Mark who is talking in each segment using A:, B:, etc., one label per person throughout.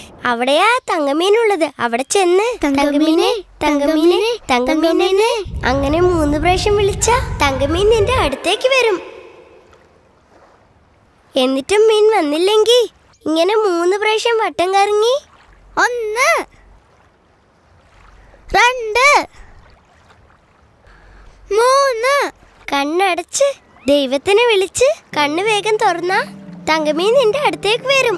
A: അവിടെയാ തങ്കമീനുള്ളത് അവിടെ ചെന്ന് തങ്കമീനെ തങ്കമീനെ തങ്കമീനെ അങ്ങനെ മൂന്ന് പ്രാവശ്യം വിളിച്ച തങ്കമീൻ നിന്റെ അടുത്തേക്ക് വരും എന്നിട്ടും മീൻ വന്നില്ലെങ്കി ഇങ്ങനെ മൂന്ന് പ്രാവശ്യം വട്ടം കറങ്ങി
B: ഒന്ന് രണ്ട് മൂന്ന്
A: കണ്ണടച്ച് ദൈവത്തിനെ വിളിച്ച് കണ്ണ് വേഗം തുറന്ന തങ്കമീൻ നിന്റെ അടുത്തേക്ക് വരും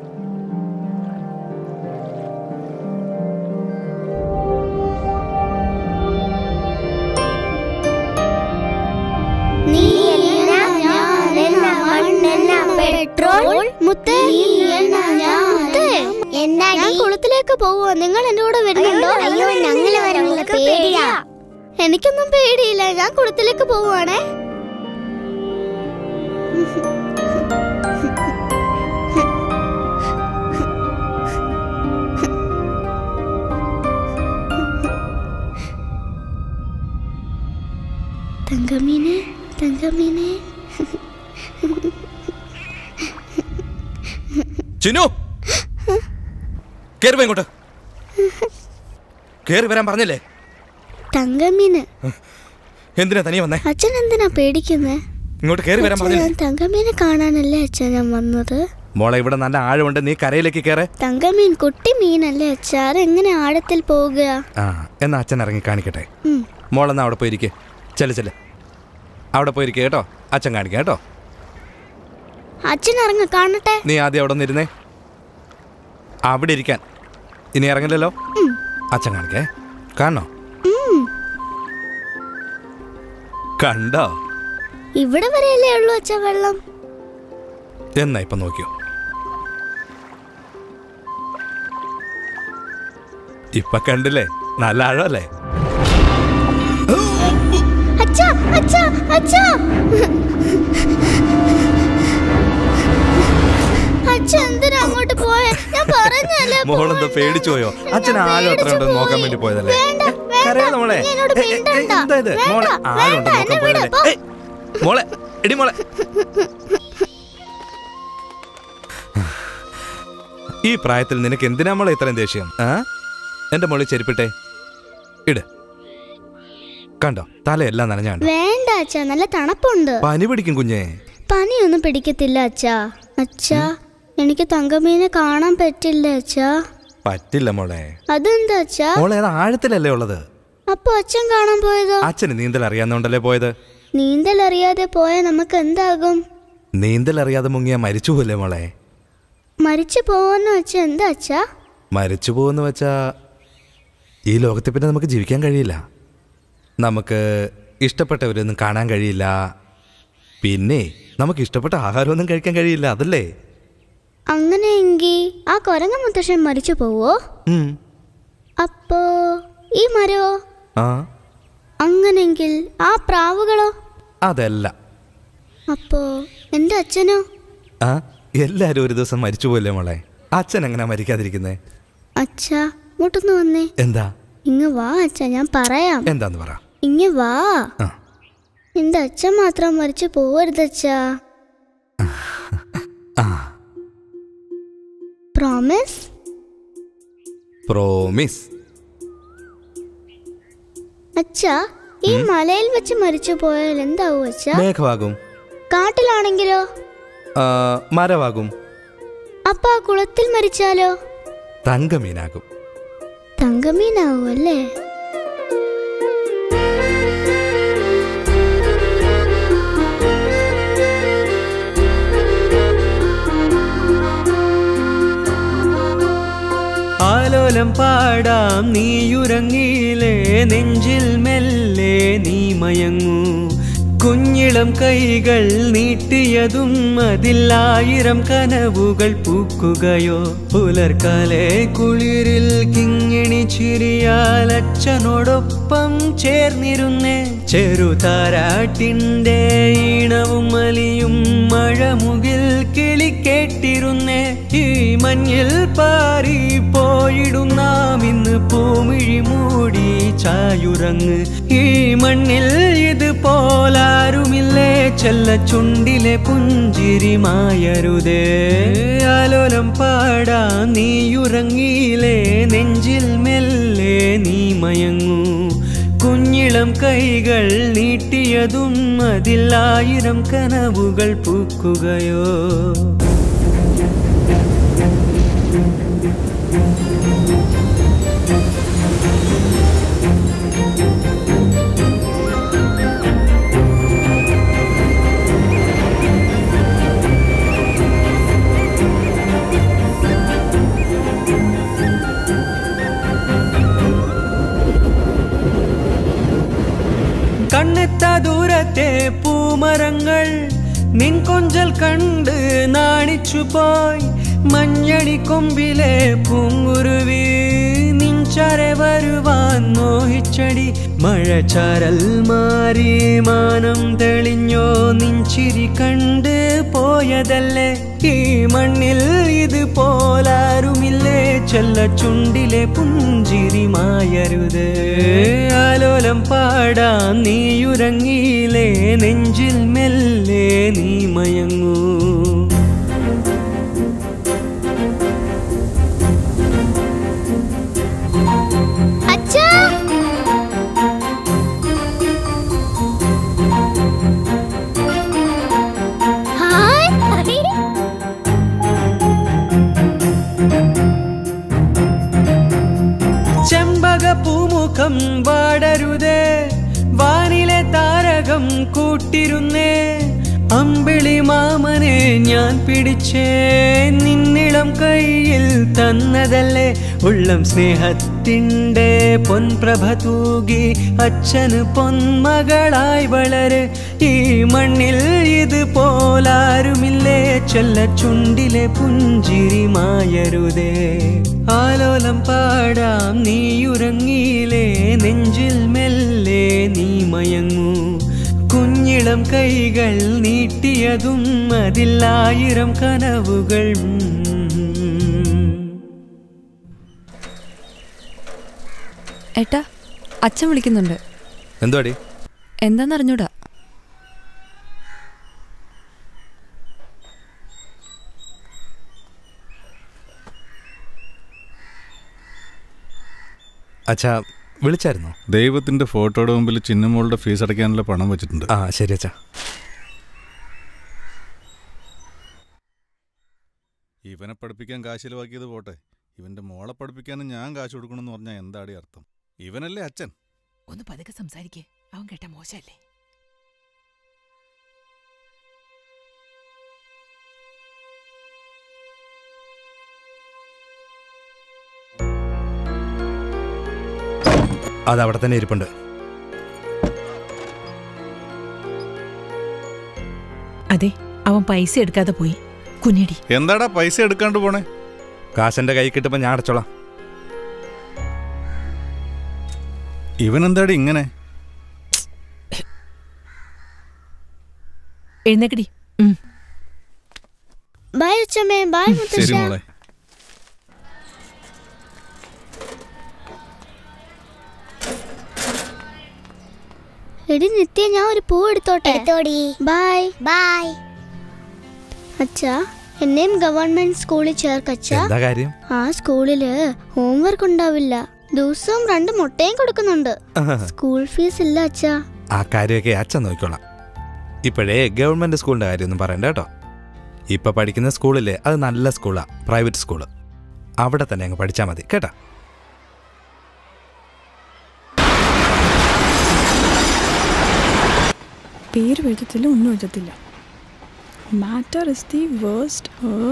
B: നീ എന്ന ഞാനെന്ന മണ്ണെന്ന പെട്രോൾ മുത്ത് നീ എന്ന ഞാൻ ഞാൻ കുളത്തിലേക്ക് പോവോ നിങ്ങൾ എന്റെ കൂടെ വരുന്നുണ്ടോ
A: അയ്യോ, ഞങ്ങള് വരാം. ഞങ്ങൾക്ക് പേടിയാ.
B: എനിക്കൊന്നും പേടിയില്ല ഞാൻ കുളത്തിലേക്ക് പോവാണേ തങ്കമീനെ തങ്കമീനെ
C: ചിന്നു കേറി പോ ഇങ്ങോട്ട് കേറി വരാൻ പറഞ്ഞില്ലേ
B: തങ്കമീന്
C: എന്തിനാ തനിയെ വന്നേ
B: അച്ഛൻ എന്തിനാ പേടിക്കുന്നേ
C: ഇങ്ങോട്ട് കേറി വരാൻ
B: അച്ഛാ,
C: പറഞ്ഞില്ലേ
B: ഞാൻ തങ്കമീനെ കാണാനല്ലേ അച്ഛാ ഞാൻ വന്നത്
C: മോളെ ഇവിടെ നല്ല ആഴമുണ്ട് നീ കരയിലേക്ക് കയറേ
B: തങ്കമീൻ കുട്ടി മീനല്ലേ അച്ഛാ അതെങ്ങനെ ആഴത്തിൽ പോകുക
C: ആ എന്നാ അച്ഛൻ ഇറങ്ങി കാണിക്കട്ടെ
B: ഉം.
C: മോളെന്നാ അവിടെ പോയിരിക്കെ ചെല്ല് ചെല്ല് അവിടെ പോയിരിക്കെ കേട്ടോ അച്ഛൻ കാണിക്കാം കേട്ടോ
B: അച്ഛൻ ഇറങ്ങ കാണട്ടെ
C: നീ ആദ്യം അവിടെ നിന്നിരുന്നേ അവിടെ ഇരിക്കാൻ ഇനി ഇറങ്ങില്ലല്ലോ അച്ഛൻ കാണിക്കേ കാണണോ കണ്ടോ
B: ഇവിടെ വരെയല്ലേ ഉള്ളൂ അച്ഛാ വെള്ളം
C: എന്നാ ഇപ്പൊ നോക്കിയോ ഇപ്പൊ കണ്ടില്ലേ നല്ല ആഴമല്ലേ
B: അച്ഛാ അച്ഛാ അച്ഛാ അച്ഛ എന്തിനാ അങ്ങോട്ട് പോയെ ഞാൻ പറഞ്ഞല്ലേ
C: മോളെന്താ പേടിച്ചു പോയോ അച്ഛൻ ആഴം എത്ര ഉണ്ടെന്ന് നോക്കാൻ വേണ്ടി പോയതല്ലേ
B: വേണ്ട,
C: ഏ,
B: വേണ്ട.
C: കരയാതെ മോളെ
B: നീ എന്നോട്
C: ഏ, ഏ, ഏ,
B: മിണ്ടണ്ട.
C: എന്താ ഇത്
B: വേണ്ട,
C: മോളെ ആഴം
B: വേണ്ട,
C: നോക്കാൻ
B: എന്നെ
C: പോയതല്ലേ
B: വിട്, പോ.
C: ഏയ്, മോളെ എടി മോളെ ഈ പ്രായത്തിൽ നിനക്ക് എന്തിനാ മോളെ ഇത്രയും ദേഷ്യം ആ എന്റെ മോളി ചെരുപ്പിട്ടെ ഇട് കണ്ടോ തലയെല്ലാം നനഞ്ഞാണ്ട്
B: വേണ്ട അച്ഛാ നല്ല തണുപ്പുണ്ട്
C: പനി പിടിക്കും കുഞ്ഞേ
B: പനിയൊന്നും പിടിക്കത്തില്ല അച്ഛാ അച്ഛാ എനിക്ക് തങ്കമീനെ കാണാൻ പറ്റില്ല അച്ഛാ
C: പറ്റില്ല മോളെ
B: അതെന്താ അച്ഛാ
C: മോളെ അത് ആഴത്തിലല്ലേ ഉള്ളത്
B: അപ്പൊ അച്ഛൻ കാണാൻ പോയതോ
C: അച്ഛന് നീന്തൽ അറിയാവുന്നോണ്ടല്ലേ പോയത്
B: നീന്തൽ അറിയാതെ പോയാൽ നമുക്ക് എന്താകും
C: നീന്തൽ അറിയാതെ മുങ്ങിയ മരിച്ചു പോലെ മോളെ
B: മരിച്ചു പോവെന്ന് വെച്ചാ എന്താ അച്ഛാ
C: മരിച്ചു പോകുന്ന വെച്ചാ ഈ ലോകത്തിൽ പിന്നെ നമുക്ക് ജീവിക്കാൻ കഴിയില്ല നമുക്ക് ഇഷ്ടപ്പെട്ടവരൊന്നും കാണാൻ കഴിയില്ല പിന്നെ നമുക്ക് ഇഷ്ടപ്പെട്ട ആഹാരമൊന്നും കഴിക്കാൻ കഴിയില്ല അതല്ലേ
B: അങ്ങനെയെങ്കിൽ ആ കൊരങ്ങ മുത്തശ്ശൻ മരിച്ചു പോവോ
C: ഉം.
B: അപ്പോ ഈ മരവോ
C: ആ
B: അങ്ങനെങ്കിൽ ആ പ്രാവുകളോ
C: അതല്ല
B: അപ്പോ എന്റെ അച്ഛനോ
C: ആ എല്ലാരും ഒരു ദിവസം മരിച്ചു പോയില്ലേ മോളെ അച്ഛൻ എങ്ങനെ മരിക്കാതിരിക്കുന്നേ
B: അച്ഛാ ഇങ്ങോട്ടൊന്ന് വന്നേ
C: എന്താ
B: ഇങ്ങ് വാ അച്ഛാ ഞാൻ പറയാം
C: എന്താന്ന് പറ
B: ഇങ്ങ് വാ
C: ആ
B: എന്റെ അച്ഛൻ മാത്രം മരിച്ചു പോവരുത് അച്ഛാ
C: ആ
B: പ്രോമിസ്
C: പ്രോമിസ്
B: അച്ഛാ ഈ മലയിൽ വെച്ച് മരിച്ചു പോയാൽ എന്താവും അച്ഛാ
C: മേഘമാകും
B: കാട്ടിലാണെങ്കിലോ
C: ആ, മരമാകും
B: അപ്പൊ ആ കുളത്തിൽ മരിച്ചാലോ
C: തങ്കമീനാകും
B: തങ്കമീനാവും അല്ലേ
D: ആലോലം പാടാം നീയുറങ്ങിയിലേ നെഞ്ചിൽ മെല്ലെ നീ മയങ്ങൂ കുഞ്ഞിളം കൈകൾ നീട്ടിയതും അതിലായിരം കനവുകൾ പൂക്കുകയോ പുലർക്കാലെ കുളിരിൽ കിങ്ങിണി ചിരിയാൽ അച്ഛനോടൊപ്പം ചേർന്നിരുന്നേ ചെറുതാരാട്ടിൻ്റെ ഈണവും മലിയും മഴമുകിൽ കിളി കേട്ടിരുന്നേ ഈ മഞ്ഞിൽ പാറി പോയിടും നാം ഇന്ന് പൂമിഴി മൂടി ചായുറങ്ങ് ഈ മണ്ണിൽ ഇത് പോലാരുമില്ലേ ചെല്ല ചുണ്ടിലെ പുഞ്ചിരി മായരുതേ ആലോലം പാടാ നീയുറങ്ങിയിലേ നെഞ്ചിൽ മെല്ലെ നീ മയങ്ങൂ കുഞ്ഞിളം കൈകൾ നീട്ടിയതും അതിൽ ആയിരം കനവുകൾ പൂക്കുകയോ കണ്ണെത്താ ദൂരത്തെ പൂമരങ്ങൾ നിൻ കൊഞ്ചൽ കണ്ട് നാണിച്ചു പോയി മഞ്ഞണി കൊമ്പിലെ പൂങ്കുരുവി നിൻചര വരുവാൻ മോഹിച്ചടി മഴച്ചാരൽ മാറി മാനം തെളിഞ്ഞോ നിൻചിരി കണ്ട് പോയതല്ലേ ഈ മണ്ണിൽ ഇത് പോലാരുമില്ലേ ചെല്ല ചുണ്ടിലെ പുഞ്ചിരി മായരുത് ആലോലം പാടാം നീയുറങ്ങിയില്ലേ നെഞ്ചിൽ മെല്ലെ നീ മയങ്ങൂ
B: അച്ഛാ ഹായ്
D: ചെമ്പക പൂമുഖം വാടരുതേ വാനിലെ താരകം കൂട്ടിരുന്നേ അമ്പിളി മാമനെ ഞാൻ പിടിച്ചേ നിന്നിളം കയ്യിൽ തന്നതല്ലേ ഉള്ളം സ്നേഹത്തിൻ്റെ പൊൻപ്രഭ തൂകി അച്ഛന് പൊന്മകളായി വളര് ഈ മണ്ണിൽ ഇത് പോലാരുമില്ലേ ചെല്ല ചുണ്ടിലെ പുഞ്ചിരി മായരുതേ ആലോലം പാടാം നീയുറങ്ങിയില്ലേ നെഞ്ചിൽ മെല്ലെ നീ മയങ്ങൂ കുഞ്ഞിളം കൈകൾ നീട്ടിയതും അതിലായിരം കനവുകൾ
E: ഏട്ടാ അച്ഛൻ വിളിക്കുന്നുണ്ട്
C: എന്തുവാടി
E: എന്താന്നറിഞ്ഞൂടാ
C: അച്ഛാ വിളിച്ചായിരുന്നോ
F: ദൈവത്തിന്റെ ഫോട്ടോയുടെ മുമ്പിൽ ചിന്നമോളുടെ ഫീസ് അടയ്ക്കാനുള്ള പണം വെച്ചിട്ടുണ്ട്
C: ആ ശരി അച്ഛാ
F: ഇവനെ പഠിപ്പിക്കാൻ കാശ് ചിലവാക്കിയത് പോട്ടെ ഇവന്റെ മോളെ പഠിപ്പിക്കാനും ഞാൻ കാശ് കൊടുക്കണമെന്ന് പറഞ്ഞാൽ എന്താടി അർത്ഥം ഇവനല്ലേ അച്ഛൻ
G: ഒന്ന് പതുക്കെ സംസാരിക്കേ അവൻ കേട്ട മോശമല്ലേ
C: അത് അവിടെ തന്നെ ഇരിപ്പുണ്ട്
G: അതെ അവൻ പൈസ എടുക്കാതെ പോയി കുഞ്ഞടി
F: എന്താടാ പൈസ എടുക്കാണ്ട് പോണേ
C: കാശെന്റെ കൈ കിട്ടുമ്പോൾ ഞാൻ അടച്ചോളാം
F: ഇവൻ എന്താടി ഇങ്ങനെ
G: എഴുന്നേക്കടി ഉം.
B: ബൈ അച്ഛമ്മേ ബൈ
F: ശരി
B: മുത്തശ്ശ
F: മോളെ
B: എടി നിത്യ ഞാൻ ഒരു പൂ എടുത്തോട്ടെ
A: എടുത്തോടി
B: ബൈ
A: ബൈ
B: അച്ഛാ എന്നെയും ഗവൺമെന്റ് സ്കൂളിൽ ചേർക്കച്ചാ
C: എന്താ കാര്യം
B: ആ സ്കൂളില് ഹോംവർക്ക് ഉണ്ടാവില്ല ദിവസവും രണ്ട് മുട്ടയും കൊടുക്കുന്നുണ്ട് സ്കൂൾ ഫീസ് ഇല്ല അച്ഛാ
C: ആ കാര്യമൊക്കെ അച്ഛൻ നോക്കിക്കോളാം ഇപ്പോഴേ ഗവൺമെന്റ് സ്കൂളിന്റെ കാര്യമൊന്നും പറയണ്ട കേട്ടോ ഇപ്പൊ പഠിക്കുന്ന സ്കൂളില്ലേ അത് നല്ല സ്കൂളാ പ്രൈവറ്റ് സ്കൂള് അവിടെ തന്നെ അങ്ങ് പഠിച്ചാൽ മതി കേട്ടാ
H: പേര് എഴുതത്തില്ല ഒന്നും എഴുതത്തില്ല matter is the waste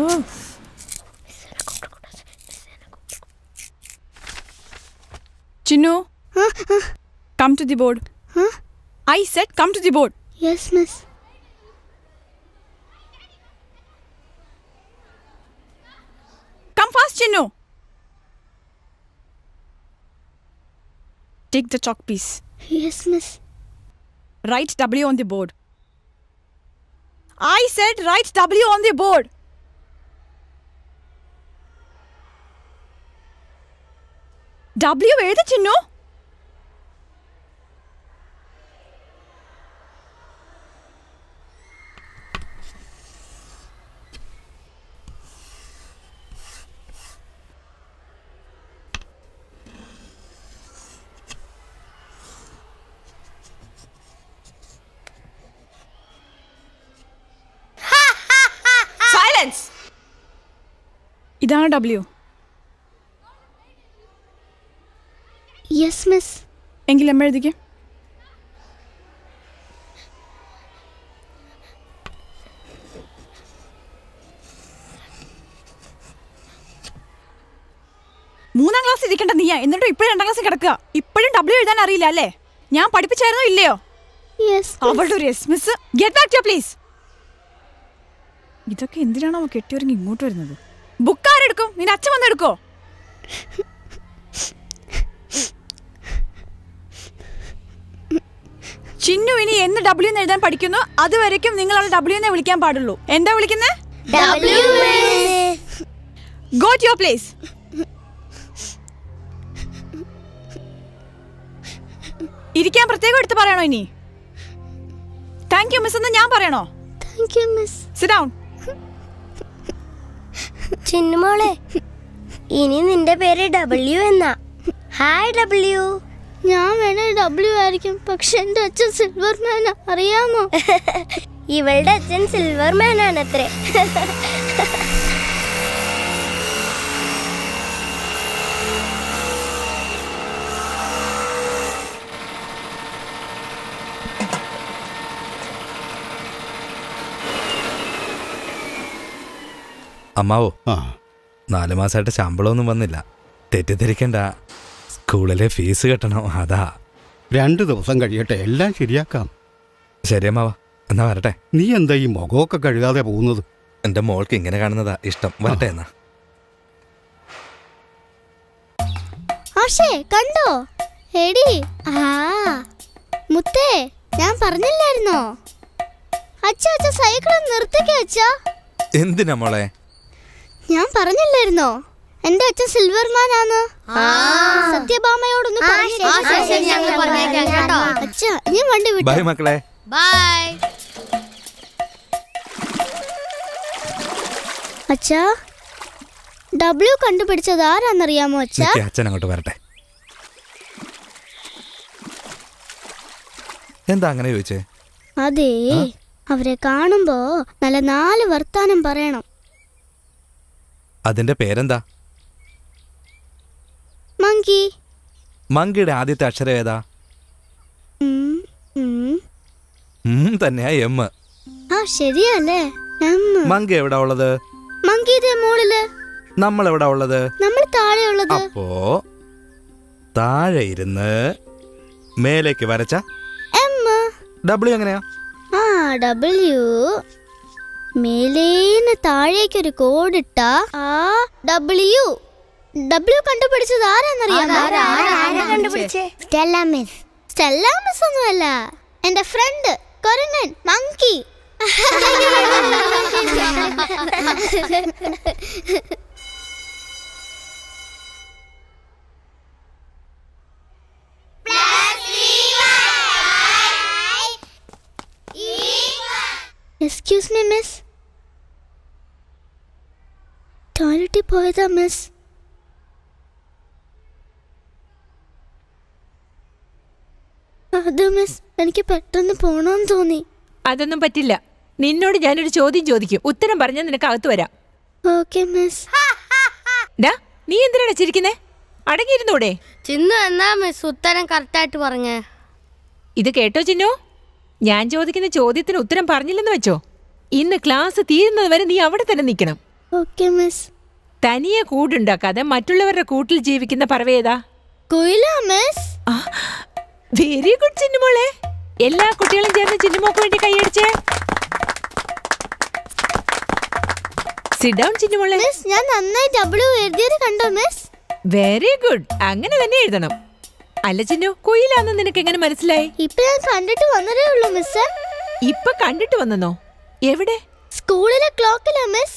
H: Chinnu come to the board
B: Huh?
H: I said come to the board
B: yes miss
H: come fast Chinnu take the chalk piece
B: yes miss
H: Write W on the board. I said write W on the board. W ഏത് ചിന്നു ഇതാണ് W
B: yes miss
H: എങ്കിൽ M എഴുതിക്കേ മൂന്നാം class ഇരിക്കേണ്ട നീയാ എന്നിട്ടും ഇപ്പോഴും രണ്ടാം ക്ലാസ്സിൽ കിടക്കുക ഇപ്പോഴും ഡബ്ല്യു എഴുതാൻ അറിയില്ല അല്ലേ ഞാൻ പഠിപ്പിച്ചായിരുന്നോ ഇല്ലയോ
B: യെസ്
H: അവളുടെ ഒരു yes miss get back to please ഇതൊക്കെ എന്തിനാണോ അവ കെട്ടിയൊരുങ്ങി ഇങ്ങോട്ട് വരുന്നത് ബുക്ക് ആരെടുക്കും നിന്റെ അച്ഛൻ വന്നെടുക്കോ ചിന്നു ഇനി എന്ന് ഡബ്ല്യു എന്ന് എഴുതാൻ പഠിക്കുന്നു അതുവരയ്ക്കും നിങ്ങൾ അവളെ ഡബ്ല്യു എന്നേ വിളിക്കാൻ പാടുള്ളൂ എന്താ വിളിക്കുന്നത് ഗോ ടു യുവർ പ്ലേസ് ഇരിക്കാൻ പ്രത്യേകം എടുത്ത് പറയണോ ഇനി താങ്ക് യു മിസ് എന്ന് ഞാൻ പറയണോ
B: thank you miss
H: sit down
A: ചിന്നുമോളെ ഇനി നിന്റെ പേര് ഡബ്ല്യു എന്നാ ഹായ് ഡബ്ല്യു
B: ഞാൻ വേണേ ഡബ്ല്യു ആയിരിക്കും പക്ഷെ എന്റെ അച്ഛൻ സിൽവർ മാൻ അറിയാമോ
A: ഇവളുടെ അച്ഛൻ സിൽവർ മാൻ ആണത്രേ
C: അമ്മാവോ
I: ആ
C: നാല് മാസമായിട്ട് ശമ്പളമൊന്നും വന്നില്ല തെറ്റിദ്ധരിക്കണ്ട സ്കൂളിലെ ഫീസ് കെട്ടണം അതാ
I: രണ്ട് ദിവസം കഴിയട്ടെ എല്ലാം ശരിയാക്കാം
C: ശരി അമ്മാവ എന്നാ വരട്ടെ
I: നീ എന്താ ഈ മുഖമൊക്കെ കഴുകാതെ പോകുന്നത്
C: എൻ്റെ മോൾക്ക് ഇങ്ങനെ കാണുന്നതാ ഇഷ്ടം വരട്ടെ എന്നാ
B: ആഷേ കണ്ടോ എടി ആ മുത്തേ ഞാൻ പറഞ്ഞില്ലായിരുന്നോ അച്ഛ അച്ഛ സൈക്കിൾ നിർത്തിക്ക അച്ഛ
C: എന്തിനാ മോളെ
B: ഞാൻ പറഞ്ഞില്ലായിരുന്നോ എന്റെ അച്ഛൻ സിൽവർ മാൻ ആണ് സത്യഭാമയോടൊന്ന് അച്ഛ ഞാൻ വണ്ടി വിട്ടു
C: ബൈ മക്കളെ
B: ബൈ അച്ഛാ ഡബ്ല്യു കണ്ടുപിടിച്ചത് ആരാന്നറിയാമോ അച്ഛാ
C: നിക്ക് അച്ഛൻ അങ്ങോട്ട് വരട്ടെ എന്താ അങ്ങനെ ചോദിച്ചേ
B: അതെ അവരെ കാണുമ്പോ നല്ല നാല് വർത്താനം പറയണം
C: അതിന്റെ പേരെന്താ
B: മങ്കി
C: മങ്കിയുടെ ആദ്യത്തെ അക്ഷരം ഏതാ
B: ഉം, ഉം.
C: ഉം തന്നെയാ എം
B: ആ ശരിയല്ലേ എം.
C: മങ്കി എവിടാ ഉള്ളത്
B: മങ്കിയുടെ മോളില്
C: നമ്മൾ എവിടാ ഉള്ളത്
B: നമ്മൾ താഴെയുള്ളത്
C: അപ്പോ താഴെ ഇരുന്ന് മേലേക്ക് വരച്ച
B: എം
C: ഡബ്ല്യു എങ്ങനെയാ
B: ആ ഡബ്ല്യു മേലേന്ന് താഴേക്കൊരു കോഡിട്ട ആ ഡബ്ല്യു ഡബ്ല്യു കണ്ടുപിടിച്ചത് ആരാന്നറിയാമോ
A: കണ്ടുപിടിച്ചേ
B: സ്റ്റെല്ല മിസ് സ്റ്റെല്ല മിസ് ഒന്നുമല്ല എന്റെ ഫ്രണ്ട് കൊരങ്ങൻ മങ്കി എക്സ്ക്യൂസ് മീ മിസ് ടോയ്ലറ്റിൽ പോയതാ മിസ് അത് മിസ് എനിക്ക് പെട്ടെന്ന് പോണോന്ന് തോന്നി
G: അതൊന്നും പറ്റില്ല നിന്നോട് ഞാനൊരു ചോദ്യം ചോദിക്കും ഉത്തരം പറഞ്ഞാൽ നിനക്ക് അകത്ത് വരാം
B: ഓക്കെ മിസ്
G: ഡാ നീ എന്തിനാണ് ചിരിക്കുന്നേ അടങ്ങിയിരുന്നൂടെ
A: ചിന്നു എന്നാ മിസ് ഉത്തരം കറക്റ്റായിട്ട് പറഞ്ഞേ
G: ഇത് കേട്ടോ ചിന്നു ഞാൻ ചോദിക്കുന്ന ചോദ്യത്തിന് ഉത്തരം പറഞ്ഞില്ലെന്ന് വെച്ചോ ഇന്ന് ക്ലാസ് തീരുന്നത് വരെ നീ അവിടെ തന്നെ നിൽക്കണം
B: ഓക്കെ മിസ്
G: തനിയെ കൂടുണ്ടാക്കാതെ മറ്റുള്ളവരുടെ കൂട്ടിൽ ജീവിക്കുന്ന പറവേതാ
B: കുയില മിസ്
G: വെരി ഗുഡ് ചിന്നുമോളെ എല്ലാ കുട്ടികളും ചേർന്ന് ചിന്നുമോക്ക് വേണ്ടി കൈയടിച്ചേ സിറ്റ് ഡൗൺ ചിന്നുമോളെ
B: മിസ് ഞാൻ നന്നായി ഡബ്ല്യു എഴുതിയത് കണ്ടോ മിസ്
G: വെരി ഗുഡ് അങ്ങനെ തന്നെ എഴുതണം അല്ല ചിന്നു കുയിലാന്ന് നിനക്ക് എങ്ങനെ മനസ്സിലായി
B: ഇപ്പൊ ഞാൻ കണ്ടിട്ട് വന്നതേ ഉള്ളൂ മിസ്
G: ഇപ്പൊ കണ്ടിട്ട് വന്നെന്നോ എവിടെ
B: സ്കൂളിലെ ക്ലോക്കിലാ മിസ്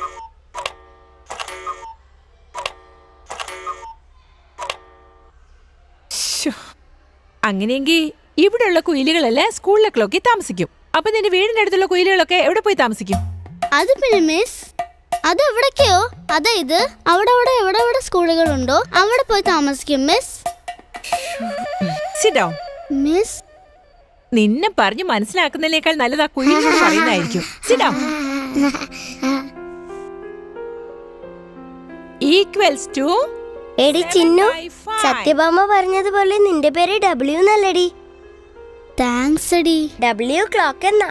G: ശ്ശോ. അങ്ങനെയെങ്കിൽ ഇവിടെയുള്ള കുയിലുകളെല്ലാം സ്കൂളിലെ ക്ലോക്കിൽ താമസിക്കും അപ്പൊ നിന്റെ വീടിന്റെ അടുത്തുള്ള കുയിലുകളൊക്കെ എവിടെ പോയി താമസിക്കും
B: അത് പിന്നെ മിസ് അത് എവിടൊക്കെയോ അതായത് അവിടെ അവിടെ എവിടെ എവിടെ സ്കൂളുകളുണ്ടോ അവിടെ പോയി താമസിക്കും മിസ്
G: സിറ്റ് ഡൗൺ
B: മിസ്
G: നിന്നെ പറഞ്ഞ് മനസ്സിലാക്കുന്നതിനേക്കാൾ നല്ലതാ കുയിലിനോട് പറയുന്നതായിരിക്കും സിറ്റ് ഡൗൺ ഈക്വൽസ് ടു
A: എടി ചിന്നു സത്യഭാമ പറഞ്ഞതുപോലെ നിന്റെ പേര് ഡബ്ല്യു എന്നല്ലടി
B: താങ്ക്സ് അടി
A: ഡബ്ല്യു ക്ലോക്ക് എന്നാ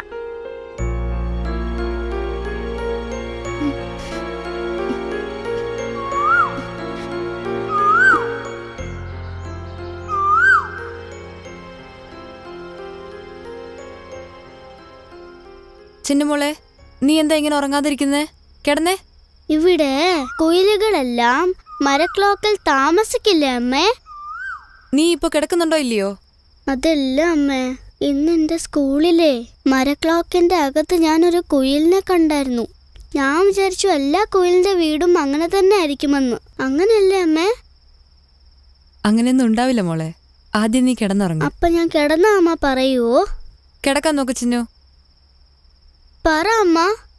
E: ചിന്നുമോളെ നീ എന്താ ഇങ്ങനെ ഉറങ്ങാതിരിക്കുന്നേ കിടന്നേ
B: ഇവിടെ കുയിലുകളെല്ലാം മരക്ലോക്കിൽ താമസിക്കില്ലേ അമ്മേ
E: നീ ഇപ്പൊ കിടക്കുന്നുണ്ടോ ഇല്ലയോ
B: അതല്ല അമ്മേ ഇന്ന് എന്റെ സ്കൂളിലെ മരക്ലോക്കിന്റെ അകത്ത് ഞാനൊരു കുയിലിനെ കണ്ടായിരുന്നു ഞാൻ വിചാരിച്ചു എല്ലാ കുയിലിന്റെ വീടും അങ്ങനെ തന്നെ ആയിരിക്കുമെന്ന് അങ്ങനെയല്ലേ അമ്മേ
E: അങ്ങനെയൊന്നും ഉണ്ടാവില്ല മോളെ ആദ്യം നീ കിടന്നുറങ്ങ
B: അപ്പൊ ഞാൻ കിടന്ന അമ്മ പറയുവോ
E: കിടക്കാൻ നോക്ക് ചിന്നു
B: പറ അമ്മ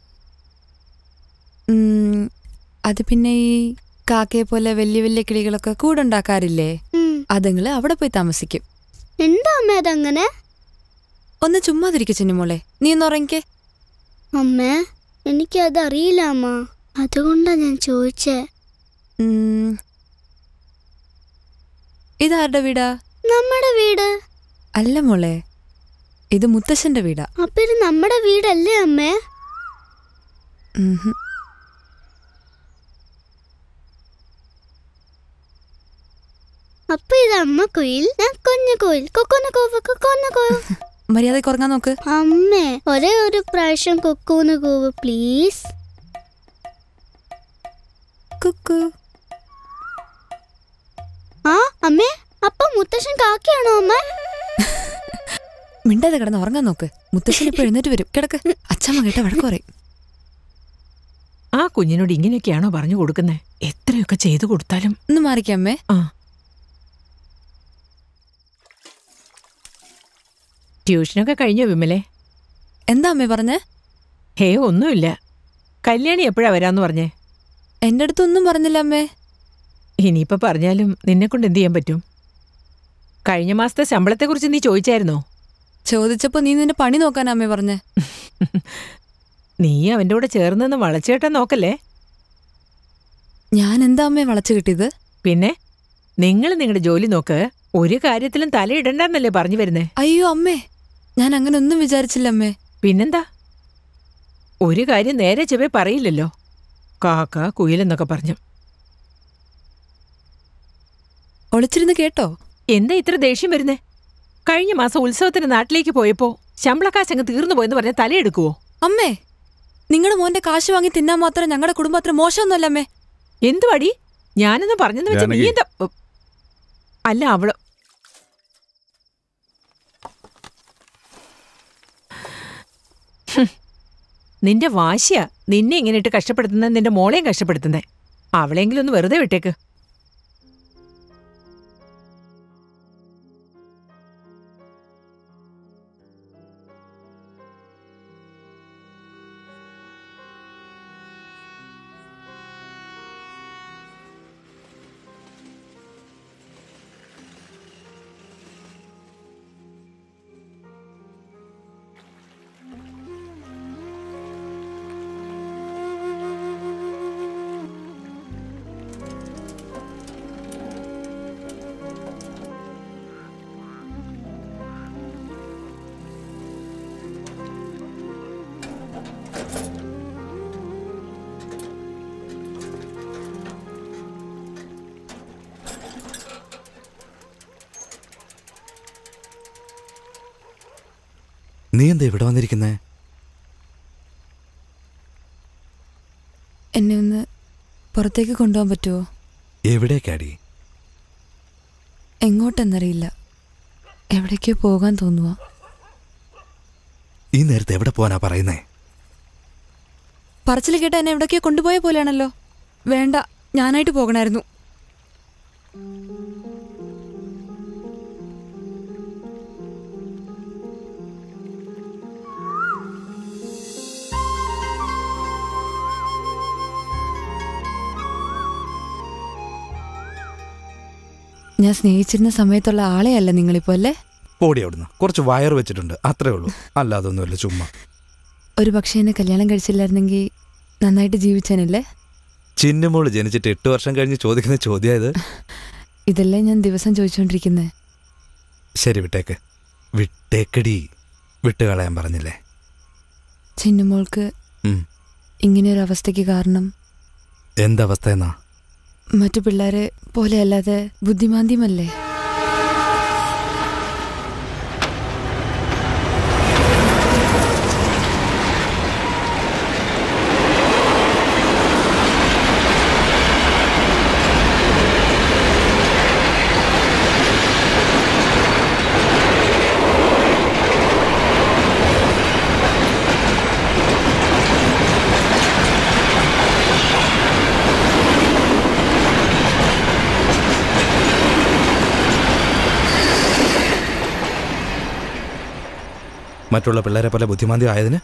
E: ഉം, അത് പിന്നെ ഈ കാക്കയെ പോലെ വലിയ വലിയ കിളികളൊക്കെ കൂടുണ്ടാക്കാറില്ലേ
B: ഉം.
E: അതുങ്ങള് അവിടെ പോയി താമസിക്കും
B: എന്താ അമ്മ അതങ്ങനെ
E: ഒന്ന് ചുമ്മാതിരിക്കും ചിന്നുമോളെ നീ ഒന്ന് ഉറങ്ങിക്കേ
B: അമ്മേ എനിക്കത് അറിയില്ല അമ്മ അതുകൊണ്ടാ ഞാൻ ചോദിച്ചേ
E: ഉം. ഇതാരുടെ വീടാ
B: നമ്മുടെ വീട്
E: അല്ല മോളെ ഇത് മുത്തശ്ശന്റെ വീടാ
B: അപ്പൊ ഇത് നമ്മുടെ വീടല്ലേ അമ്മേ
E: ഉംഹും.
B: അപ്പൊ ഇത് അമ്മ കുയിൽ ഞാൻ കുഞ്ഞു കുയിൽ കൊക്കൊന്ന കൂവ് കൊക്കൊന്ന കൂവ്
E: മര്യാദയ്ക്ക് ഉറങ്ങാൻ നോക്ക്
B: അമ്മേ ഒരേ ഒരു പ്രാവശ്യം കൊക്കൂന്ന് കൂവ് പ്ലീസ്
E: കുക്കു
B: ആ അമ്മേ അപ്പൊ മുത്തശ്ശൻ കാക്കയാണോ അമ്മ
E: മിണ്ടാതെ കിടന്ന് ഉറങ്ങാൻ നോക്ക് മുത്തശ്ശൻ ഇപ്പൊ എഴുന്നേറ്റ് വരും കിടക്ക് അച്ഛമ്മ കേട്ട വഴക്ക് പറയും
G: ആ കുഞ്ഞിനോട് ഇങ്ങനെയൊക്കെയാണോ പറഞ്ഞു കൊടുക്കുന്നത് എത്രയൊക്കെ ചെയ്തു കൊടുത്താലും
E: ഒന്ന് മാറിക്കമ്മേ
G: ആ ട്യൂഷനൊക്കെ കഴിഞ്ഞോ വിമലെ
E: എന്താ അമ്മേ പറഞ്ഞേ
G: ഹേ ഒന്നുമില്ല കല്യാണി എപ്പോഴാ വരാന്ന് പറഞ്ഞേ
E: എന്റെ അടുത്തൊന്നും പറഞ്ഞില്ല അമ്മേ
G: ഇനിയിപ്പോ പറഞ്ഞാലും നിന്നെ കൊണ്ട് എന്ത് ചെയ്യാൻ പറ്റും കഴിഞ്ഞ മാസത്തെ ശമ്പളത്തെക്കുറിച്ച് നീ ചോദിച്ചായിരുന്നോ
E: ചോദിച്ചപ്പോ നീ നിന്റെ പണി നോക്കാൻ അമ്മേ പറഞ്ഞേ
G: നീ അവന്റെ കൂടെ ചേർന്നെന്ന് വളച്ചേട്ടാ നോക്കല്ലേ
E: ഞാൻ എന്താ അമ്മേ വളച്ചു കിട്ടിയത്
G: പിന്നെ നിങ്ങൾ നിങ്ങളുടെ ജോലി നോക്ക് ഒരു കാര്യത്തിലും തലയിടണ്ടെന്നല്ലേ പറഞ്ഞു വരുന്നേ
E: അയ്യോ അമ്മേ ഞാൻ അങ്ങനെ ഒന്നും വിചാരിച്ചില്ല അമ്മേ
G: പിന്നെന്താ ഒരു കാര്യം നേരെ ചെവേ പറയില്ലല്ലോ കാക്ക കുയിലെന്നൊക്കെ പറഞ്ഞു
E: ഒളിച്ചിരുന്ന് കേട്ടോ
G: എന്താ ഇത്ര ദേഷ്യം വരുന്നേ കഴിഞ്ഞ മാസം ഉത്സവത്തിന് നാട്ടിലേക്ക് പോയപ്പോ ശമ്പളക്കാശ് അങ്ങ് തീർന്നു പോയെന്ന് പറഞ്ഞ തലയെടുക്കുവോ
E: അമ്മേ നിങ്ങളുടെ മോന്റെ കാശ് വാങ്ങി തിന്നാൻ മാത്രം ഞങ്ങളുടെ കുടുംബം അത്ര മോശമൊന്നുമല്ല അമ്മേ
G: എന്തുവാടി ഞാനൊന്ന് പറഞ്ഞെന്ന് വെച്ചാ നീ
F: ജാനകി.
G: എന്താ ഉ, അല്ല അവള് ഹും. നിന്റെ വാശിയാ നിന്നെ ഇങ്ങനെ ഇട്ട് കഷ്ടപ്പെടുത്തുന്ന നിന്റെ മോളെയും കഷ്ടപ്പെടുത്തുന്നേ അവളെങ്കിലും ഒന്ന് വെറുതെ വിട്ടേക്ക്
C: നീ എന്താ ഇവിടെ വന്നിരിക്കുന്നേ
E: എന്നെ ഒന്ന് പുറത്തേക്ക് കൊണ്ടുപോകാൻ പറ്റുമോ
C: എവിടേക്കാടി
E: എങ്ങോട്ടെന്നറിയില്ല എവിടേക്കോ പോകാൻ തോന്നുക
C: ഈ നേരത്തെ എവിടെ പോകാനാ പറയുന്നേ
E: പറച്ചിൽ കേട്ട എന്നെ എവിടേക്കോ കൊണ്ടുപോയ പോലെയാണല്ലോ വേണ്ട ഞാനായിട്ട് പോകണമായിരുന്നു ഞാൻ സ്നേഹിച്ചിരുന്ന സമയത്തുള്ള ആളെയല്ല നിങ്ങളിപ്പോ അല്ലേ
C: ഓടി അവിടുന്ന് കുറച്ച് വയർ വെച്ചിട്ടുണ്ട് അത്രേ ഉള്ളൂ അല്ലാതൊന്നുമല്ല ചുമ്മാ
E: ഒരു പക്ഷേ എന്നെ കല്യാണം കഴിച്ചില്ലായിരുന്നെങ്കിൽ നന്നായിട്ട് ജീവിച്ചേനല്ലേ
C: ചിന്നുമോള് ജനിച്ചിട്ട് എട്ട് വർഷം കഴിഞ്ഞ് ചോദിക്കുന്ന ചോദ്യം ഇത്
E: ഇതല്ലേ ഞാൻ ദിവസം ചോദിച്ചുകൊണ്ടിരിക്കുന്നത്
C: ശരി വിട്ടേക്ക് വിട്ടേക്കടി വിട്ടുകളയാൻ പറഞ്ഞില്ലേ
E: ചിന്നുമോൾക്ക്
C: ഉം.
E: ഇങ്ങനെയൊരു അവസ്ഥയ്ക്ക് കാരണം
C: എന്തവസ്ഥ എന്നാ
E: മറ്റു പിള്ളേരെ പോലെയല്ലാതെ ബുദ്ധിമാന്ദ്യമല്ലേ
C: മറ്റുള്ള പിള്ളേരെ പോലെ ബുദ്ധിമാന്ദ്യം ആയതിന്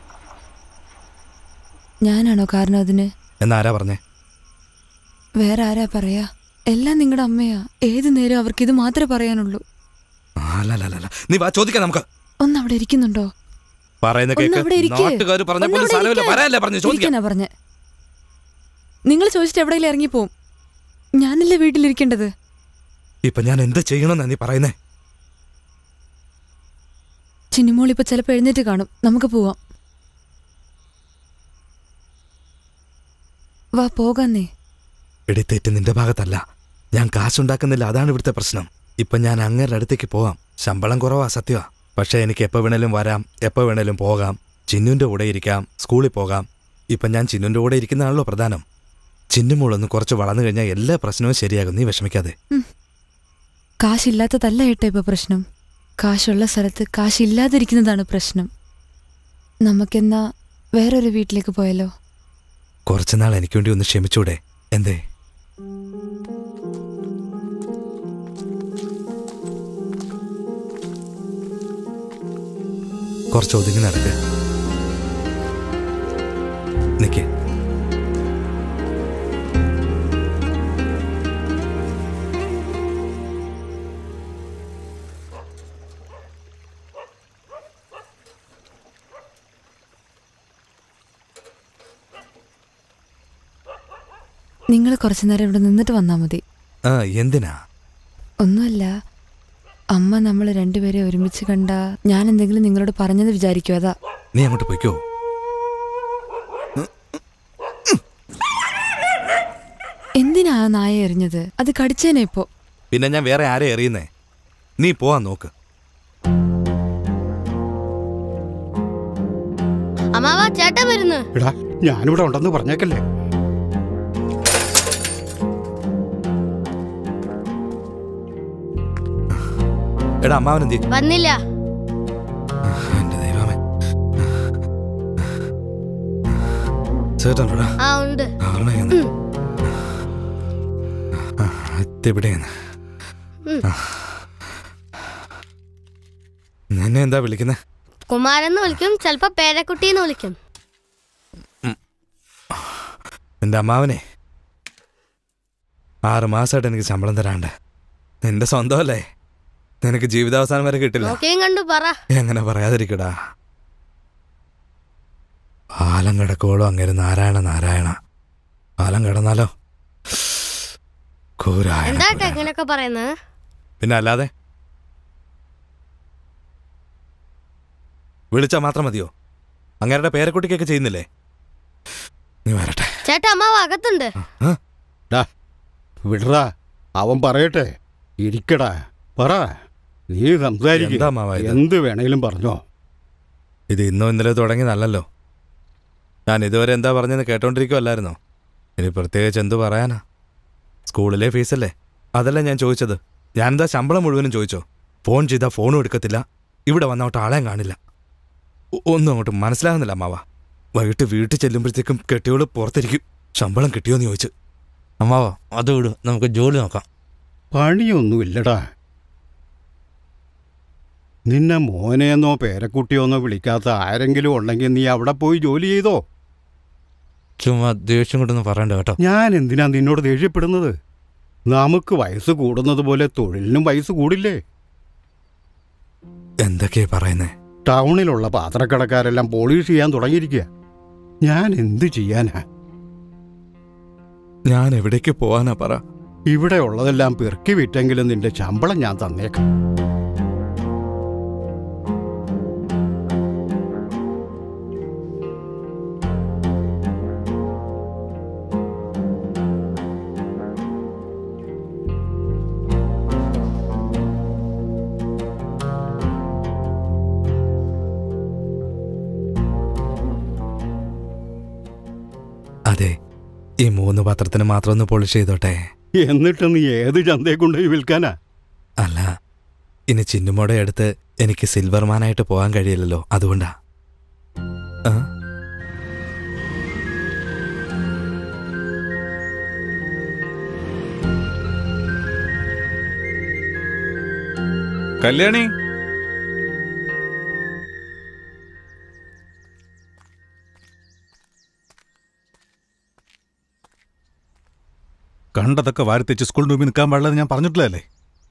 E: ഞാനാണോ കാരണം അതിന്
C: എന്നാരാ പറഞ്ഞേ
E: വേറെ ആരാ പറയാ എല്ലാം നിങ്ങളുടെ അമ്മയാ ഏത് നേരം അവർക്ക് ഇത് മാത്രമേ പറയാനുള്ളൂ
C: അല്ലല്ല നീ വാ ചോദിക്കാം നമുക്ക്
E: ഒന്ന് അവിടെ ഇരിക്കുന്നുണ്ടോ
C: പറയുന്ന
E: ഒന്ന്
C: കേക്ക്
E: അവിടെ ഇരിക്ക്.
C: നാട്ടുകാർ പറഞ്ഞ
E: ഒന്ന്
C: പോലെ
E: അവിടെ
C: സ്ഥലമില്ല
E: ഇരിക്ക്.
C: വരാല്ലേ പറഞ്ഞു ചോദിക്കാം
E: ഇരിക്കാനാ പറഞ്ഞെ നിങ്ങൾ ചോദിച്ചിട്ട് എവിടെയെങ്കിലും ഇറങ്ങിപ്പോവും ഞാനല്ലേ വീട്ടിലിരിക്കേണ്ടത്
C: ഇപ്പൊ ഞാൻ എന്ത് ചെയ്യണമെന്നാ നീ പറയുന്നേ
E: ചിന്നിമോൾ ഇപ്പൊ ചിലപ്പോ എഴുന്നേറ്റ് കാണും നമുക്ക് പോവാം വാ പോകാന്നേ
C: എടി തെറ്റ് നിന്റെ ഭാഗത്തല്ല ഞാൻ കാശുണ്ടാക്കുന്നില്ല അതാണ് ഇവിടുത്തെ പ്രശ്നം ഇപ്പൊ ഞാൻ അങ്ങേരുടെ അടുത്തേക്ക് പോവാം ശമ്പളം കുറവാ സത്യമാ പക്ഷെ എനിക്ക് എപ്പോ വേണേലും വരാം എപ്പോ വേണേലും പോകാം ചിന്നുന്റെ കൂടെ ഇരിക്കാം സ്കൂളിൽ പോകാം ഇപ്പൊ ഞാൻ ചിന്നുന്റെ കൂടെ ഇരിക്കുന്നതാണല്ലോ പ്രധാനം ചിന്നുമോളൊന്ന് കുറച്ച് വളർന്നു കഴിഞ്ഞാൽ എല്ലാ പ്രശ്നവും ശരിയാകും നീ വിഷമിക്കാതെ
E: കാശില്ലാത്തതല്ല ഏട്ടാ ഇപ്പൊ പ്രശ്നം കാശുള്ള സ്ഥലത്ത് കാശില്ലാതിരിക്കുന്നതാണ് പ്രശ്നം നമുക്കെന്നാ വേറൊരു വീട്ടിലേക്ക് പോയാലോ
C: കുറച്ചുനാൾ എനിക്ക് വേണ്ടി ഒന്ന് ക്ഷമിച്ചൂടെ എന്തേ കുറച്ച് ഒതുങ്ങി നടക്ക് നിക്ക്
E: നിങ്ങൾ കുറച്ചു നേരം ഇവിടെ നിന്നിട്ട് വന്നാൽ മതി
C: ആ എന്തിനാ
E: ഒന്നുമല്ല അമ്മ നമ്മൾ രണ്ടുപേരെ ഒരുമിച്ച് കണ്ട ഞാൻ എന്തെങ്കിലും നിങ്ങളോട് പറഞ്ഞത് വിചാരിക്കും അതാ
C: നീ അങ്ങോട്ട് പോയിക്കോ
E: എന്തിനാ ആ നായ എറിഞ്ഞത് അത് കടിച്ചേനെ ഇപ്പോ
C: പിന്നെ ഞാൻ വേറെ ആരെ എറിയുന്നേ നീ പോവാൻ നോക്ക്
B: അമ്മാവാ ചേട്ടൻ വരുന്നു
I: എടാ ഞാനിവിടെ ഉണ്ടെന്ന് പറഞ്ഞേക്കല്ലേ
C: എടാ അമ്മാവൻ എന്തി
B: വന്നില്ല
C: എന്റെ ദൈവമേ ചേട്ടനോടാ
B: ആ ഉണ്ട്
C: ആവണേന്ന് എത്തിവിടെയെന്ന്
B: ഉം.
C: നിന്നെ എന്താ വിളിക്കുന്നേ
B: കുമാരെന്ന് വിളിക്കും ചിലപ്പോ പേരക്കുട്ടിന്ന് വിളിക്കും
C: നിന്റെ അമ്മാവനെ ആറ് മാസമായിട്ട് എനിക്ക് ശമ്പളം തരാണ്ട് നിന്റെ സ്വന്തമല്ലേ നിനക്ക് ജീവിതാവസാനം വരെ കിട്ടില്ല
B: നോക്കിയും കണ്ടു പറ
C: എങ്ങനെ പറയാതിരിക്കടാ പാലം കിടക്കോളൂ അങ്ങനെ നാരായണ നാരായണ പാലം കിടന്നാലോ കൂരായണ
B: എന്താട്ടെ ഇങ്ങനെയൊക്കെ പറയുന്നത്
C: പിന്നെ അല്ലാതെ വിളിച്ചാൽ മാത്രം മതിയോ അങ്ങേരുടെ പേരക്കുട്ടിക്കൊക്കെ ചെയ്യുന്നില്ലേ നീ വരട്ടെ
B: ചേട്ടാ അമ്മാവ് അകത്തുണ്ട്
I: ഡാ വിടറാ അവൻ പറയട്ടെ ഇരിക്കടാ പറ നീ സംസാരിക്ക
C: എന്താ മാവാ ഇത്?
I: എന്ത് വേണേലും പറഞ്ഞോ
C: ഇത് ഇന്നോ ഇന്നലെ തുടങ്ങിയതല്ലല്ലോ ഞാൻ ഇതുവരെ എന്താ പറഞ്ഞെന്ന് കേട്ടോണ്ടിരിക്കുവല്ലായിരുന്നോ ഇനി പ്രത്യേകിച്ച് എന്തു പറയാനാ സ്കൂളിലെ ഫീസല്ലേ അതല്ല ഞാൻ ചോദിച്ചത് ഞാനെന്താ ശമ്പളം മുഴുവനും ചോദിച്ചോ ഫോൺ ചെയ്താൽ ഫോണും എടുക്കത്തില്ല ഇവിടെ വന്നോട്ട് ആളെയും കാണില്ല ഒ- ഒന്നും അങ്ങോട്ട് മനസ്സിലാകുന്നില്ല അമ്മാവ വൈകിട്ട് വീട്ടിൽ ചെല്ലുമ്പോഴത്തേക്കും കെട്ടിയോള് പുറത്തിരിക്കും ശമ്പളം കിട്ടിയോന്ന് ചോദിച്ചു അമ്മാവ അത് വിട് നമുക്ക് ജോലി നോക്കാം
I: പണിയൊന്നുമില്ലടാ നിന്നെ മോനെന്നോ പേരക്കുട്ടിയോന്നോ വിളിക്കാത്ത ആരെങ്കിലും ഉണ്ടെങ്കിൽ നീ അവിടെ പോയി ജോലി ചെയ്തോ
C: ചുമ്മാ ദേഷ്യം കൊണ്ടൊന്നും പറയണ്ട കേട്ടോ
I: ഞാൻ എന്തിനാ നിന്നോട് ദേഷ്യപ്പെടുന്നത് നമുക്ക് വയസ്സ് കൂടുന്നത് പോലെ തൊഴിലിനും വയസ്സ് കൂടില്ലേ
C: എന്തൊക്കെയാ പറയുന്നേ
I: ടൗണിലുള്ള പാത്രക്കടക്കാരെല്ലാം പോളിഷ് ചെയ്യാൻ തുടങ്ങിയിരിക്കുക ഞാൻ എന്ത് ചെയ്യാനാ
C: ഞാൻ എവിടേക്ക് പോവാനാ പറ
I: ഇവിടെ ഉള്ളതെല്ലാം പെറുക്കി വിറ്റെങ്കിലും നിന്റെ ശമ്പളം ഞാൻ തന്നേക്കാം
C: അതെ ഈ മൂന്ന് പത്രത്തിന് മാത്രം ഒന്ന് പോളിഷ് ചെയ്തോട്ടെ
I: എന്നിട്ട് നീ ഏത് ചന്തയെ കൊണ്ടുപോയി വിൽക്കാനാ
C: അല്ല ഇനി ചിന്നുമോടെ അടുത്ത് എനിക്ക് സിൽവർ മാനായിട്ട് പോകാൻ കഴിയില്ലല്ലോ അതുകൊണ്ടാ ആ?
F: കല്യാണി കണ്ടതൊക്കെ വാരിത്തേച്ച് സ്കൂളിന് മുമ്പിൽ നിൽക്കാൻ പാടില്ലെന്ന് ഞാൻ പറഞ്ഞിട്ടില്ലല്ലേ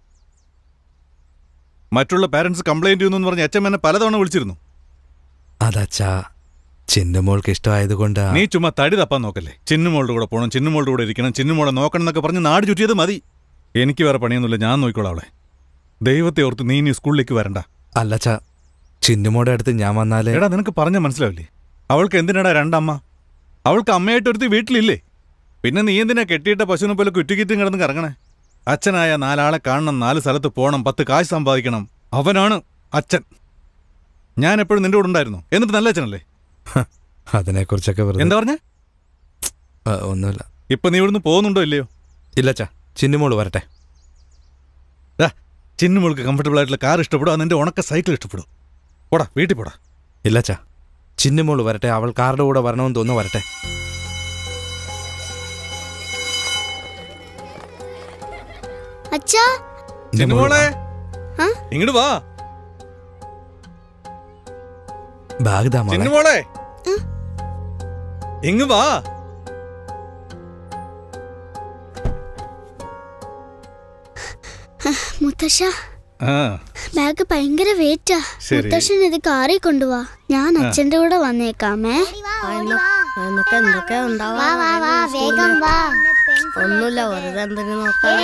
F: മറ്റുള്ള പാരന്റ്സ് കംപ്ലൈന്റ് ചെയ്യുന്നു പറഞ്ഞ് എച്ച് എം എന്നെ പലതവണ വിളിച്ചിരുന്നു
C: അതച്ഛാ ചിന്നുമോൾക്ക് ഇഷ്ടമായതുകൊണ്ടാ
F: നീ ചുമ്മാ തടി തപ്പാൻ നോക്കല്ലേ ചിന്നുമോളുടെ കൂടെ പോകണം ചിന്നുമോളുടെ കൂടെ ഇരിക്കണം ചിന്നുമോളെ നോക്കണം എന്നൊക്കെ പറഞ്ഞ് നാട് ചുറ്റിയത് മതി എനിക്ക് വേറെ പണിയൊന്നുമില്ല ഞാൻ നോക്കിക്കോളാം അവളെ ദൈവത്തെ ഓർത്ത് നീ ഇനി സ്കൂളിലേക്ക് വരണ്ട
C: അല്ലച്ചാ ചിന്നുമോടെ അടുത്ത് ഞാൻ വന്നാല്
F: എടാ നിനക്ക് പറഞ്ഞ മനസ്സിലാവില്ലേ അവൾക്ക് എന്തിനാടാ രണ്ടമ്മ അവൾക്ക് അമ്മയായിട്ട് ഒരുത്തി വീട്ടിലില്ലേ പിന്നെ നീ എന്തിനാ കെട്ടിയിട്ട പശുവിനെ പോലെ കുറ്റിക്കിറ്റും കിടന്ന് കറങ്ങണേ അച്ഛനായ നാലാളെ കാണണം നാല് സ്ഥലത്ത് പോകണം പത്ത് കാശ് സമ്പാദിക്കണം അവനാണ് അച്ഛൻ ഞാൻ എപ്പോഴും നിന്റെ കൂടെ ഉണ്ടായിരുന്നു എന്നിട്ട് നല്ല അച്ഛനല്ലേ
C: അതിനെക്കുറിച്ചൊക്കെ വെറുതെ
F: എന്താ പറഞ്ഞ
C: ആ, ഒന്നുമില്ല
F: ഇപ്പൊ നീ ഇവിടുന്ന് പോകുന്നുണ്ടോ ഇല്ലയോ
C: ഇല്ലച്ചാ ചിന്നുമോള് വരട്ടെ
F: ചിന്നുമോൾക്ക് കംഫർട്ടബിൾ ആയിട്ടുള്ള കാർ ഇഷ്ടപ്പെടും അത് നിന്റെ ഉണക്ക സൈക്കിൾ ഇഷ്ടപ്പെടും പോടാ വീട്ടിൽ പോടാ
C: ഇല്ലച്ചാ ചിന്നുമോള് വരട്ടെ അവൾ കാറുടെ കൂടെ വരണമെന്ന് തോന്നുന്നു വരട്ടെ
B: അച്ഛാ
F: ചിന്നുമോളെ
B: ആ?
F: ഇങ്ങോട്ട് വാ
C: ബാഗ് താ മോളെ
F: ചിന്നുമോളെ ഇങ്ങ് വാ
B: മുത്തശ്ശ
F: ആ
B: ബാഗ് ഭയങ്കര വെയിറ്റാ
F: ശരി.
B: മുത്തശ്ശൻ ഇത് കാറിൽ കൊണ്ടുവാ ഞാൻ അച്ഛന്റെ കൂടെ വന്നേക്കാമേ
J: നമുക്ക് എന്തൊക്കെ
A: വാ വാ വാ വേഗം വാ
J: ഒന്നുമില്ല വെറുതെ എന്തെങ്കിലും നോക്കാം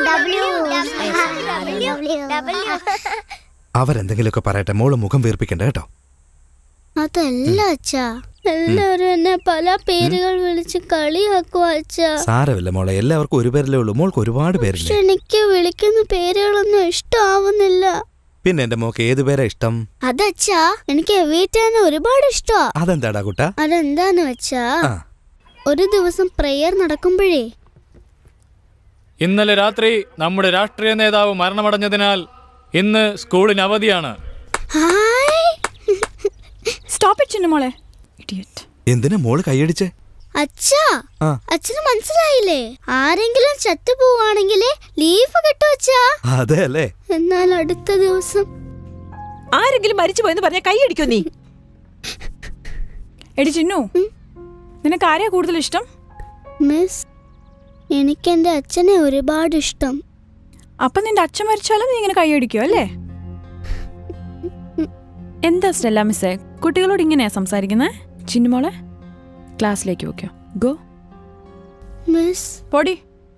C: അവരെന്തെങ്കിലുമൊക്കെ പറയട്ടെ മോള് മുഖം വീർപ്പിക്കണ്ട കേട്ടോ
B: അതല്ല അച്ഛാ എല്ലാവരും എന്നെ പല പേരുകൾ വിളിച്ച് കളിയാക്കുവാ അച്ഛാ
C: സാരമില്ല മോളെ എല്ലാവർക്കും ഒരു പേരല്ലേ ഉള്ളൂ മോൾക്ക് ഒരുപാട്
B: പക്ഷെ
C: പേരില്ലേ
B: എനിക്ക് വിളിക്കുന്ന പേരുകളൊന്നും ഇഷ്ടമാവുന്നില്ല
C: പിന്നെ എന്റെ മോക്ക് ഏത് പേരാ ഇഷ്ടം
B: അതച്ഛാ എനിക്ക് എവീറ്റാനെ ഒരുപാട് ഇഷ്ടമാ
C: അതെന്താടാ കുട്ടാ
B: അതെന്താന്ന് വെച്ചാ
C: ആ.
B: ഒരു ദിവസം പ്രെയർ നടക്കുമ്പോഴേ
K: ഇന്നലെ രാത്രി നമ്മുടെ രാഷ്ട്രീയ നേതാവ് മരണമടഞ്ഞതിനാൽ ഇന്ന് സ്കൂളിന് അവധിയാണ്
H: സ്റ്റോപ്പ് ഇറ്റ് ചിന്നുമോളെ ഇഡിയറ്റ്
C: എന്തിനാ മോള് കൈയടിച്ചേ
B: അച്ഛാ
C: ആ.
B: അച്ഛന് മനസ്സിലായില്ലേ ആരെങ്കിലും ചത്തുപോവാണെങ്കിൽ ലീവ് കിട്ടും അച്ഛാ
C: അതെ അല്ലേ
B: എന്നാൽ അടുത്ത ദിവസം
G: ആരെങ്കിലും മരിച്ചു പോയെന്ന് പറഞ്ഞാൽ കൈയടിക്കോ നീ
H: എടി ചിന്നു നിനക്ക് ആരെയാ കൂടുതൽ ഇഷ്ടം
B: മിസ് എനിക്ക് എന്റെ അച്ഛനെ ഒരുപാട് ഇഷ്ടം
H: അപ്പൊ നിന്റെ അച്ഛൻ മരിച്ചാലും നീ ഇങ്ങനെ കൈയടിക്കോ അല്ലേ എന്താ സ്റ്റെല്ല മിസ്സേ കുട്ടികളോട് ഇങ്ങനെയാ സംസാരിക്കുന്നത് ചിന്നുമോളെ ക്ലാസ്സിലേക്ക് വെക്കോ ഗോ
B: മിസ്
H: പൊടി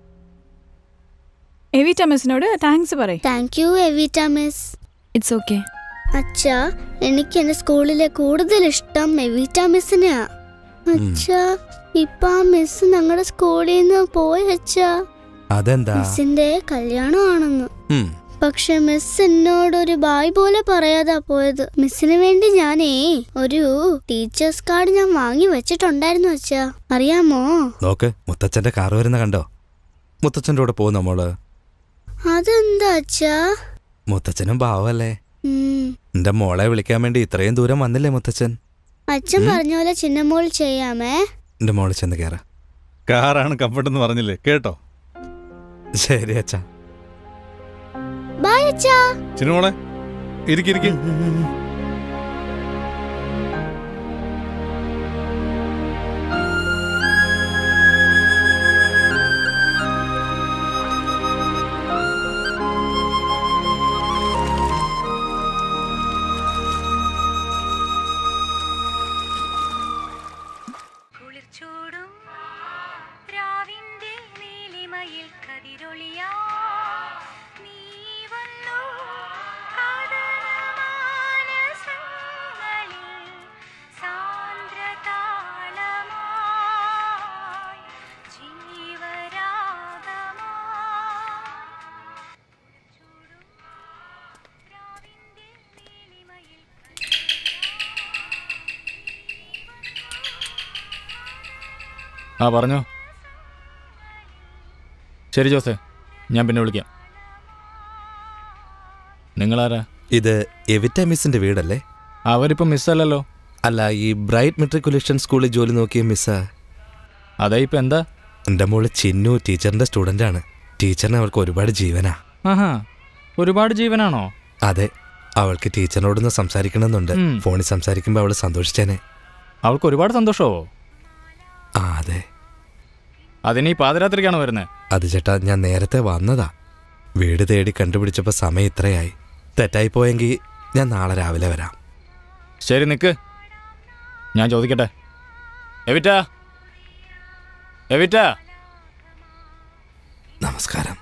H: എവിറ്റ മിസ്സിനോട് താങ്ക്സ് പറയും
B: thank you Evita miss
H: it's okay
B: അച്ഛാ എനിക്ക് എന്റെ സ്കൂളിലെ കൂടുതൽ ഇഷ്ടം എവിറ്റ മിസ്സിനെയാ അച്ഛാ ഇപ്പൊ ആ മിസ് ഞങ്ങളുടെ സ്കൂളിൽ നിന്ന് പോയി അച്ഛാ
C: അതെന്താ
B: മിസ്സിന്റെ കല്യാണമാണെന്ന്
C: ഉം.
B: പക്ഷെ മിസ് എന്നോട് ഒരു ബായ് പോലെ പറയാതാ പോയത് മിസ്സിന് വേണ്ടി ഞാനേ ഒരു ടീച്ചേഴ്സ് കാർഡ് ഞാൻ വാങ്ങി വെച്ചിട്ടുണ്ടായിരുന്നു അച്ഛാ അറിയാമോ
C: നോക്ക് മുത്തച്ഛന്റെ കാർ വരുന്ന കണ്ടോ മുത്തച്ഛന്റെ കൂടെ പോകുന്ന മോള്
B: അതെന്താ അച്ഛാ
C: മുത്തച്ഛനും പാവല്ലേ
B: ഉം.
C: എന്റെ മോളെ വിളിക്കാൻ വേണ്ടി ഇത്രയും ദൂരം വന്നില്ലേ മുത്തച്ഛൻ
B: അച്ഛൻ പറഞ്ഞ പോലെ ചിന്നമോൾ ചെയ്യാമേ
C: എന്റെ മോള് ചെന്ന് കയറ
F: കാറാണ് കംഫർട്ട് എന്ന് പറഞ്ഞില്ലേ കേട്ടോ
C: ശരി അച്ഛാ
B: ബൈ അച്ഛാ
F: ചിന്നുമോളെ ഇരിക്കിരിക്കും
L: കുളിർച്ചൂടും രാവിന്റെ
K: ആ പറഞ്ഞോ ശരി ജോസേ ഞാൻ പിന്നെ വിളിക്കാം നിങ്ങളാരാ
C: ഇത് എവിറ്റ മിസ്സിന്റെ വീടല്ലേ
K: അവരിപ്പം മിസ്സല്ലല്ലോ
C: അല്ല ഈ ബ്രൈറ്റ് മെട്രിക്കുലേഷൻ സ്കൂളിൽ ജോലി നോക്കിയ മിസ്സാ
K: അതെ ഇപ്പം എന്താ
C: എൻ്റെ മോള് ചിന്നു ടീച്ചറിന്റെ സ്റ്റുഡൻ്റ് ആണ് ടീച്ചറിന് അവൾക്ക് ഒരുപാട് ജീവനാ
K: ആഹാ ഒരുപാട് ജീവനാണോ
C: അതെ അവൾക്ക് ടീച്ചറിനോടൊന്ന് സംസാരിക്കണമെന്നുണ്ട്
K: ഉം.
C: ഫോണിൽ സംസാരിക്കുമ്പോൾ അവൾ സന്തോഷിച്ചേനെ
K: അവൾക്ക് ഒരുപാട് സന്തോഷമോ
C: ആ അതെ
K: അതിന് ഈ പാതിരാത്രിക്കാണ് വരുന്നത്
C: അത് ചേട്ടാ ഞാൻ നേരത്തെ വന്നതാ വീട് തേടി കണ്ടുപിടിച്ചപ്പോൾ സമയം ഇത്രയായി തെറ്റായി പോയെങ്കിൽ ഞാൻ നാളെ രാവിലെ വരാം
K: ശരി നിക്ക് ഞാൻ ചോദിക്കട്ടെ എവിറ്റ എവിറ്റ
C: നമസ്കാരം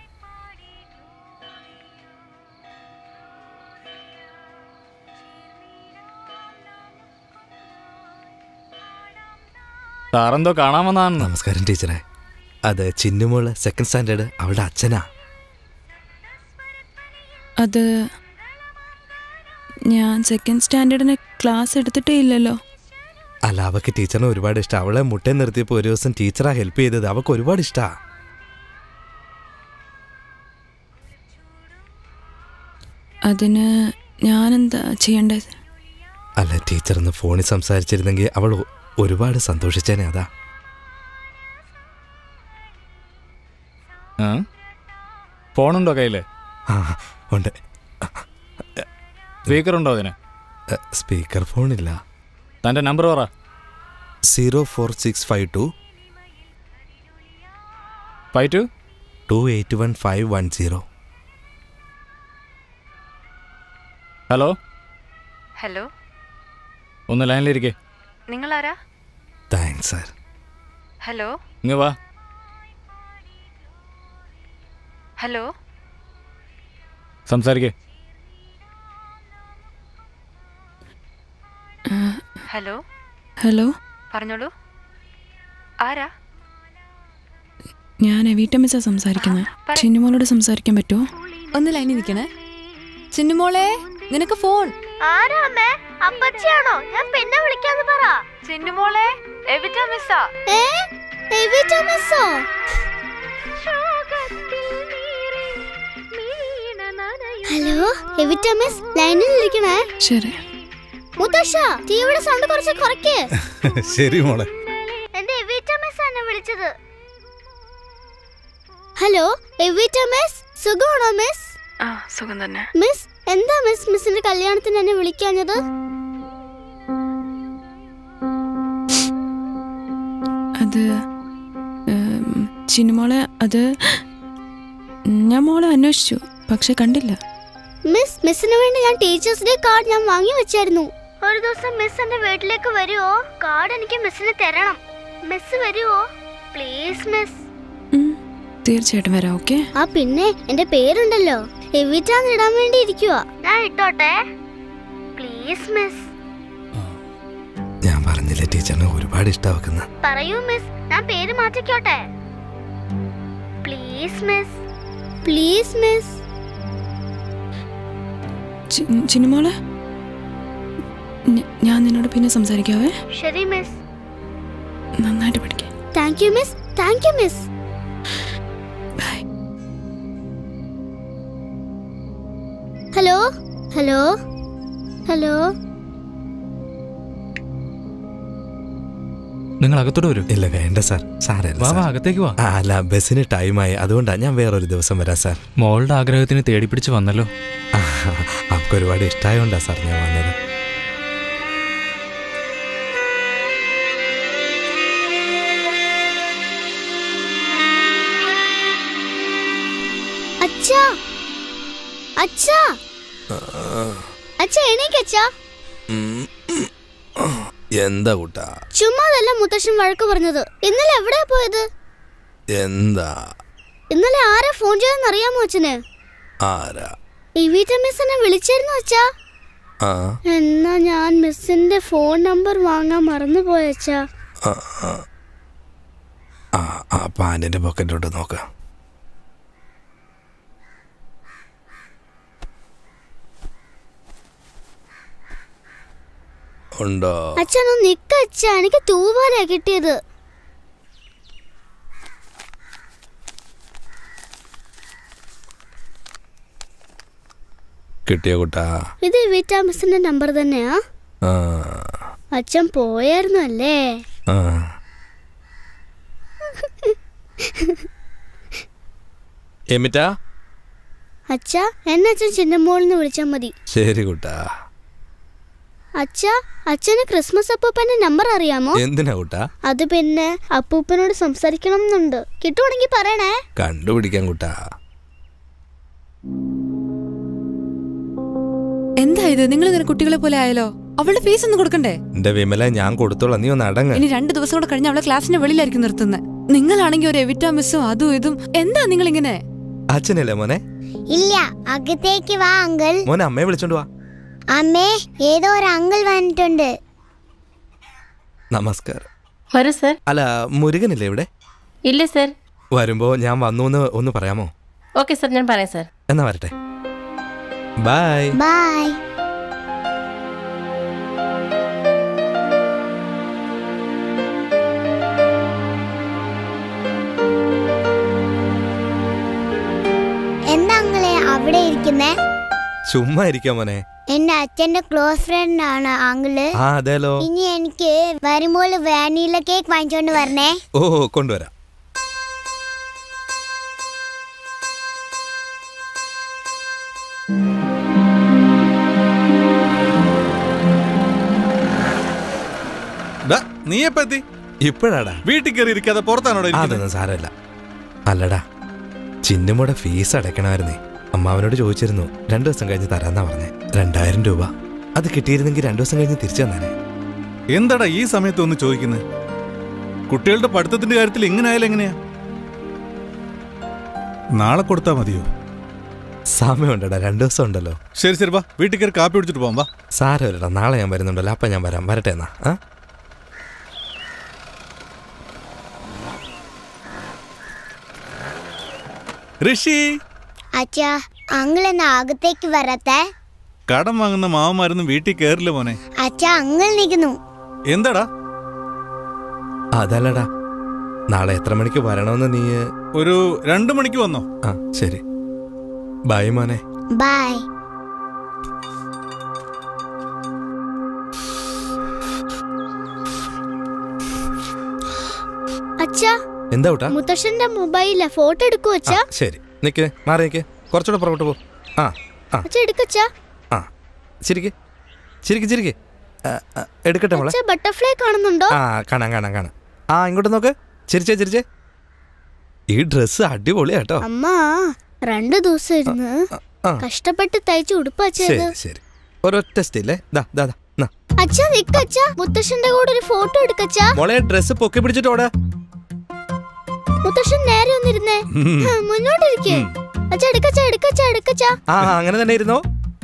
K: സാറെന്തോ കാണാൻ വന്നതാണ്
C: നമസ്കാരം ടീച്ചറെ അത് ചിന്നുമോള് സെക്കൻഡ് സ്റ്റാൻഡേർഡ് അവളുടെ അച്ഛനാ
E: അത് ഞാൻ സെക്കൻഡ് സ്റ്റാൻഡേർഡിന് ക്ലാസ് എടുത്തിട്ടേ ഇല്ലല്ലോ
C: അല്ല അവൾക്ക് ടീച്ചറിനെ ഒരുപാട് ഇഷ്ടം അവളെ മുട്ടേ നിർത്തിയപ്പോൾ ഒരു ദിവസം ടീച്ചറാ ഹെൽപ്പ് ചെയ്തത് അവൾക്ക് ഒരുപാട് ഇഷ്ടാ
E: അതിന് ഞാനെന്താ ചെയ്യേണ്ടത്
C: അല്ല ടീച്ചർ ഒന്ന് ഫോണിൽ സംസാരിച്ചിരുന്നെങ്കിൽ അവൾ ഒ- ഒരുപാട് സന്തോഷിച്ചേനെ അതാ
K: ആ? ഫോണുണ്ടോ കയ്യില്
C: ആ ഉണ്ട്
K: സ്പീക്കർ ഉണ്ടോ അതിന്
C: സ്പീക്കർ ഫോണില്ല
K: തൻ്റെ നമ്പർ പറ
C: zero four six five two
K: five two
C: two eight one five one zero
K: hello
L: hello
K: ഒന്ന് ലൈനിലിരിക്കേ
L: നിങ്ങളാരാ
C: താങ്ക്സ് സാർ
L: ഹലോ
K: ഇങ്ങ് വാ
L: ഹലോ
K: സംസാരിക്കേ
L: ഹലോ
E: ഹലോ
L: പറഞ്ഞോളൂ ആരാ
E: ഞാൻ എവീട്ട മിസ്സാ സംസാരിക്കുന്നത് ചിന്നുമോളോട് സംസാരിക്കാൻ പറ്റുമോ
M: ഒന്ന് ലൈനിൽ നിൽക്കണേ ചിന്നുമോളെ നിനക്ക് ഫോൺ
A: ആരാ അമ്മേ അപ്പച്ചിയാണോ ഞാൻ പിന്നെ വിളിക്കാന്ന് പറ
L: ചിന്നുമോളെ എവിറ്റാ മിസ്സാ
B: ഏ എവിറ്റ മിസ്സോ ഹലോ എവിറ്റ മിസ് ലൈനിൽ ഇരിക്കണേ
E: ശരി
B: മുത്തശ്ശ ടിവിയുടെ സൗണ്ട് കുറച്ച് കുറയ്ക്ക്
F: ശരി മോളെ
A: എന്റെ എവിറ്റ മിസ് എന്നെ വിളിച്ചത്
B: ഹലോ എവിറ്റ മിസ് സുഖമാണോ മിസ്
L: ആ സുഖം തന്നെ
B: മിസ് എന്താ മിസ് മിസ്സിന്റെ കല്യാണത്തിന് എന്നെ വിളിക്കാഞ്ഞത്
E: അത് ഉം, ചിന്നുമോളെ അത് ഞാൻ മോളെ അന്വേഷിച്ചു പക്ഷെ കണ്ടില്ല
B: മിസ് മിസ്സിന് വേണ്ടി ഞാൻ ടീച്ചേഴ്സ് ഡേ കാർഡ് ഞാൻ വാങ്ങി വെച്ചായിരുന്നു
A: ഒരു ദിവസം മിസ് എന്റെ വീട്ടിലേക്ക് വരുവോ കാർഡ് എനിക്ക് മിസ്സിന് തരണം മിസ് വരുവോ പ്ലീസ് മിസ്
E: തീർച്ചയായിട്ടും വരാം ഓക്കെ
B: ആ പിന്നെ എന്റെ പേരുണ്ടല്ലോ എവിറ്റാന്ന് ഇടാൻ വേണ്ടി ഇരിക്കുവാ
A: ഞാൻ ഇട്ടോട്ടെ പ്ലീസ് മിസ്
C: ഞാൻ പറഞ്ഞില്ലേ ടീച്ചറിനെ ഒരുപാട് ഇഷ്ടമാക്കുന്ന
A: പറയൂ മിസ് ഞാൻ പേര് മാറ്റിക്കോട്ടെ പ്ലീസ് മിസ്
B: പ്ലീസ് മിസ്
E: ചിന്നുമോളെ ഞ- ഞാൻ നിന്നോട് പിന്നെ സംസാരിക്കാവേ
A: ശരി മിസ്
E: നന്നായിട്ട് പഠിക്കാം
B: thank you miss thank you miss hello hello hello
K: നിങ്ങൾ അകത്തോട്ട് വരൂ
C: ഇല്ല വേണ്ട സാർ സാരല്ല
K: വാ, വാ,
C: സാർ.
K: അകത്തേക്ക് വാ.
C: ആ, അല്ല ബസ്സിന് ടൈമായി അതുകൊണ്ടാ ഞാൻ വേറൊരു ദിവസം വരാം സാർ
K: മോളുടെ ആഗ്രഹത്തിന് തേടിപ്പിടിച്ച് വന്നല്ലോ
C: ആ, അവൾക്ക് ഒരുപാട് ഇഷ്ടമായോണ്ടാ സാർ ഞാൻ വന്നത്
B: അച്ഛാ അച്ഛാ അച്ഛാ എണീക്കച്ചാ
C: എന്താ കൂട്ടാ
B: ചുമ്മാതല്ല മുത്തശ്ശൻ വഴക്ക് പറഞ്ഞത് ഇന്നലെ എവിടെയാ പോയത്
C: എന്താ
B: ഇന്നലെ ആരാ ഫോൺ ചെയ്തെന്ന് അറിയാമോ അച്ഛന്
C: ആരാ
B: ഈ വീട്ട മിസ് എന്നെ വിളിച്ചായിരുന്നു അച്ഛാ
C: ആ
B: എന്നാ ഞാൻ മിസ്സിന്റെ ഫോൺ നമ്പർ വാങ്ങാൻ മറന്നുപോയച്ചാ
C: ആ, ആ. ആ ആ പാൻറ്റിൻ്റെ പോക്കറ്റിലോട്ട് നോക്കാം ഉണ്ടോ
B: അച്ഛനൊന്ന് നിക്ക അച്ഛാ എനിക്ക് തൂവാലാ കിട്ടിയത്
C: കിട്ടിയോ കുട്ടാ
B: ഇത് വിറ്റാമിസിന്റെ നമ്പർ തന്നെയാ
C: ആ
B: അച്ഛൻ പോയായിരുന്നു അല്ലേ
C: ആ എമിറ്റാ
B: അച്ഛ എന്നെ അച്ഛൻ ചിന്നമോളിന്ന് വിളിച്ചാൽ മതി
C: ശരി കുട്ടാ
B: അച്ഛ അച്ഛന് ക്രിസ്മസ് അപ്പൂപ്പന്റെ നമ്പർ അറിയാമോ
C: എന്തിനാ കുട്ടാ
B: അത് പിന്നെ അപ്പൂപ്പനോട് സംസാരിക്കണം എന്നുണ്ട് കിട്ടുവാണെങ്കിൽ പറയണേ
C: കണ്ടുപിടിക്കാൻ കുട്ടാ
E: എന്താ ഇത് നിങ്ങൾ ഇങ്ങനെ കുട്ടികളെ പോലെ ആയാലോ അവളുടെ ഫീസ് ഒന്നും കൊടുക്കണ്ടേ
C: എന്റെ വിമല ഞാൻ കൊടുത്തോളാം നീ ഒന്ന് അടങ്ങ്
E: ഇനി രണ്ട് ദിവസം കൂടെ കഴിഞ്ഞ് അവളെ ക്ലാസ്സിന്റെ വെളിയിലായിരിക്കും നിർത്തുന്നത് നിങ്ങളാണെങ്കിൽ ഒരു എവിറ്റാ മിസ്സും അതും ഇതും എന്താ നിങ്ങൾ ഇങ്ങനെ
C: അച്ഛനല്ലേ മോനെ
N: ഇല്ല അകത്തേക്ക് വാ അങ്കിൾ
C: മോനെ അമ്മയെ വിളിച്ചോണ്ട് വാ
N: അമ്മേ ഏതോ ഒരു അങ്കിൾ വന്നിട്ടുണ്ട്
C: നമസ്കാരം
O: വരൂ സർ
C: അല്ല മുരുകനില്ലേ ഇവിടെ
O: ഇല്ല സർ
C: വരുമ്പോ ഞാൻ വന്നു എന്ന് ഒന്ന് പറയാമോ
O: ഓക്കെ സർ ഞാൻ പറയാം സർ
C: എന്നാ വരട്ടെ ബൈ
N: ബൈ എന്താ അങ്ങളെ അവിടെ ഇരിക്കുന്നേ
C: ചുമ്മാ ഇരിക്കാം മോനെ
N: എന്റെ അച്ഛന്റെ ക്ലോസ് ഫ്രണ്ട് ആണ് അങ്കിള്
C: ആ അതേലോ
N: ഇനി എനിക്ക് വരുമ്പോൾ വാനില കേക്ക് വാങ്ങിച്ചോണ്ട് വരണേ
C: ഓ കൊണ്ടുവരാം
F: ഡാ, നീ എപ്പ എത്തി
C: ഇപ്പോഴാടാ
F: വീട്ടിൽ കയറി ഇരിക്കാതെ പുറത്താണോടെ
C: അതൊന്നും സാരമില്ല അല്ലടാ ചിന്നുമോടെ ഫീസ് അടയ്ക്കണമായിരുന്നേ അമ്മാവനോട് ചോദിച്ചിരുന്നു രണ്ടു ദിവസം കഴിഞ്ഞ് തരാന്നാ പറഞ്ഞേ രണ്ടായിരം രൂപ അത് കിട്ടിയിരുന്നെങ്കിൽ രണ്ടു ദിവസം കഴിഞ്ഞ് തിരിച്ചു തന്നേനെ
F: എന്താടാ ഈ സമയത്ത് ഒന്ന് ചോദിക്കുന്നത് കുട്ടികളുടെ പഠിത്തത്തിന്റെ കാര്യത്തിൽ ഇങ്ങനെ ആയാലും എങ്ങനെയാ നാളെ കൊടുത്താ മതിയോ
C: സമയമുണ്ടടാ രണ്ടു ദിവസം ഉണ്ടല്ലോ
F: ശരി ശരി വാ വീട്ടിൽ കയറി കാപ്പി കുടിച്ചിട്ട് പോവാം വാ
C: സാരമില്ലടാ നാളെ ഞാൻ വരുന്നുണ്ടല്ലോ അപ്പം ഞാൻ വരാം വരട്ടെ എന്നാ ആ
F: ഋഷി
N: അച്ഛാ അങ്കിൾ എന്നാ അകത്തേക്ക് വരത്തെ
F: കടം വാങ്ങുന്ന മാവന്മാരൊന്നും വീട്ടിൽ കയറില്ല മോനെ
N: അച്ഛാ അങ്കിൾ നിൽക്കുന്നു
F: എന്താടാ
C: അതല്ലടാ നാളെ എത്ര മണിക്ക് വരണമെന്ന് നീ
F: ഒരു രണ്ടു മണിക്ക് വന്നോ
C: ആ ശരി ബൈ മോനെ
N: ബൈ
B: അച്ഛാ
C: എന്താ കൂട്ടാ
B: മുത്തശ്ശന്റെ മൊബൈലിലെ ഫോട്ടോ എടുക്കൂ അച്ഛാ
C: ശരി നിക്ക് മാറി നിക്ക് കുറച്ചുകൂടെ പുറകോട്ട് പോ ആ ആ
B: അച്ഛാ എടുക്കച്ചാ
C: ആ ചിരിക്ക് ചിരിക്ക് ചിരിക്ക് ആ, ആ, എടുക്കട്ടെ മോളെ
B: അച്ഛാ ബട്ടർഫ്ലൈ കാണുന്നുണ്ടോ
C: ആ കാണാം കാണാം കാണാം ആ ഇങ്ങോട്ട് നോക്ക് ചിരിച്ചേ ചിരിച്ചേ ഈ ഡ്രസ്സ് അടിപൊളിയാട്ടോ
B: അമ്മ രണ്ടു ദിവസം ഇരുന്ന്
C: ആ.
B: കഷ്ടപ്പെട്ട് തയ്ച്ച് ഉടുപ്പ്
C: ശരി
B: അച്ഛത്
C: ശരി ഒരൊറ്റ സ്റ്റില്ലേ ദാ ദാ ദാ നാ.
B: അച്ഛാ നിക്കച്ചാ മുത്തശ്ശന്റെ കൂടെ ഒരു ഫോട്ടോ എടുക്കച്ചാ
C: മോളെ ഡ്രസ്സ് പൊക്കി പിടിച്ചിട്ട് ഓടാ
B: മുത്തശ്ശൻ നേരെ ഒന്നിരുന്നേ
C: ഉം.
B: ആ, മുന്നോട്ടിരിക്കേ അച്ഛാ എടുക്കച്ചാ എടുക്കച്ചാ എടുക്കച്ചാ
C: ആ അങ്ങനെ തന്നെ ഇരുന്നോ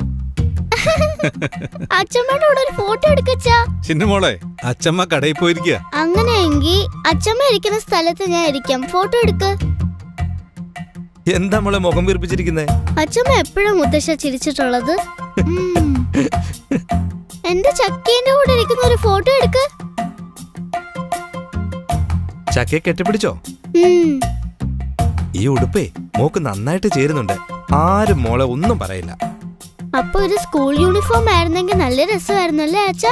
B: അച്ഛമ്മയുടെ കൂടെ ഒരു ഫോട്ടോ എടുക്കച്ചാ
F: ചിന്നുമോളെ അച്ചമ്മ കടയിൽ പോയിരിക്കുക
B: അങ്ങനെയെങ്കിൽ അച്ഛമ്മ ഇരിക്കുന്ന സ്ഥലത്ത് ഞാൻ ഇരിക്കാം ഫോട്ടോ എടുക്ക്
C: എന്താ മോളെ മുഖം വീർപ്പിച്ചിരിക്കുന്നേ
B: അച്ഛമ്മ എപ്പോഴും മുത്തശ്ശ ചിരിച്ചിട്ടുള്ളത് ഉം. എന്റെ ചക്കേന്റെ കൂടെ ഇരിക്കുന്ന ഒരു ഫോട്ടോ എടുക്ക്
C: ചക്കയെ കെട്ടിപ്പിടിച്ചോ
B: ഉം.
C: ഈ ഉടുപ്പേ മോക്ക് നന്നായിട്ട് ചേരുന്നുണ്ട് ആരും മോളെ ഒന്നും പറയില്ല
B: അപ്പൊ ഒരു സ്കൂൾ യൂണിഫോം ആയിരുന്നെങ്കിൽ നല്ല രസമായിരുന്നു അല്ലേ അച്ഛ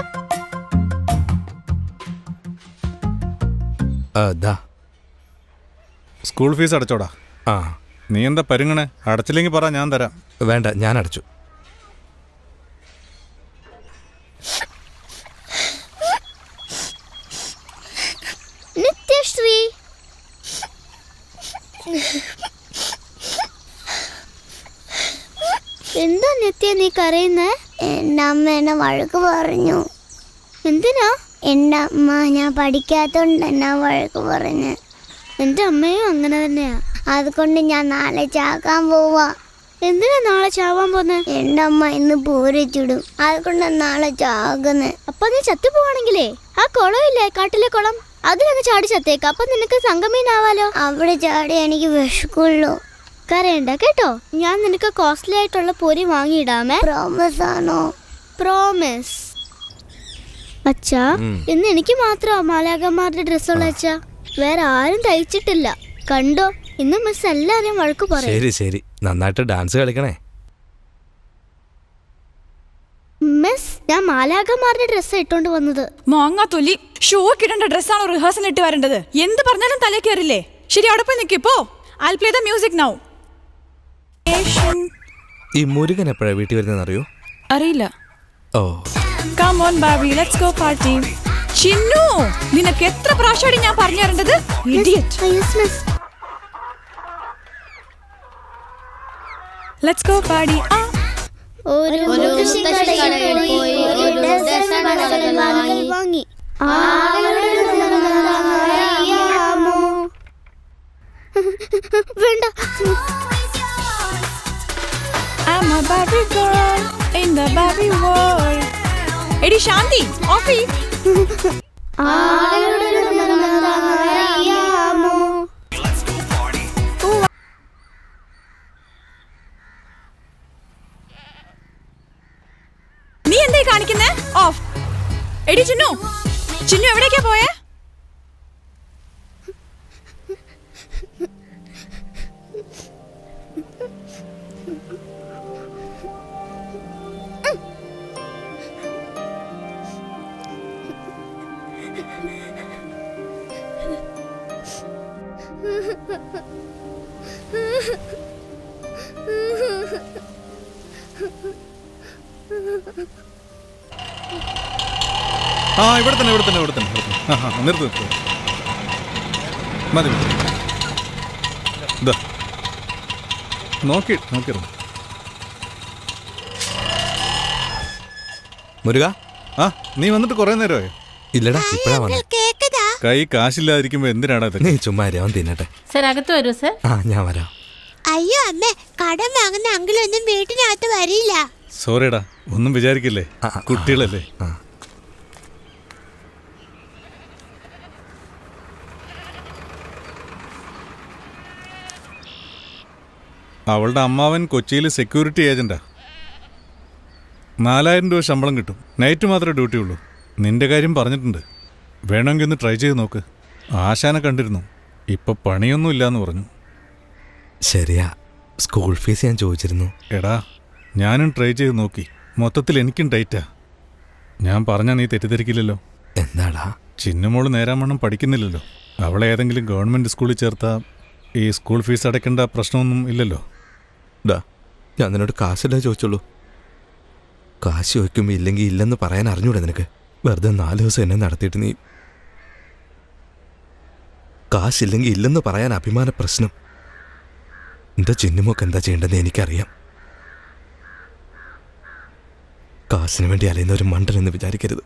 C: അതാ
F: സ്കൂൾ ഫീസ് അടച്ചോടാ
C: ആ
F: നീ എന്താ പരുങ്ങണേ അടച്ചില്ലെങ്കിൽ പറ ഞാൻ തരാം
C: വേണ്ട ഞാൻ അടച്ചു
B: നിത്യശ്രീ എന്താ നിത്യ നീ കരയുന്നേ
N: എന്റെ അമ്മ എന്നെ വഴക്ക് പറഞ്ഞു
B: എന്തിനാ
N: എന്റെ അമ്മ ഞാൻ പഠിക്കാത്തോണ്ട് എന്നാ വഴക്ക് പറഞ്ഞു
B: എന്റെ അമ്മയും അങ്ങനെ തന്നെയാ
N: അതുകൊണ്ട് ഞാൻ നാളെ ചാക്കാൻ പോവാ
B: എന്തിനാ നാളെ ചാവാൻ പോന്നെ
N: എന്റെ അമ്മ ഇന്ന് പൂരിച്ചിടും അതുകൊണ്ട് നാളെ ചാകുന്നെ
B: അപ്പൊ നീ ചത്തു പോവാണെങ്കിലേ ആ കുളമില്ലേ കാട്ടിലെ കുളം അതിലങ്ങ് ചാടി ചത്തേക്ക് അപ്പൊ നിനക്ക് സംഗമീനാവാലോ
N: അവിടെ ചാടി എനിക്ക് വിഷക്കുള്ളൂ
B: കരയണ്ട കേട്ടോ ഞാൻ നിനക്ക് കോസ്റ്റ്ലി ആയിട്ടുള്ള പൊരി വാങ്ങിയിടാമേ
N: പ്രോമിസ് ആണോ
B: പ്രോമിസ് അച്ഛാ
C: ഉം.
B: ഇന്ന് എനിക്ക് മാത്രമാ മാലാകന്മാരുടെ ഡ്രസ്സുള്ള അച്ഛാ വേറെ ആരും തയ്ച്ചിട്ടില്ല കണ്ടോ ഇന്ന് മിസ് എല്ലാരെയും വഴക്ക് പറയും
C: ശരി ശരി നന്നായിട്ട് ഡാൻസ് കളിക്കണേ
B: ഞാൻ മാലാകമാരുടെ ഡ്രസ്സ് ഇട്ടോണ്ട് വന്നത്
H: മാങ്ങാ തൊലി ഷോ ഇടേണ്ട ഡ്രസ്സാണോ റിഹേഴ്സൽ ഇട്ട് വരേണ്ടത് എന്ത് പറഞ്ഞാലും തലേ കയറില്ലേ ശരി അവിടെ പോയി നിൽക്കിപ്പോ I play the music now
C: ഈ മുരുകൻ എപ്പോഴാണ് വീട്ടിൽ വരുന്നതെന്ന് അറിയോ
M: അറിയില്ല
C: oh
H: come on baby let's go party Chinnu നിനക്ക് എത്ര പ്രാവശ്യമാണ് ഞാൻ പറഞ്ഞു തരേണ്ടത് ലെറ്റ്സ് ഗോ പാടി ആ
B: ഒരു മുത്തശ്ശിക്കടയിൽ പോയി ഒരു ഡസൻ വളകൾ വാങ്ങി അറിയാമോ വേണ്ട
H: I'm a Barbie girl in the Barbie world. എടി ശാന്തി ഓഫി
B: അറിയാമോ
H: നീ എന്തായി കാണിക്കുന്നേ ഓഫ് എടി ചിന്നു ചിന്നു എവിടേക്കാ പോയേ
F: ആ ഇവിടെ തന്നെ ഇവിടെ തന്നെ ഇവിടെ തന്നെ ഇവിടെ തന്നെ. ആ, ആ, നിർത്ത് നിർത്ത് മതി മതി ഇതാ നോക്കി നോക്കിയിരുന്നു
C: മുരുക
F: ആ നീ വന്നിട്ട് കുറെ നേരമായോ
C: ഇല്ലടാ ഇപ്പഴാ വന്നെ
F: കൈ കാശില്ലാതിരിക്കുമ്പോ എന്തിനാടാ ഇത്
C: നീ ചുമ്മാ ഇരി, അവൻ തിന്നട്ടെ
O: സർ അകത്ത് വരൂ സർ
C: ആ ഞാൻ വരാം
P: അയ്യോ അമ്മ കടം വാങ്ങുന്ന അങ്കിളൊന്നും വീട്ടിനകത്ത് വരില്ല
F: സോറിടാ ഒന്നും വിചാരിക്കില്ലേ കുട്ടികളല്ലേ അവളുടെ അമ്മാവൻ കൊച്ചിയിൽ സെക്യൂരിറ്റി ഏജന്റാ നാലായിരം രൂപ ശമ്പളം കിട്ടും നൈറ്റ് മാത്രമേ ഡ്യൂട്ടി ഉള്ളൂ നിന്റെ കാര്യം പറഞ്ഞിട്ടുണ്ട് വേണമെങ്കിൽ ഒന്ന് ട്രൈ ചെയ്ത് നോക്ക് ആശാനെ കണ്ടിരുന്നു ഇപ്പൊ പണിയൊന്നും ഇല്ലാന്ന് പറഞ്ഞു
C: ശരിയാ സ്കൂൾ ഫീസ് ഞാൻ ചോദിച്ചിരുന്നു
F: എടാ ഞാനും ട്രൈ ചെയ്ത് നോക്കി മൊത്തത്തിൽ എനിക്കും ടൈറ്റാ ഞാൻ പറഞ്ഞാ നീ തെറ്റിദ്ധരിക്കില്ലല്ലോ
C: എന്താടാ
F: ചിന്നുമോള് നേരാമണ്ണം പഠിക്കുന്നില്ലല്ലോ അവളെ ഏതെങ്കിലും ഗവൺമെന്റ് സ്കൂളിൽ ചേർത്താ ഈ സ്കൂൾ ഫീസ് അടയ്ക്കേണ്ട പ്രശ്നമൊന്നും ഇല്ലല്ലോ
C: ഡാ ഞാൻ നിന്നോട് കാശല്ലേ ചോദിച്ചുള്ളൂ കാശ് ചോദിക്കുമ്പോൾ ഇല്ലെങ്കിൽ ഇല്ലെന്ന് പറയാൻ അറിഞ്ഞൂടെ നിനക്ക് വെറുതെ നാല് ദിവസം എന്നെ നടത്തിയിട്ട് നീ കാശില്ലെങ്കിൽ ഇല്ലെന്ന് പറയാൻ അഭിമാന പ്രശ്നം എന്റെ ചിന്നുമൊക്കെ എന്താ ചെയ്യേണ്ടതെന്ന് എനിക്കറിയാം കാശിന് വേണ്ടി അലയുന്ന ഒരു മണ്ടൻ എന്ന് വിചാരിക്കരുത്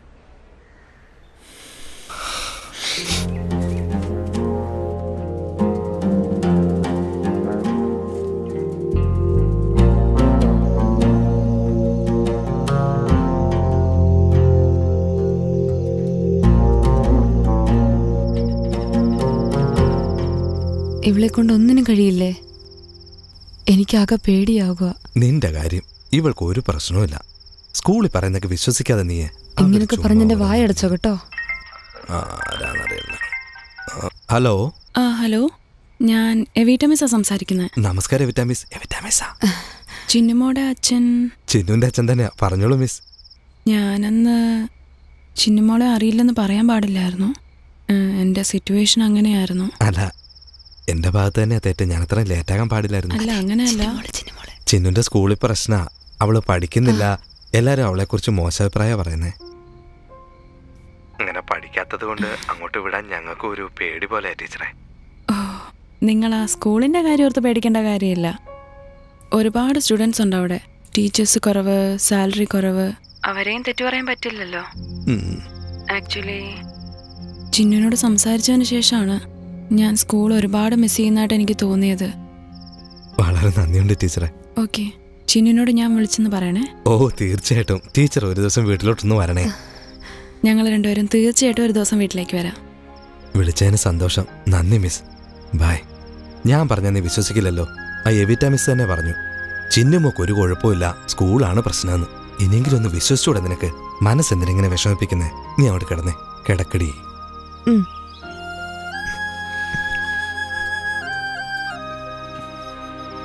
E: ഇവളെ കൊണ്ട് ഒന്നിനും കഴിയില്ലേ എനിക്കാകെ പേടിയാവുക
C: നിന്റെ കാര്യം ഇവൾക്ക് ഒരു പ്രശ്നവുമില്ല സ്കൂളിൽ പറയുന്നൊക്കെ വിശ്വസിക്കാതെ നീയെ
E: ഇങ്ങനൊക്കെ പറഞ്ഞെന്റെ വായടച്ചോ കേട്ടോ
C: ആരാന്നറിയില്ല ആ, ഹലോ
M: ആ ഹലോ ഞാൻ എവീറ്റ മിസ്സാ സംസാരിക്കുന്നത്
C: നമസ്കാരം വിറ്റാമിസ് വിറ്റാമിസാ
M: ചിന്നുമോടെ അച്ഛൻ
C: ചിന്നുവിന്റെ അച്ഛൻ തന്നെയാ പറഞ്ഞോളൂ മിസ്
M: ഞാനന്ന് ചിന്നുമോളെ അറിയില്ലെന്ന് പറയാൻ പാടില്ലായിരുന്നു ഏഹ്, എൻ്റെ സിറ്റുവേഷൻ അങ്ങനെയായിരുന്നു
C: അല്ല എന്റെ ഭാഗത്ത് തന്നെയാ തെറ്റ് ഞാൻ അത്ര ലേറ്റാകാൻ പാടില്ലായിരുന്നു
M: അല്ല അങ്ങനെയല്ല
C: ചിന്നുന്റെ സ്കൂളിൽ പ്രശ്ന അവള് പഠിക്കുന്നില്ല എല്ലാരും അവളെ കുറിച്ച് മോശാഭിപ്രായ പറയുന്നേ അങ്ങനെ പഠിക്കാത്തത് കൊണ്ട് അങ്ങോട്ട് വിടാൻ ഞങ്ങൾക്ക് ഒരു പേടി പോലെ ടീച്ചറെ
M: നിങ്ങൾ ആ സ്കൂളിൻ്റെ കാര്യം ഓർത്ത് പേടിക്കേണ്ട കാര്യമില്ല ഒരുപാട് സ്റ്റുഡൻസ് ഉണ്ട് അവിടെ ടീച്ചേഴ്സ് കുറവ് സാലറി കുറവ് അവരെയും തെറ്റു പറയാൻ പറ്റില്ലല്ലോ ആക്ച്വലി ചിന്നുവിനോട് സംസാരിച്ചതിന് ശേഷമാണ് ഞാൻ സ്കൂൾ ഒരുപാട് മിസ് ചെയ്യുന്നതായിട്ട് എനിക്ക് തോന്നിയത്
C: വളരെ നന്ദിയുണ്ട് ടീച്ചറെ
M: ഓക്കെ ചിന്നുവിനോട് ഞാൻ വിളിച്ചെന്ന് പറയണേ
C: ഓ തീർച്ചയായിട്ടും ടീച്ചർ ഒരു ദിവസം വീട്ടിലോട്ടൊന്ന് വരണേ
M: ഞങ്ങൾ രണ്ടുപേരും തീർച്ചയായിട്ടും ഒരു ദിവസം വീട്ടിലേക്ക് വരാം
C: വിളിച്ചതിന് സന്തോഷം നന്ദി മിസ് ബൈ ഞാൻ പറഞ്ഞ നീ വിശ്വസിക്കില്ലല്ലോ ആ എവിറ്റ മിസ് തന്നെ പറഞ്ഞു ചിന്നുമൊക്കെ ഒരു കുഴപ്പമില്ല സ്കൂളാണ് പ്രശ്നമെന്ന് ഇനിയെങ്കിലും ഒന്ന് വിശ്വസിച്ചൂടെ നിനക്ക് മനസ്സെന്തിനെങ്ങനെ വിഷമിപ്പിക്കുന്നേ നീ അവിടെ കിടന്നേ കിടക്കടി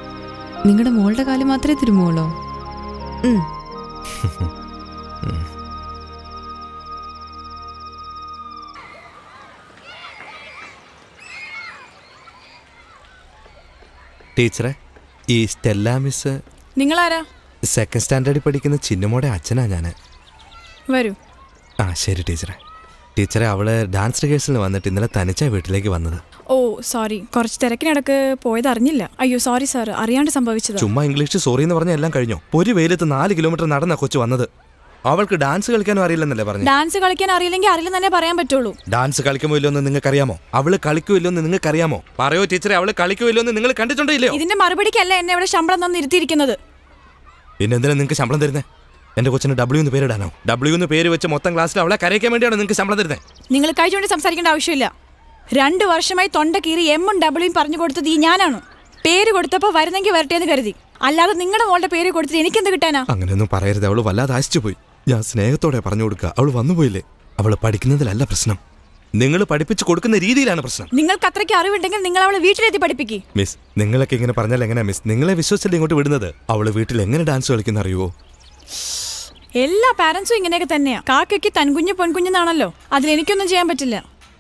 E: നിങ്ങളുടെ മോളുടെ കാല് മാത്രമേ തിരുമുള്ളൂ ഉം
C: ഉം. ടീച്ചറെ ഈ സ്റ്റെല്ല മിസ്
H: നിങ്ങളാരാ
C: സെക്കൻഡ് സ്റ്റാൻഡേർഡിൽ പഠിക്കുന്ന ചിന്നുമോടെ അച്ഛനാ ഞാൻ
H: വരൂ
C: ആ ശരി ടീച്ചറെ ടീച്ചറെ അവള് ഡാൻസ് റിഹേഴ്സലിന് വന്നിട്ട് ഇന്നലെ തനിച്ചാ വീട്ടിലേക്ക് വന്നത്
H: ഓ സോറി കുറച്ച് തിരക്കിനിടക്ക് പോയത് അറിഞ്ഞില്ല അയ്യോ സോറി സാർ അറിയാണ്ട് സംഭവിച്ചത്
C: ചുമ്മാ ഇംഗ്ലീഷ് സോറി എന്ന് പറഞ്ഞ എല്ലാം കഴിഞ്ഞു ഒരു വെയിലത്ത് നാല് കിലോമീറ്റർ നടന്ന കൊച്ചു വന്നത് അവൾക്ക് ഡാൻസ് കളിക്കാനും അറിയില്ലെന്നല്ലേ പറഞ്ഞു
H: ഡാൻസ് കളിക്കാൻ അറിയില്ലെങ്കിൽ അറിയില്ലെന്ന് തന്നെ പറയാൻ പറ്റുള്ളൂ
C: ഡാൻസ് കളിക്കുമോ ഇല്ലോ എന്ന് നിങ്ങൾക്കറിയാമോ അവള് കളിക്കുമല്ലോ എന്ന് നിങ്ങൾക്കറിയാമോ പറയോ ടീച്ചറെ അവള് കളിക്കുമല്ലോ എന്ന് നിങ്ങൾ കണ്ടിട്ടുണ്ടോ ഇല്ലയോ
H: ഇതിന്റെ മറുപടിക്കല്ല എന്നെ ഇവിടെ ശമ്പളം തന്ന് ഇരുത്തിയിരിക്കുന്നത്
C: പിന്നെ എന്തിനാ നിങ്ങൾക്ക് ശമ്പളം തരുന്നത് എന്റെ കൊച്ചിന് ഡബ്ല്യു എന്ന് പേരിടാനോ ഡബ്ല്യു എന്ന് പേര് വെച്ച് മൊത്തം ക്ലാസ്സിൽ അവളെ കരയിക്കാൻ വേണ്ടിയാണ് നിങ്ങൾക്ക് ശമ്പളം തരുന്നത്
H: നിങ്ങൾ കഴിച്ചുകൊണ്ട് സംസാരിക്കേണ്ട ആവശ്യമില്ല രണ്ട് വർഷമായി തൊണ്ട കീറി എമ്മും ഡബ്ല്യൂയും പറഞ്ഞു കൊടുത്തത് ഈ ഞാനാണ് പേര് കൊടുത്തപ്പോൾ വരുന്നെങ്കിൽ വരട്ടെ എന്ന് കരുതി അല്ലാതെ നിങ്ങളുടെ മോളുടെ പേര് കൊടുത്തിട്ട് എനിക്കെന്ത് കിട്ടാനാ
C: അങ്ങനെയൊന്നും പറയരുത് അവള് വല്ലാതെ ആശിച്ചു പോയി ഞാൻ സ്നേഹത്തോടെ പറഞ്ഞു കൊടുക്കുക അവള് വന്നുപോയില്ലേ അവള് പഠിക്കുന്നതിലല്ല പ്രശ്നം നിങ്ങൾ പഠിപ്പിച്ചു കൊടുക്കുന്ന രീതിയിലാണ് പ്രശ്നം
H: നിങ്ങൾക്ക് അത്രയ്ക്ക് അറിവുണ്ടെങ്കിൽ നിങ്ങൾ അവളെ വീട്ടിലെത്തി പഠിപ്പിക്കി
C: മിസ് നിങ്ങളൊക്കെ ഇങ്ങനെ പറഞ്ഞാൽ എങ്ങനെയാ മിസ് നിങ്ങളെ വിശ്വസിച്ചല്ലേ ഇങ്ങോട്ട് വിടുന്നത് അവള് വീട്ടിൽ എങ്ങനെ ഡാൻസ് കളിക്കുന്ന അറിയുവോ
H: എല്ലാ പാരന്റ്സും ഇങ്ങനെയൊക്കെ തന്നെയാ കാക്കയ്ക്ക് തൻകുഞ്ഞ് പൊൻകുഞ്ഞെന്നാണല്ലോ അതിൽ എനിക്കൊന്നും ചെയ്യാൻ പറ്റില്ല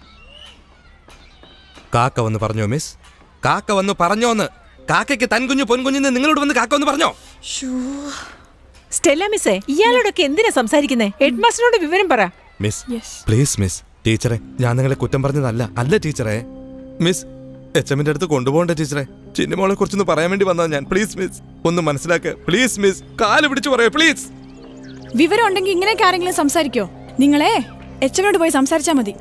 C: കാക്ക വന്ന് പറഞ്ഞോ മിസ് കാക്ക വന്ന് പറഞ്ഞോന്ന് കാക്കയ്ക്ക് തൻകുഞ്ഞു പൊൻകുഞ്ഞെന്ന് നിങ്ങളോട് വന്ന് കാക്ക വന്ന് പറഞ്ഞോ
G: സ്റ്റെല്ല മിസ്സേ ഇയാളോടൊക്കെ എന്തിനാ സംസാരിക്കുന്നേ ഹെഡ് മാസ്റ്ററിനോട് വിവരം പറ
C: മിസ് പ്ലീസ് മിസ് ടീച്ചറെ ഞാൻ നിങ്ങളെ കുറ്റം പറഞ്ഞതല്ല അല്ല ടീച്ചറെ മിസ് എച്ച് എമ്മിന്റെ അടുത്ത് കൊണ്ടുപോകണ്ട ടീച്ചറെ ചിന്നമോളെ കുറിച്ചൊന്ന് പറയാൻ വേണ്ടി വന്നതാ ഞാൻ പ്ലീസ് മിസ് ഒന്ന് മനസ്സിലാക്കുക പ്ലീസ് മിസ് കാല് പിടിച്ചു പറയൂ പ്ലീസ്
H: വിവരം ഉണ്ടെങ്കിൽ ഇങ്ങനെയൊക്കെ ആരെങ്കിലും സംസാരിക്കോ നിങ്ങളെ എച്ചനോട് പോയി സംസാരിച്ചാൽ മതി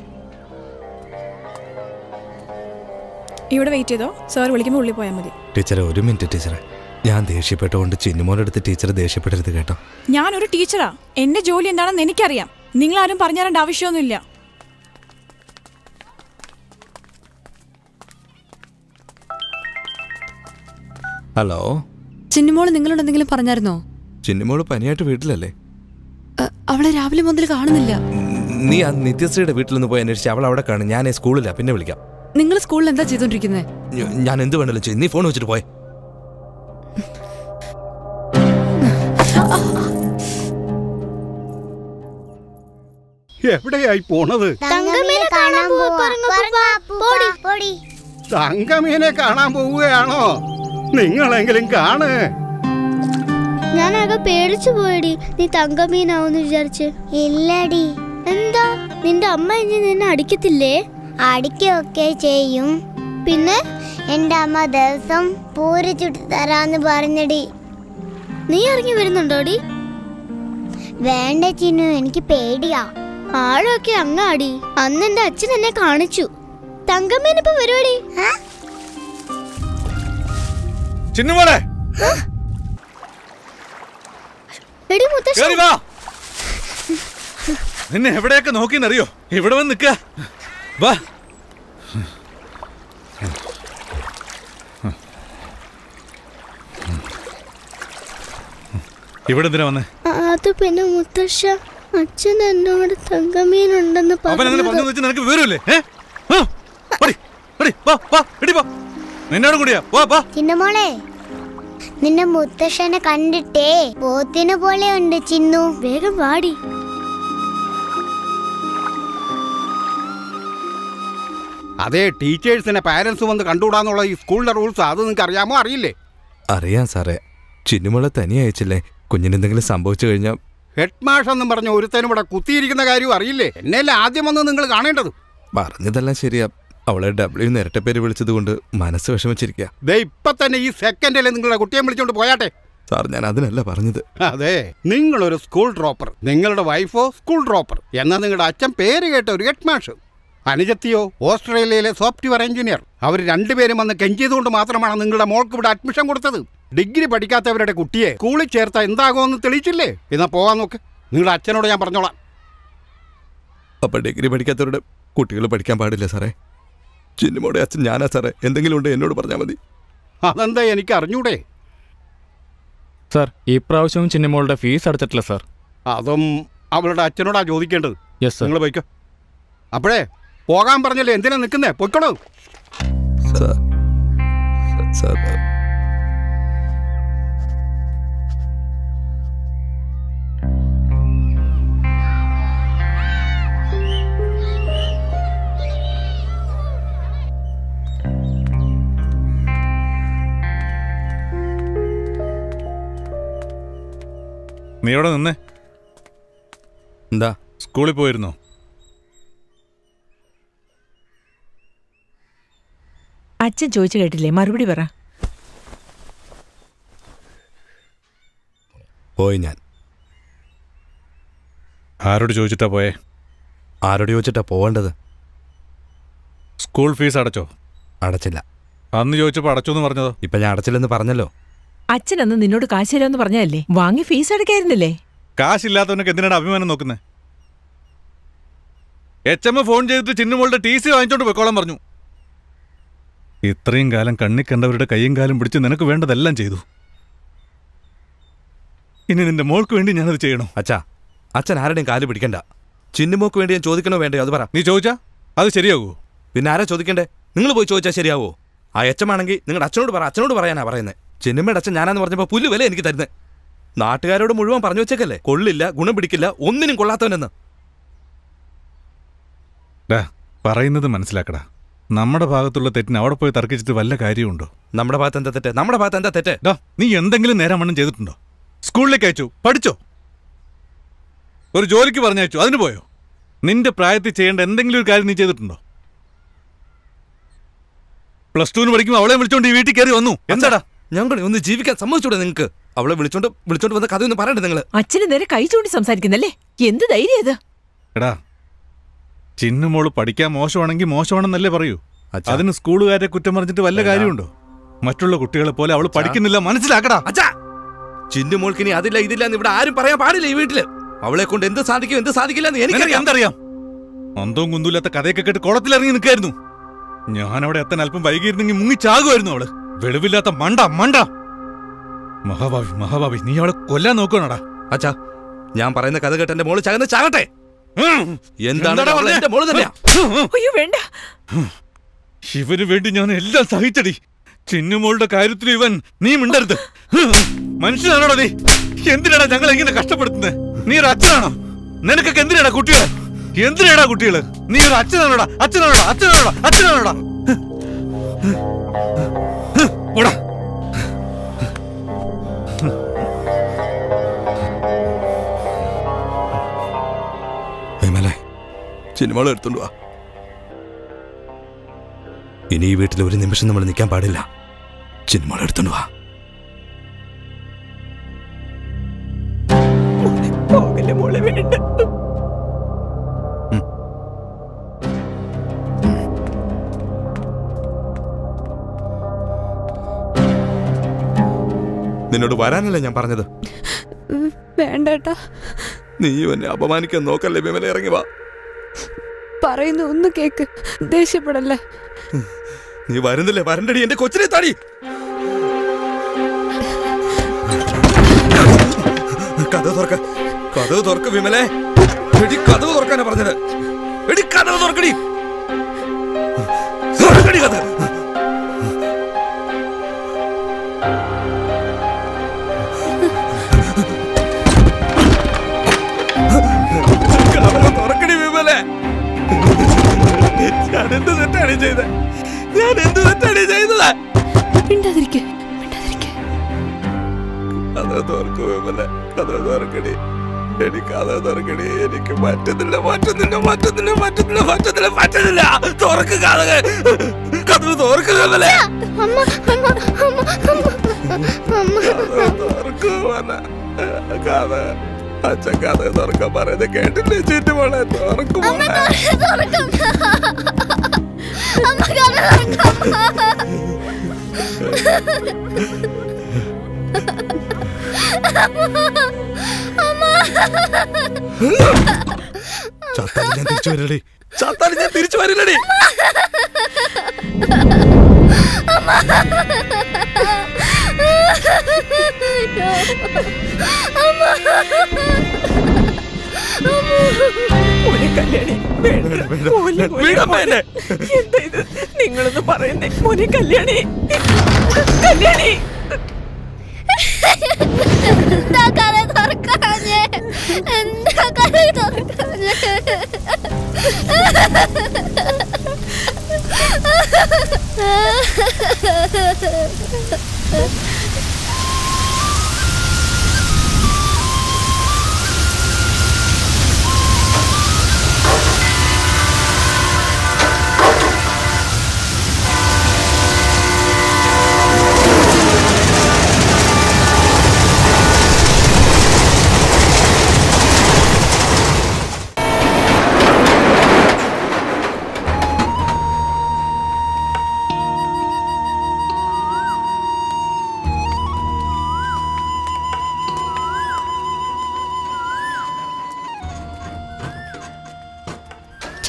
H: ഇവിടെ വെയിറ്റ് ചെയ്തോ സാർ വിളിക്കുമ്പോൾ ഉള്ളിൽ പോയാൽ മതി
C: ടീച്ചറെ ഒരു മിനിറ്റ് ടീച്ചറെ ഞാൻ ദേഷ്യപ്പെട്ടുകൊണ്ട് ചിന്നുമോളുടെ അടുത്ത് ടീച്ചർ ദേഷ്യപ്പെടരുത് കേട്ടോ
H: ഞാനൊരു ടീച്ചറാ എന്റെ ജോലി എന്താണെന്ന് എനിക്കറിയാം നിങ്ങൾ ആരും പറഞ്ഞു തരേണ്ട ആവശ്യമൊന്നുമില്ല
C: ഹലോ
E: ചിന്നിമോള് നിങ്ങളോട് എന്തെങ്കിലും പറഞ്ഞായിരുന്നോ
C: ചിന്നുമോള് പനിയായിട്ട് വീട്ടിലല്ലേ
E: അ, അവളെ രാവിലെ മുതൽ കാണുന്നില്ല
C: നീ ആ നിത്യശ്രീയുടെ വീട്ടിലൊന്ന് പോയി അന്വേഷിച്ച് അവൾ അവിടെ കാണും ഞാൻ സ്കൂളില്ല പിന്നെ വിളിക്കാം
E: നിങ്ങൾ സ്കൂളിൽ എന്താ ചെയ്തോണ്ടിരിക്കുന്നത്
C: ഞ- ഞാൻ എന്ത് വേണമല്ലോ ചെയ്യും നീ ഫോൺ വെച്ചിട്ട് പോയെ
I: എവിടെയായി പോണത്
N: തങ്കമീനെ കാണാൻ പോവാ പോടി പോടി
I: തങ്കമീനെ കാണാൻ പോവുകയാണോ നിങ്ങളെങ്കിലും കാണ്
B: ഞാനാകെ പേടിച്ചു പോയടി നീ തങ്കമീനാവെന്ന് വിചാരിച്ച്
N: ഇല്ലടി
B: എന്താ നിന്റെ അമ്മ ഇനി നിന്നെ അടിക്കത്തില്ലേ
N: അടിക്കൊക്കെ ചെയ്യും
B: പിന്നെ
N: എന്റെ അമ്മ ദിവസം പൂരി ചുട്ടി തരാന്ന് പറഞ്ഞടി
B: നീ ഇറങ്ങി വരുന്നുണ്ടോടി
N: വേണ്ട ചിന്നു എനിക്ക് പേടിയാ
B: ആഴൊക്കെ അങ്ങാടി അന്ന് എന്റെ അച്ഛൻ എന്നെ കാണിച്ചു തങ്കമ്മേനിപ്പോ വരുവാടി
F: ചിന്നുമോളെ
B: എടി മുത്തശ്ശി
F: കേറി വാ നിന്നെ എവിടെയൊക്കെ നോക്കിന്നറിയോ ഇവിടെ വന്ന് നിക്ക വാ ഇവിടെ എന്തിനാ വന്നേ
B: അത് പിന്നെ മുത്തശ്ശ അച്ഛൻ എന്നോട് തങ്കമീനുണ്ടെന്ന്
F: അവൻ അങ്ങനെ
B: പറഞ്ഞു
F: പറഞ്ഞു വെച്ച് നിനക്ക് വിവരമില്ലേ ഏ? ആ, ഓടി, ഓടി, വാ, വാ, എടി വാ. നിന്നോടും കൂടിയാ വാ വാ
N: ചിന്നമോളെ നിന്നെ മുത്തശ്ശനെ കണ്ടിട്ടേ പോത്തിനെ പോലെ ഉണ്ട് ചിന്നു
B: വേഗം വാടി
I: അതെ ടീച്ചേഴ്സിനെ പാരന്റ്സ് വന്ന് കണ്ടുകൂടാന്നുള്ള ഈ സ്കൂളിന്റെ റൂൾസ് അത് നിങ്ങൾക്ക് അറിയാമോ അറിയില്ലേ
C: അറിയാം സാറേ ചിന്നുമോളെ തനിയെ അയച്ചില്ലേ കുഞ്ഞിനെന്തെങ്കിലും സംഭവിച്ചു കഴിഞ്ഞാൽ
I: ഹെഡ് മാഷ് എന്നും പറഞ്ഞ ഒരുത്തനും ഇവിടെ കുത്തിയിരിക്കുന്ന കാര്യം അറിയില്ലേ എന്നെയല്ലേ ആദ്യം വന്ന് നിങ്ങൾ കാണേണ്ടത്
C: പറഞ്ഞതെല്ലാം ശരിയാ അവളെ ഡബ്ല്യു നേരത്തെ പേര് വിളിച്ചത് കൊണ്ട് മനസ്സ് വിഷമിച്ചിരിക്കുക
I: ദേ ഇപ്പൊ തന്നെ ഈ സെക്കൻഡിൽ നിങ്ങളുടെ കുട്ടിയെ വിളിച്ചോണ്ട് പോയാട്ടെ
C: സാർ ഞാൻ അതിനല്ല പറഞ്ഞത്
I: അതെ നിങ്ങളൊരു സ്കൂൾ ഡ്രോപ്പർ നിങ്ങളുടെ വൈഫോ സ്കൂൾ ഡ്രോപ്പർ എന്നാൽ നിങ്ങളുടെ അച്ഛൻ പേര് കേട്ട ഒരു ഹെഡ് മാഷ് അനുജത്തിയോ ഓസ്ട്രേലിയയിലെ സോഫ്റ്റ്വെയർ എഞ്ചിനീയർ അവർ രണ്ടുപേരും വന്ന് കെഞ്ചിയതുകൊണ്ട് മാത്രമാണ് നിങ്ങളുടെ മോൾക്ക് ഇവിടെ അഡ്മിഷൻ കൊടുത്തത് ഡിഗ്രി പഠിക്കാത്തവരുടെ കുട്ടിയെ സ്കൂളിൽ ചേർത്താൽ എന്താകുമെന്ന് തെളിയിച്ചില്ലേ എന്നാ പോകാൻ നോക്ക് നിങ്ങളുടെ അച്ഛനോട് ഞാൻ പറഞ്ഞോളാം
C: അപ്പൊ ഡിഗ്രി പഠിക്കാത്തവരുടെ കുട്ടികൾ പഠിക്കാൻ പാടില്ല സാറേ ചിന്നുമോടെ അച്ഛൻ ഞാനാ സാറേ എന്തെങ്കിലും ഉണ്ട് എന്നോട് പറഞ്ഞാൽ മതി
I: അതെന്താ എനിക്ക് അറിഞ്ഞൂടെ
K: സാർ ഈ പ്രാവശ്യവും ചിന്നിമോളുടെ ഫീസ് അടച്ചിട്ടില്ല സാർ
I: അതും അവളുടെ അച്ഛനോടാ ചോദിക്കേണ്ടത്
K: യെസ് സാർ
I: നിങ്ങൾ പോയിക്കോ അപ്പോഴേ പോകാൻ പറഞ്ഞല്ലേ എന്തിനാ നിൽക്കുന്നേ പൊയ്ക്കോളൂ
C: സാർ സാർ
F: നീ എവിടെ നിന്നേ
C: എന്താ
F: സ്കൂളിൽ പോയിരുന്നോ
G: അച്ഛൻ ചോദിച്ചു കേട്ടില്ലേ മറുപടി പറ
C: പോയി ഞാൻ
F: ആരോട് ചോദിച്ചിട്ടാ പോയേ
C: ആരോട് ചോദിച്ചിട്ടാ പോവേണ്ടത്
F: സ്കൂൾ ഫീസ് അടച്ചോ
C: അടച്ചില്ല
F: അന്ന് ചോദിച്ചപ്പോൾ അടച്ചു എന്ന് പറഞ്ഞതോ
C: ഇപ്പൊ ഞാൻ അടച്ചില്ലെന്ന് പറഞ്ഞല്ലോ
G: അച്ഛൻ അന്ന് നിന്നോട് കാശ് തരാമെന്ന് പറഞ്ഞതല്ലേ വാങ്ങി ഫീസ് അടക്കായിരുന്നില്ലേ
F: കാശില്ലാത്തവനൊക്കെ എന്തിനാണ് അഭിമാനം നോക്കുന്നത് എച്ച് എം ഫോൺ ചെയ്തിട്ട് ചിന്നുമോളുടെ ടി സി വാങ്ങിച്ചോണ്ട് പോയിക്കോളാൻ പറഞ്ഞു ഇത്രയും കാലം കണ്ണി കണ്ടവരുടെ കൈയും കാലും പിടിച്ച് നിനക്ക് വേണ്ടതെല്ലാം ചെയ്തു ഇനി നിന്റെ മോൾക്ക് വേണ്ടി ഞാനത് ചെയ്യണോ
C: അച്ഛാ അച്ഛൻ ആരുടെയും കാല് പിടിക്കണ്ട ചിന്നുമോക്ക് വേണ്ടി ഞാൻ ചോദിക്കണോ വേണ്ടയോ അത് പറ
F: നീ ചോദിച്ചാ അത് ശരിയാകൂ
C: പിന്നെ ആരാ ചോദിക്കണ്ടേ നിങ്ങൾ പോയി ചോദിച്ചാൽ ശരിയാവോ ആ എച്ചമാണെങ്കിൽ നിങ്ങളുടെ അച്ഛനോട് പറ അച്ഛനോട് പറയാനാ പറയുന്നത് ചിന്നമ്മയുടെ അച്ഛൻ ഞാനാന്ന് പറഞ്ഞപ്പോൾ പുല്ല് വില എനിക്ക് തരുന്നത് നാട്ടുകാരോട് മുഴുവൻ പറഞ്ഞു വെച്ചേക്കല്ലേ കൊള്ളില്ല ഗുണം പിടിക്കില്ല ഒന്നിനും കൊള്ളാത്തവനെന്ന്
F: ഡാ പറയുന്നത് മനസ്സിലാക്കടാ നമ്മുടെ ഭാഗത്തുള്ള തെറ്റിന് അവിടെ പോയി തർക്കിച്ചിട്ട് വല്ല കാര്യമുണ്ടോ
C: നമ്മുടെ ഭാഗത്ത് എന്താ തെറ്റ് നമ്മുടെ ഭാഗത്ത് എന്താ തെറ്റ്
F: ഡാ നീ എന്തെങ്കിലും നേരം വണ്ണം ചെയ്തിട്ടുണ്ടോ സ്കൂളിലേക്ക് അയച്ചു പഠിച്ചോ ഒരു ജോലിക്ക് പറഞ്ഞയച്ചു അതിന് പോയോ നിന്റെ പ്രായത്തിൽ ചെയ്യേണ്ട എന്തെങ്കിലും ഒരു കാര്യം നീ ചെയ്തിട്ടുണ്ടോ പ്ലസ് ടുവിന് പഠിക്കുമ്പോൾ അവളെ വിളിച്ചോണ്ട് ഈ വീട്ടിൽ കയറി വന്നു എന്താടാ
C: ഞങ്ങൾ ഒന്ന് ജീവിക്കാൻ സമ്മതിച്ചൂടെ നിങ്ങൾക്ക് അവളെ വിളിച്ചോണ്ട് വിളിച്ചോണ്ട് വന്ന കഥയൊന്നും പറയണ്ടേ നിങ്ങൾ
G: അച്ഛന് നേരെ കൈ ചൂണ്ടി സംസാരിക്കുന്നല്ലേ എന്ത് ധൈര്യം ഇത്
F: എടാ ചിന്നുമോള് പഠിക്കാൻ മോശമാണെങ്കിൽ മോശമാണെന്നല്ലേ പറയൂ അതിന് സ്കൂളുകാരെ കുറ്റം പറഞ്ഞിട്ട് വല്ല കാര്യമുണ്ടോ മറ്റുള്ള കുട്ടികളെ പോലെ അവള് പഠിക്കുന്നില്ല മനസ്സിലാക്കടാ
C: അച്ഛാ ചിന്നു മോൾക്ക് ഇനി അതില്ല ഇതില്ല എന്ന് ഇവിടെ ആരും പറയാൻ പാടില്ല ഈ വീട്ടില് അവളെ കൊണ്ട് എന്ത് സാധിക്കും എന്ത് സാധിക്കില്ല എന്ന്
F: നിനക്ക്
C: എനിക്കറിയാം
F: എന്തറിയാം അന്തവും കുന്തുമില്ലാത്ത കഥയൊക്കെ കേട്ട് കുളത്തിലിറങ്ങി നിൽക്കായിരുന്നു ഞാൻ അവിടെ എത്താൻ അല്പം വൈകിയിരുന്നെങ്കിൽ മുങ്ങിച്ചാകുമായിരുന്നു അവള് വെളിവില്ലാത്ത മണ്ട മണ്ട മഹാഭാവി മഹാഭാവി നീ അവളെ കൊല്ലാൻ നോക്കണടാ
C: അച്ഛാ ഞാൻ പറയുന്ന കഥ കേട്ട് എന്റെ മോള് ചകന്ന് ചാകട്ടെ എന്താണ്
F: എന്താടാ
C: അവൾ
F: പറഞ്ഞേ?
C: എന്റെ മോള് തന്നെയാ
G: അയ്യോ വേണ്ട
F: ഇവന് വേണ്ടി ഞാൻ എല്ലാം സഹിച്ചടി ചിന്നുമോളുടെ കാര്യത്തിൽ ഇവൻ നീ മിണ്ടരുത് മനുഷ്യനാണോടാ നീ എന്തിനാടാ ഞങ്ങൾ ഇങ്ങനെ കഷ്ടപ്പെടുത്തുന്നത് നീ ഒരു അച്ഛനാണോ നിനക്കൊക്കെ എന്തിനാടാ കുട്ടികള് എന്തിനാടാ കുട്ടികള് നീ ഒരു അച്ഛനാണോടാ അച്ഛനാണോടാ അച്ഛനാണോടാ അച്ഛനാണോടാ പോടാ
C: വിമലേ ചിനിമോളെ എടുത്തോണ്ട് വാ ഇനി ഈ വീട്ടിൽ ഒരു നിമിഷം നമ്മൾ നിൽക്കാൻ പാടില്ല ചിനിമോളെ എടുത്തോണ്ട് വാ
G: പോകല്ലേ മോളെ വേണ്ട
C: നിന്നോട് വരാനല്ലേ ഞാൻ പറഞ്ഞത്
E: വേണ്ടേട്ടാ
C: നീ എന്നെ അപമാനിക്കാൻ നോക്കല്ലേ വിമല ഇറങ്ങി വാ
E: പറയുന്ന ഒന്ന് കേക്ക് ദേഷ്യപ്പെടല്ലേ
C: നീ വരുന്നില്ലേ വരണ്ടടി എന്റെ കൊച്ചിനെ താടി കഥ തുറക്ക കഥ തുറക്ക വിമലേ എടി കഥ തുറക്കാനാ പറഞ്ഞത് എടി കഥ തുറക്കടി തുറക്കടി കഥ കഥ തുറക്കടി വിമലേ ഞാൻ എന്ത് തെറ്റാണ് ചെയ്തത് ഞാൻ എന്ത് തെറ്റാണ് ചെയ്തത്
E: മിണ്ടാതിരിക്കെ
C: കഥ തുറക്കു വിമല കഥ തുറക്കടി എനിക്ക് കഥ തുറക്കടി എനിക്ക് പറ്റുന്നില്ല പറ്റുന്നില്ല പറ്റുന്നില്ല പറ്റുന്നില്ല പറ്റുന്നില്ല പറ്റുന്നില്ല തുറക്ക് കഥ കഥ തുറക്ക് വിമല തുറക്കു വിമല കഥ അച്ഛൻ കഥ തുറക്കാൻ പറയുന്നത് കേട്ടില്ലേ ചുറ്റുമോളെ തുറക്കു മോളെ ചത്താലും ഞാൻ തിരിച്ചു വരലടി ചത്താലും ഞാൻ തിരിച്ചു വരില്ലടി
G: മോനെ കല്യാണി വേണ്ട മോനെ, മോനെ,
C: വീടമ്മ
G: മോനെ.
C: എന്നെ.
G: എന്താ ഇത് നിങ്ങളൊന്ന് പറയുന്നേ മോനെ കല്യാണി കല്യാണി
N: എന്താ കഥ തുറക്കാഞ്ഞേ എന്താ കഥ തുറക്കാഞ്ഞേ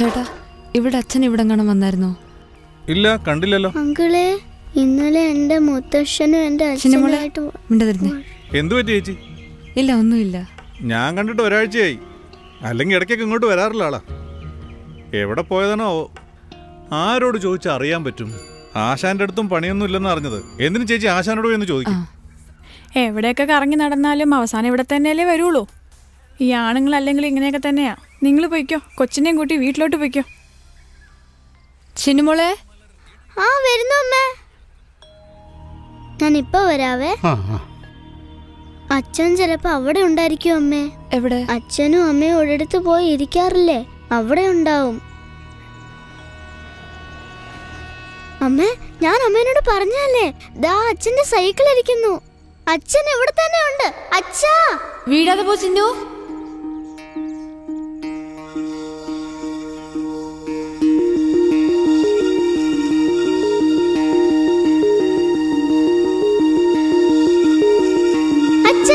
E: ചേട്ടാ ഇവിടെ അച്ഛൻ ഇവിടെ കാണാൻ വന്നായിരുന്നോ
F: ഇല്ല കണ്ടില്ലല്ലോ
B: അങ്കിളെ ഇന്നലെ എന്റെ മുത്തശ്ശനും എന്റെ
E: ചിന്നമോളെ
B: അച്ഛനായിട്ട്
E: മിണ്ടതിരുന്നേ
F: എന്തു പറ്റി ചേച്ചി
E: ഇല്ല ഒന്നുമില്ല
F: ഞാൻ കണ്ടിട്ട് ഒരാഴ്ചയായി അല്ലെങ്കിൽ ഇടയ്ക്കൊക്കെ ഇങ്ങോട്ട് വരാറില്ല ആളാ എവിടെ പോയതാണോ ആരോട് ചോദിച്ചാൽ അറിയാൻ പറ്റും ആശാന്റെ അടുത്തും പണിയൊന്നും ഇല്ലെന്ന് അറിഞ്ഞത് എന്തിനു ചേച്ചി ആശാനോട് പോയി എന്ന് ചോദിക്കും
H: എവിടെയൊക്കെ കറങ്ങി നടന്നാലും അവസാനം ഇവിടെ തന്നെയല്ലേ വരുള്ളൂ ഈ ആണുങ്ങൾ അല്ലെങ്കിൽ ഇങ്ങനെയൊക്കെ തന്നെയാ നിങ്ങൾ പൊയ്ക്കോ കൊച്ചിനെയും കൂട്ടി വീട്ടിലോട്ട് പൊയ്ക്കോ
E: ചിന്നുമോളെ
B: ആ വരുന്നു അമ്മേ ഞാൻ ഇപ്പൊ വരാവേ അച്ഛൻ ചിലപ്പോ അവിടെ ഉണ്ടായിരിക്കും അമ്മേ
E: എവിടെ
B: അച്ഛനും അമ്മയും ഒരിടത്ത് പോയി ഇരിക്കാറില്ലേ അവിടെ ഉണ്ടാവും അമ്മേ ഞാൻ അമ്മേനോട് പറഞ്ഞല്ലേ ദാ അച്ഛന്റെ സൈക്കിൾ ഇരിക്കുന്നു അച്ഛൻ ഇവിടെ തന്നെ ഉണ്ട് അച്ഛാ
E: വീടാതെ പോ ചിന്നു
B: അച്ഛാ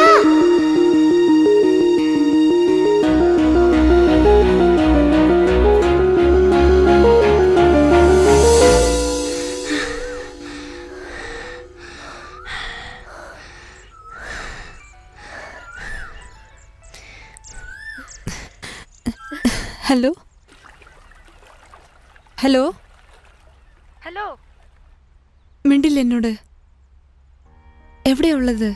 E: ഹലോ ഹലോ
L: ഹലോ
E: മിണ്ടില്ല എന്നോട് എവിടെയാ ഉള്ളത്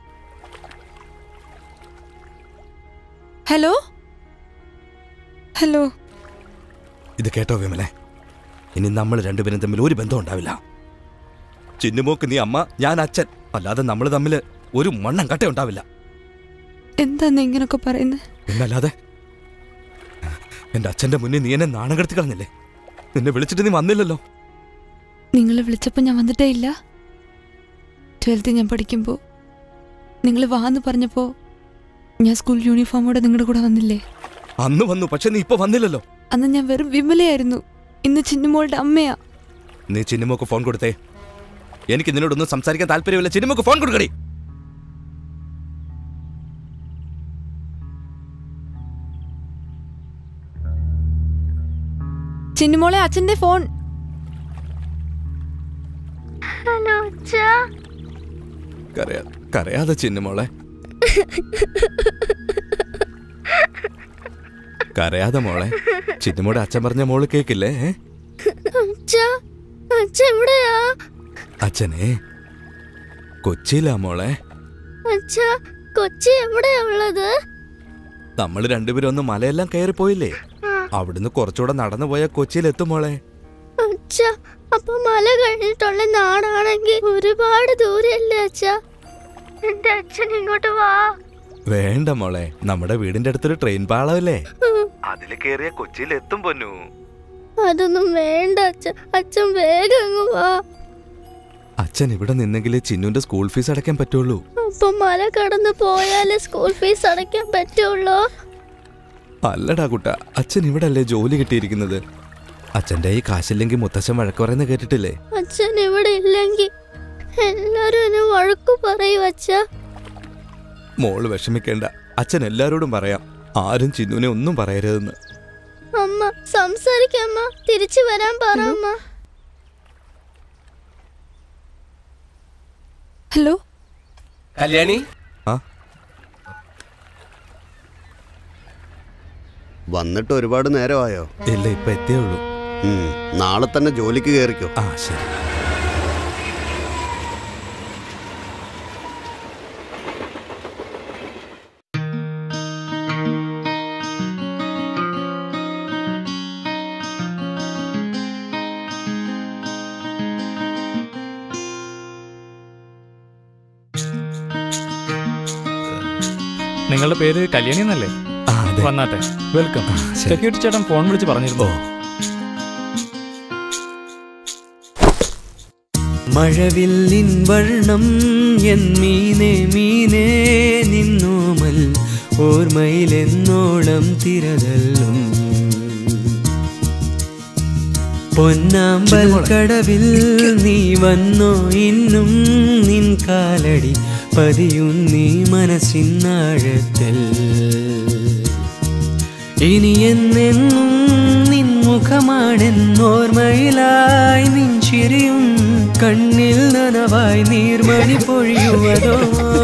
E: ഹലോ ഹലോ
C: ഇത് കേട്ടോ വിമലെ ഇനി നമ്മൾ രണ്ടുപേരും തമ്മിൽ ഒരു ബന്ധം ഉണ്ടാവില്ല ചിന്നുമോക്ക് നീ അമ്മ ഞാൻ അച്ഛൻ അല്ലാതെ നമ്മൾ തമ്മിൽ ഒരു മണ്ണം കട്ട ഉണ്ടാവില്ല
E: എന്താ നീ ഇങ്ങനൊക്കെ പറയുന്നത്
C: എന്നല്ലാതെ എന്റെ അച്ഛന്റെ മുന്നിൽ നീ എന്നെ നാണം കെടുത്തി കളഞ്ഞില്ലേ നിന്നെ വിളിച്ചിട്ട് നീ വന്നില്ലല്ലോ
E: നിങ്ങൾ വിളിച്ചപ്പോൾ ഞാൻ വന്നിട്ടേ ഇല്ല ട്വൽത്ത് ഞാൻ പഠിക്കുമ്പോൾ നിങ്ങൾ വാന്ന് പറഞ്ഞപ്പോൾ ഞാൻ സ്കൂൾ യൂണിഫോമോടെ നിങ്ങളുടെ കൂടെ വന്നില്ലേ
C: അന്ന് വന്നു പക്ഷെ നീ ഇപ്പൊ വന്നില്ലല്ലോ
E: അന്ന് ഞാൻ വെറും വിമലയായിരുന്നു ഇന്ന് ചിന്നുമോളുടെ അമ്മയാ
C: നീ ചിന്നുമോക്ക് ഫോൺ കൊടുത്തേ എനിക്ക് നിന്നോടൊന്നും സംസാരിക്കാൻ താല്പര്യമില്ല ചിന്നുമോക്ക് ഫോൺ കൊടുക്കടി
E: ചിന്നുമോളെ അച്ഛന്റെ ഫോൺ
B: ഹലോ അച്ഛാ
C: കരയാ കരയാതെ ചിന്നുമോളെ കരയാതെ മോളെ ചിന്നുമോടെ അച്ഛൻ പറഞ്ഞ മോള് കേക്കില്ലേ ഏ?
B: അച്ഛാ അച്ഛ എവിടെയാ
C: അച്ഛനെ കൊച്ചിയിലാ മോളെ
B: അച്ഛാ കൊച്ചി എവിടെയാ ഉള്ളത്
C: നമ്മൾ രണ്ടുപേരും ഒന്ന് മലയെല്ലാം കയറിപ്പോയില്ലേ അവിടുന്ന് കുറച്ചുകൂടെ നടന്നു പോയാൽ കൊച്ചിയിലെത്തും മോളെ
B: അച്ഛാ അപ്പൊ മല കഴിഞ്ഞിട്ടുള്ള നാടാണെങ്കിൽ ഒരുപാട് ദൂരല്ലേ അച്ഛാ എന്റെ അച്ഛൻ ഇങ്ങോട്ട് വാ
C: വേണ്ട മോളെ നമ്മുടെ വീടിന്റെ അടുത്തൊരു ട്രെയിൻ പാളമല്ലേ
B: ഉം.
C: അതിൽ കയറിയ കൊച്ചിയിലെത്തും പൊന്നു
B: അതൊന്നും വേണ്ട അച്ഛ അച്ഛൻ വേഗം അങ്ങ് വാ
C: അച്ഛൻ ഇവിടെ നിന്നെങ്കിലേ ചിന്നുന്റെ സ്കൂൾ ഫീസ് അടയ്ക്കാൻ പറ്റുള്ളൂ
B: അപ്പൊ മല കടന്ന് പോയാലേ സ്കൂൾ ഫീസ് അടയ്ക്കാൻ പറ്റുള്ളൂ
C: അല്ലടാ കുട്ട അച്ഛൻ ഇവിടെ അല്ലേ ജോലി കിട്ടിയിരിക്കുന്നത് അച്ഛന്റെ ഈ കാശില്ലെങ്കിൽ മുത്തച്ഛൻ വഴക്ക് പറയുന്ന കേട്ടിട്ടില്ലേ
B: അച്ഛൻ ഇവിടെ ഇല്ലെങ്കിൽ എല്ലാരും എന്നെ വഴക്കു പറയും അച്ഛാ
C: മോള് വിഷമിക്കേണ്ട അച്ഛൻ എല്ലാരോടും പറയാം ആരും ചിന്നുനെ ഒന്നും പറയരുതെന്ന്
B: അമ്മ സംസാരിക്കമ്മ തിരിച്ചു വരാൻ പറ അമ്മ
E: ഹലോ
Q: കല്യാണി
R: വന്നിട്ട് ഒരുപാട് നേരമായോ
C: ഇല്ല ഇപ്പൊ എത്തിയേ ഉള്ളൂ
R: നാളെ തന്നെ ജോലിക്ക് കയറിക്കോ
C: ആ ശരി
K: നിങ്ങളുടെ പേര് കല്യാണി എന്നല്ലേ വന്നാട്ടെ വെൽക്കം സെക്യൂരിറ്റി ചേട്ടൻ ഫോൺ വിളിച്ച് പറഞ്ഞിരുന്നു
D: മഴവില്ലിൻ വർണ്ണം എൻ മീനെ മീനെ നിന്നോമൽ ഓർമ്മയിലെന്നോളം തിരതല്ലും പൊന്നാമ്പൽ കടവിൽ നീ വന്നോ ഇന്നും നിൻ കാലടി പതിയുന്നീ മനസ്സിനാഴത്തിൽ ഇനി എന്നെന്നും നിൻ മുഖമാണെന്നോർമ്മയിലായി നിൻചിരിയും കണ്ണിൽ നനവായി നീർമണി പൊഴിയുവതോ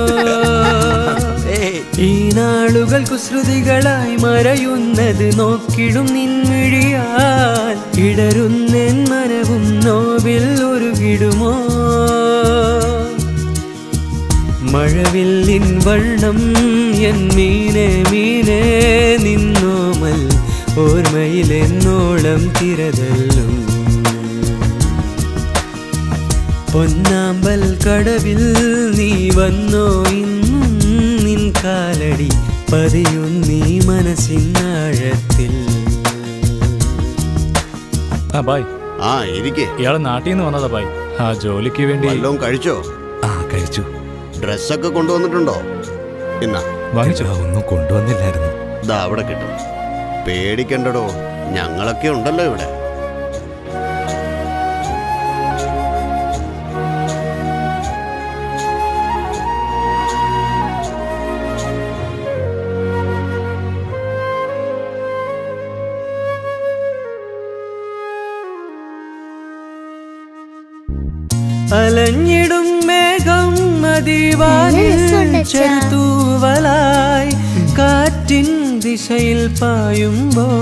D: ഈ നാളുകൾ കുസൃതികളായി മറയുന്നത് നോക്കിടും നിൻമിഴിയാൽ ഇടരുന്നെൻ മനവും നോവിൽ ഉരുകിടുമോ മഴവില്ലിൻ വണ്ണം എൻ മീനെ മീനെ നിന്നോമൽ ഓർമ്മയിലെന്നോളം തിരതല്ലും പൊന്നാമ്പൽ കടവിൽ നീ വന്നോ ഇന്നും നിൻ കാലടി പതിയുന്നീ മനസ്സിനാഴത്തിൽ
K: ആ ബായ്
R: ആ ഇരിക്കേ
K: ഇയാള് നാട്ടിൽ നിന്ന് വന്നതാ ബായ് ആ ജോലിക്ക് വേണ്ടി
R: വല്ലതും കഴിച്ചോ
C: ആ കഴിച്ചു
R: ഡ്രസ്സൊക്കെ കൊണ്ടുവന്നിട്ടുണ്ടോ എന്നാ
K: വാങ്ങിച്ചോ
C: ഒന്നും കൊണ്ടുവന്നില്ലായിരുന്നു
R: ദാ അവിടെ കിട്ടും പേടിക്കണ്ടടോ ഞങ്ങളൊക്കെ ഉണ്ടല്ലോ ഇവിടെ
D: അലഞ്ഞിടും മേഘം മതിവാനിൽ ചെറുതൂവലായി കാറ്റിൻ ദിശയിൽ പായുമ്പോൾ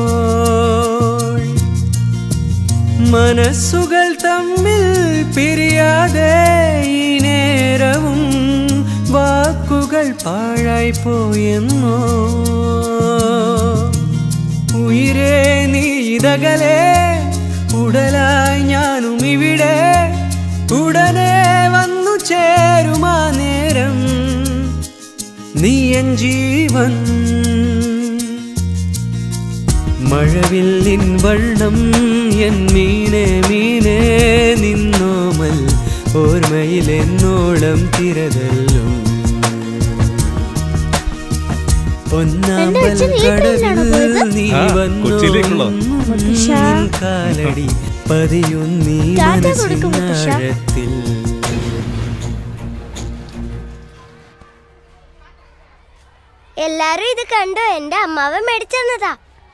D: മനസ്സുകൾ തമ്മിൽ പിരിയാതെ ഈ നേരവും വാക്കുകൾ പാഴായി പോയെന്നോ ഉയിരേ നീ ഇതകലേ ഉടലായി ഞാനും ഇവിടെ ഉടനെ വന്നു ചേരുമാ നേരം നീ എൻ ജീവൻ മഴവില്ലിൻ വണ്ണം എൻ മീനെ മീനെ നിന്നോമൽ ഓർമ്മയിലെന്നോളം തിരതല്ലും പൊന്നാമ്പൽ
B: അച്ഛൻ ഈ ട്രെയിനിലാണോ
D: കടവിൽ
B: പോയത്?
D: നീ
F: ആ,
D: വന്നു
F: കൊച്ചിയിലേക്കുള്ളോ?
B: മുത്തശ്ശാ.
D: നിൻ കാലടി പതിയുന്നീ
B: ടാറ്റ കൊടുക്ക് മുത്തശ്ശാ.
D: മനസ്സിനാഴത്തിൽ
A: എല്ലാരും ഇത് കണ്ടോ എന്റെ അമ്മാവൻ മേടിച്ചെന്നതാ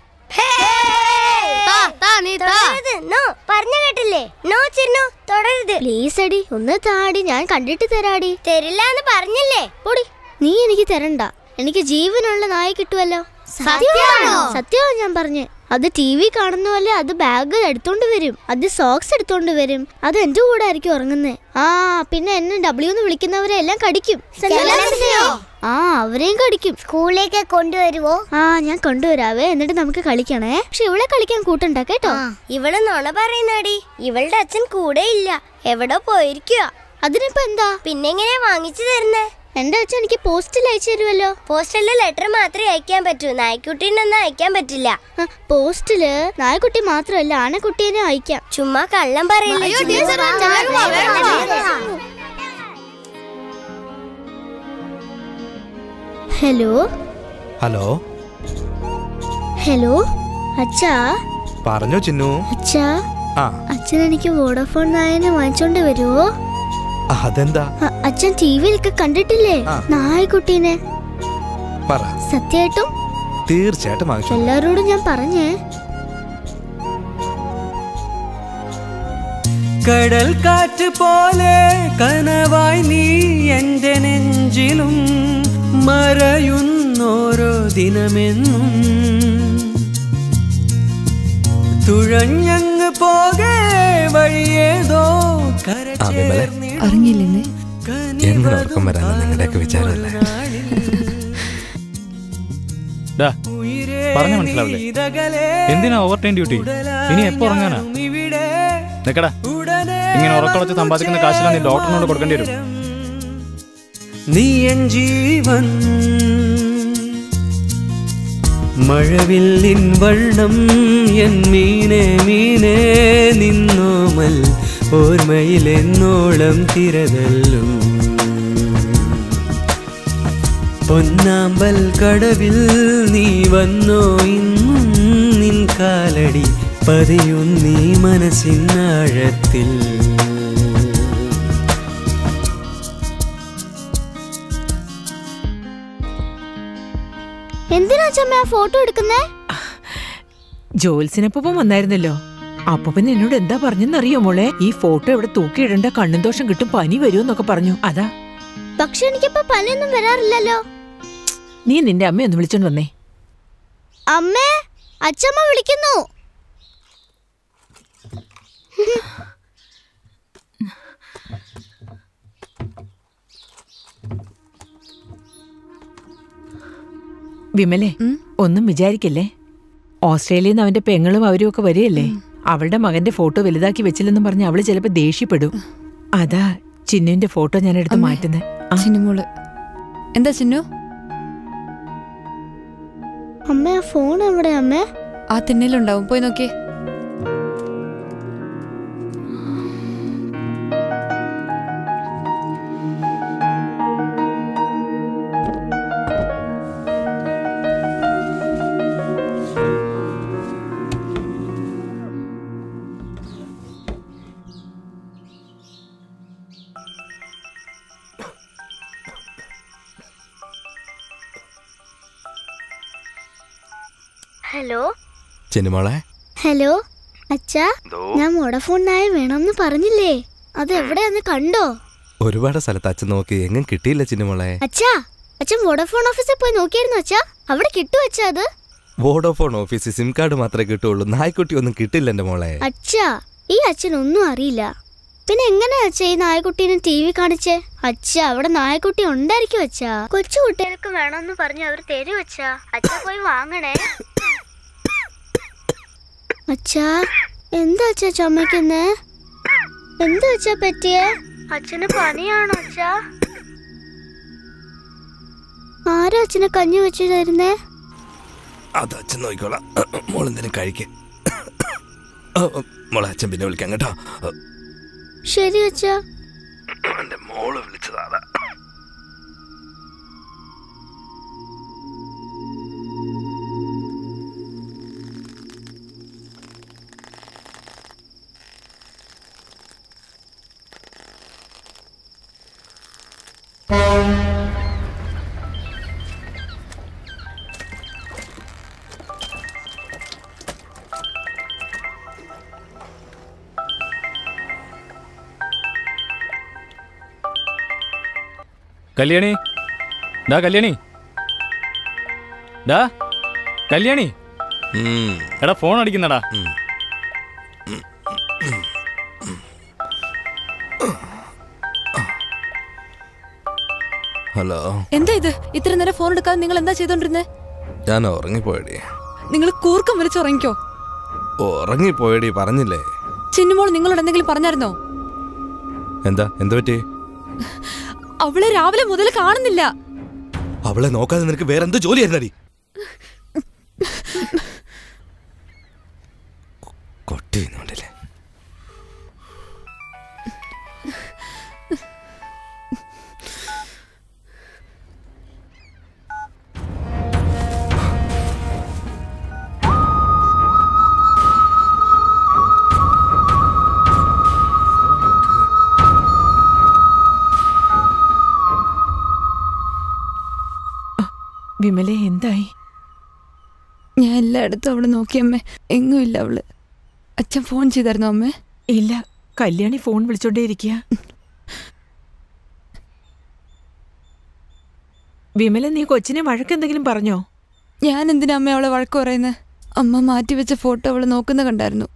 A: നോ പറഞ്ഞു കേട്ടില്ലേ നോ ചിന്നു തുടരുത്
B: പ്ലീസ് അടി ഒന്ന് താടി ഞാൻ കണ്ടിട്ട് തരാടി
A: തരില്ല എന്ന് പറഞ്ഞില്ലേ
B: പൊടി നീ എനിക്ക് തരണ്ട എനിക്ക് ജീവനുള്ള നായ കിട്ടുമല്ലോ
A: സത്യമാണോ?
B: സത്യമാണ് ഞാൻ പറഞ്ഞേ അത് ടി വി കാണുന്ന പോലെ അത് ബാഗ് എടുത്തോണ്ട് വരും അത് സോക്സ് എടുത്തോണ്ട് വരും അത് എന്റെ കൂടെ ആയിരിക്കും ഉറങ്ങുന്നേ ആ പിന്നെ എന്നെ ഡബ്ല്യു എന്ന് വിളിക്കുന്നവരെ എല്ലാം കടിക്കും
N: ചെല്ലസിനെയോ?
B: ആ അവരെയും കടിക്കും
N: സ്കൂളിലേക്ക് കൊണ്ടുവരുവോ
B: ആ ഞാൻ കൊണ്ടുവരാവേ എന്നിട്ട് നമുക്ക് കളിക്കണേ പക്ഷെ ഇവിടെ കളിക്കാൻ കൂട്ടണ്ട കേട്ടോ
A: ഇവള് നുണ പറയുന്നാടി ഇവളുടെ അച്ഛൻ കൂടെ ഇല്ല എവിടെ പോയിരിക്കുക
B: അതിനിപ്പോ എന്താ
A: പിന്നെ എങ്ങനെയാ വാങ്ങിച്ചു തരുന്നേ
B: എന്റെ അച്ഛൻ എനിക്ക് പോസ്റ്റിൽ അയച്ചു തരുമല്ലോ
A: പോസ്റ്റലില് ലെറ്റർ മാത്രമേ അയക്കാൻ പറ്റൂ നായ്ക്കുട്ടീനൊന്നും അയക്കാൻ പറ്റില്ല
B: പോസ്റ്റില് നായക്കുട്ടി മാത്രമല്ല ആനക്കുട്ടീനെ അയക്കാം
A: ചുമ്മാ കള്ളം പറയില്ല
B: അയ്യോ,
A: ചിന്നു.
B: ടീച്ചർ, വേഗം വാ, വേഗം വാ, വേഗം വാ. ഹലോ
C: ഹലോ
B: ഹലോ അച്ഛാ
C: പറഞ്ഞോ ചിന്നു
B: അച്ഛാ
C: ആ
B: അച്ഛൻ എനിക്ക് വോഡോഫോൺ നായനെ വാങ്ങിച്ചോണ്ട് വരുവോ
C: അതെന്താ
B: അ- അച്ഛൻ ടി വിയിലൊക്കെ കണ്ടിട്ടില്ലേ
C: ആ.
B: നായക്കുട്ടീനെ
C: പറ
B: സത്യമായിട്ടും
C: തീർച്ചയായിട്ടും വാങ്ങിച്ചു
B: എല്ലാരോടും ഞാൻ പറഞ്ഞേ
D: കടൽ കാറ്റ് പോലെ കനവായി നീ എന്റെ നെഞ്ചിലും മറയുന്നോരോ ദിനമെന്നും തുഴഞ്ഞങ്ങ് പോകെ വഴിയേതോ കര
C: ആ വിമലെ
E: അറിഞ്ഞില്ലെന്നേ
C: എങ്ങനെ ഉറക്കം വരാനാ നിങ്ങളുടെയൊക്കെ വിചാരമല്ലേ
K: ഡാ പറഞ്ഞ മനസ്സിലാവില്ലേ എന്തിനാ ഓവർ ടൈം ഡ്യൂട്ടി ഇനി എപ്പോ ഉറങ്ങാനാ നിക്കടാ ഇങ്ങനെ ഉറക്കളച്ച് സമ്പാദിക്കുന്ന കാശെല്ലാം നീ ഡോക്ടറിനോട് കൊടുക്കേണ്ടി വരും
D: നീ എൻ ജീവൻ മഴവില്ലിൻ വണ്ണം എൻ മീനെ മീനെ നിന്നോമൽ ഓർമ്മയിലെന്നോളം തിരതല്ലും പൊന്നാമ്പൽ കടവിൽ നീ വന്നോ ഇന്നും നിൻ കാലടി പതിയുന്നീ മനസ്സിനാഴത്തിൽ
B: എന്തിനാ അച്ഛമ്മ ആ ഫോട്ടോ എടുക്കുന്നേ
G: ജോത്സ്യനപ്പം വന്നായിരുന്നല്ലോ അപ്പൻ എന്നോട് എന്താ പറഞ്ഞെന്നറിയോ മോളെ ഈ ഫോട്ടോ ഇവിടെ തൂക്കിയിടേണ്ട കണ്ണും ദോഷം കിട്ടും പനി വരുമെന്നൊക്കെ പറഞ്ഞു അതാ
B: പക്ഷെ എനിക്കിപ്പോ പനിയൊന്നും വരാറില്ലല്ലോ
G: നീ നിന്റെ അമ്മയൊന്ന് വിളിച്ചോണ്ട് വന്നേ
B: അമ്മേ അച്ഛമ്മ വിളിക്കുന്നു
G: വിമലെ ഒന്നും വിചാരിക്കല്ലേ ഓസ്ട്രേലിയയിൽ നിന്ന് അവന്റെ പെങ്ങളും അവരും ഒക്കെ വരികയല്ലേ അവളുടെ മകന്റെ ഫോട്ടോ വലുതാക്കി വെച്ചില്ലെന്നും പറഞ്ഞ് അവള് ചിലപ്പോ ദേഷ്യപ്പെടും അതാ ചിന്നുവിന്റെ ഫോട്ടോ ഞാൻ എടുത്ത് മാറ്റുന്നത്
E: ചിന്നുമോള് എന്താ ചിന്നു
B: അമ്മ ആ ഫോൺ എവിടെ അമ്മേ
E: ആ തിണ്ണയിലുണ്ടാവും പോയി നോക്കിയേ
B: ഹലോ
C: ചെന്നുമോളെ
B: ഹലോ അച്ഛാ ഞാൻ വോഡഫോൺ നായ വേണമെന്ന് പറഞ്ഞില്ലേ അത് എവിടെയാന്ന് കണ്ടോ
C: ഒരുപാട് സ്ഥലത്ത് അച്ഛൻ നോക്കി എങ്ങും കിട്ടിയില്ല ചിന്നുമോളെ
B: അച്ഛാ അച്ഛൻ വോഡഫോൺ ഓഫീസിൽ പോയി നോക്കിയായിരുന്നു അച്ഛാ അവിടെ കിട്ടും അച്ഛാ അത്
C: വോഡോഫോൺ ഓഫീസിൽ സിം കാർഡ് മാത്രമേ കിട്ടുള്ളൂ നായ്ക്കുട്ടി ഒന്നും കിട്ടില്ല എന്റെ മോളെ
B: അച്ഛാ ഈ അച്ഛൻ ഒന്നും അറിയില്ല പിന്നെ എങ്ങനെയാ അച്ഛാ ഈ നായക്കുട്ടീനെ ടി വി കാണിച്ചേ അച്ഛാ അവിടെ നായക്കുട്ടി ഉണ്ടായിരിക്കും അച്ഛാ കൊച്ചു കുട്ടികൾക്ക് വേണമെന്ന് പറഞ്ഞ് അവർ തരും അച്ഛാ അച്ഛാ പോയി വാങ്ങണേ അച്ഛാ എന്താ അച്ഛാ ചുമക്കുന്നേ എന്താ അച്ഛാ പറ്റിയേ അച്ഛന് പനിയാണോ അച്ഛാ ആരാ അച്ഛനെ കഞ്ഞി വെച്ചു തരുന്നേ
C: അത് അച്ഛൻ നോക്കിക്കോളാം മോൾ എന്തിനും കഴിക്കേ മോളെ അച്ഛൻ പിന്നെ വിളിക്കാം കേട്ടോ
B: ശരി അച്ഛാ
C: എന്റെ മോള് വിളിച്ചതാ
K: കല്യാണി ഡാ കല്യാണി ഡാ കല്യാണി എടാ ഫോൺ അടിക്കുന്നടാ
C: ഹലോ
E: എന്താ ഇത് ഇത്ര നേരം ഫോൺ എടുക്കാതെ നിങ്ങൾ എന്താ ചെയ്തോണ്ടിരുന്നേ
C: ഞാൻ ഉറങ്ങിപ്പോയടി
E: നിങ്ങൾ കൂർക്കം വലിച്ച് ഉറങ്ങിക്കോ
C: ഉറങ്ങിപ്പോയടി പറഞ്ഞില്ലേ
E: ചിന്നുമോൾ നിങ്ങളോട് എന്തെങ്കിലും പറഞ്ഞായിരുന്നോ
C: എന്താ എന്ത് പറ്റി
E: അവളെ രാവിലെ മുതൽ കാണുന്നില്ല
C: അവളെ നോക്കാതെ നിനക്ക് വേറെ എന്ത് ജോലിയായിരുന്നടി കൊട്ടിന്നുണ്ടല്ലേ
G: വിമലെ എന്തായി
E: ഞാൻ എല്ലായിടത്തും അവളെ നോക്കിയമ്മേ എങ്ങും ഇല്ല അവള് അച്ഛൻ ഫോൺ ചെയ്തായിരുന്നോ അമ്മേ
G: ഇല്ല കല്യാണി ഫോൺ വിളിച്ചോണ്ടേ ഇരിക്കുക വിമല നീ കൊച്ചിനെ വഴക്കെന്തെങ്കിലും പറഞ്ഞോ
E: ഞാൻ എന്തിനാ അമ്മ അവളെ വഴക്ക് പറയുന്നത് അമ്മ മാറ്റിവെച്ച ഫോട്ടോ അവള് നോക്കുന്ന കണ്ടായിരുന്നു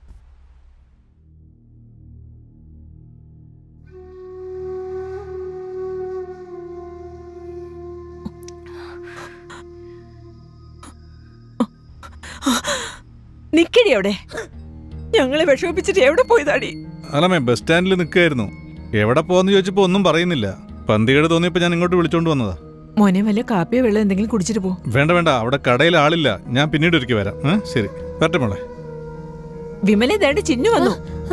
G: നിക്കടി അവിടെ ഞങ്ങളെ വിഷമിപ്പിച്ചിട്ട് എവിടെ പോയതാടി
F: അല്ലമ്മേ ബസ് സ്റ്റാൻഡിൽ നിൽക്കായിരുന്നു എവിടെ പോന്ന് ചോദിച്ചപ്പോ ഒന്നും പറയുന്നില്ല പന്തികേട് തോന്നിയപ്പോ ഞാൻ ഇങ്ങോട്ട് വിളിച്ചോണ്ട് വന്നതാ
G: മോനെ വല്ല കാപ്പിയോ വെള്ളം എന്തെങ്കിലും കുടിച്ചിട്ട് പോ
F: വേണ്ട വേണ്ട അവിടെ കടയിൽ ആളില്ല ഞാൻ പിന്നീട് ഒരിക്കൽ വരാം ഏ? ശരി വരട്ടെ മോളെ
G: വിമല ഇതാണ്ട് ചിന്നു വന്നു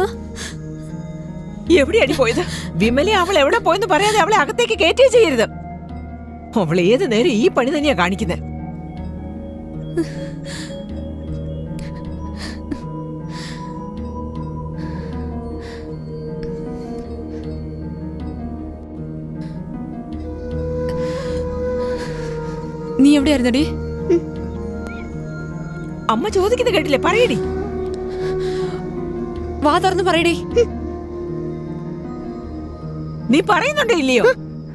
G: എവിടെയാടി പോയത് വിമല അവൾ എവിടെ പോയെന്ന് പറയാതെ അവളെ അകത്തേക്ക് കയറ്റുകയും ചെയ്യരുത് അവൾ ഏത് നേരം ഈ പണി തന്നെയാ കാണിക്കുന്നത്
E: നീ എവിടെയായിരുന്നടി
G: അമ്മ ചോദിക്കുന്ന കേട്ടില്ലേ പറയടി
E: വാ തുറന്ന് പറയടി
G: നീ പറയുന്നുണ്ടോ ഇല്ലയോ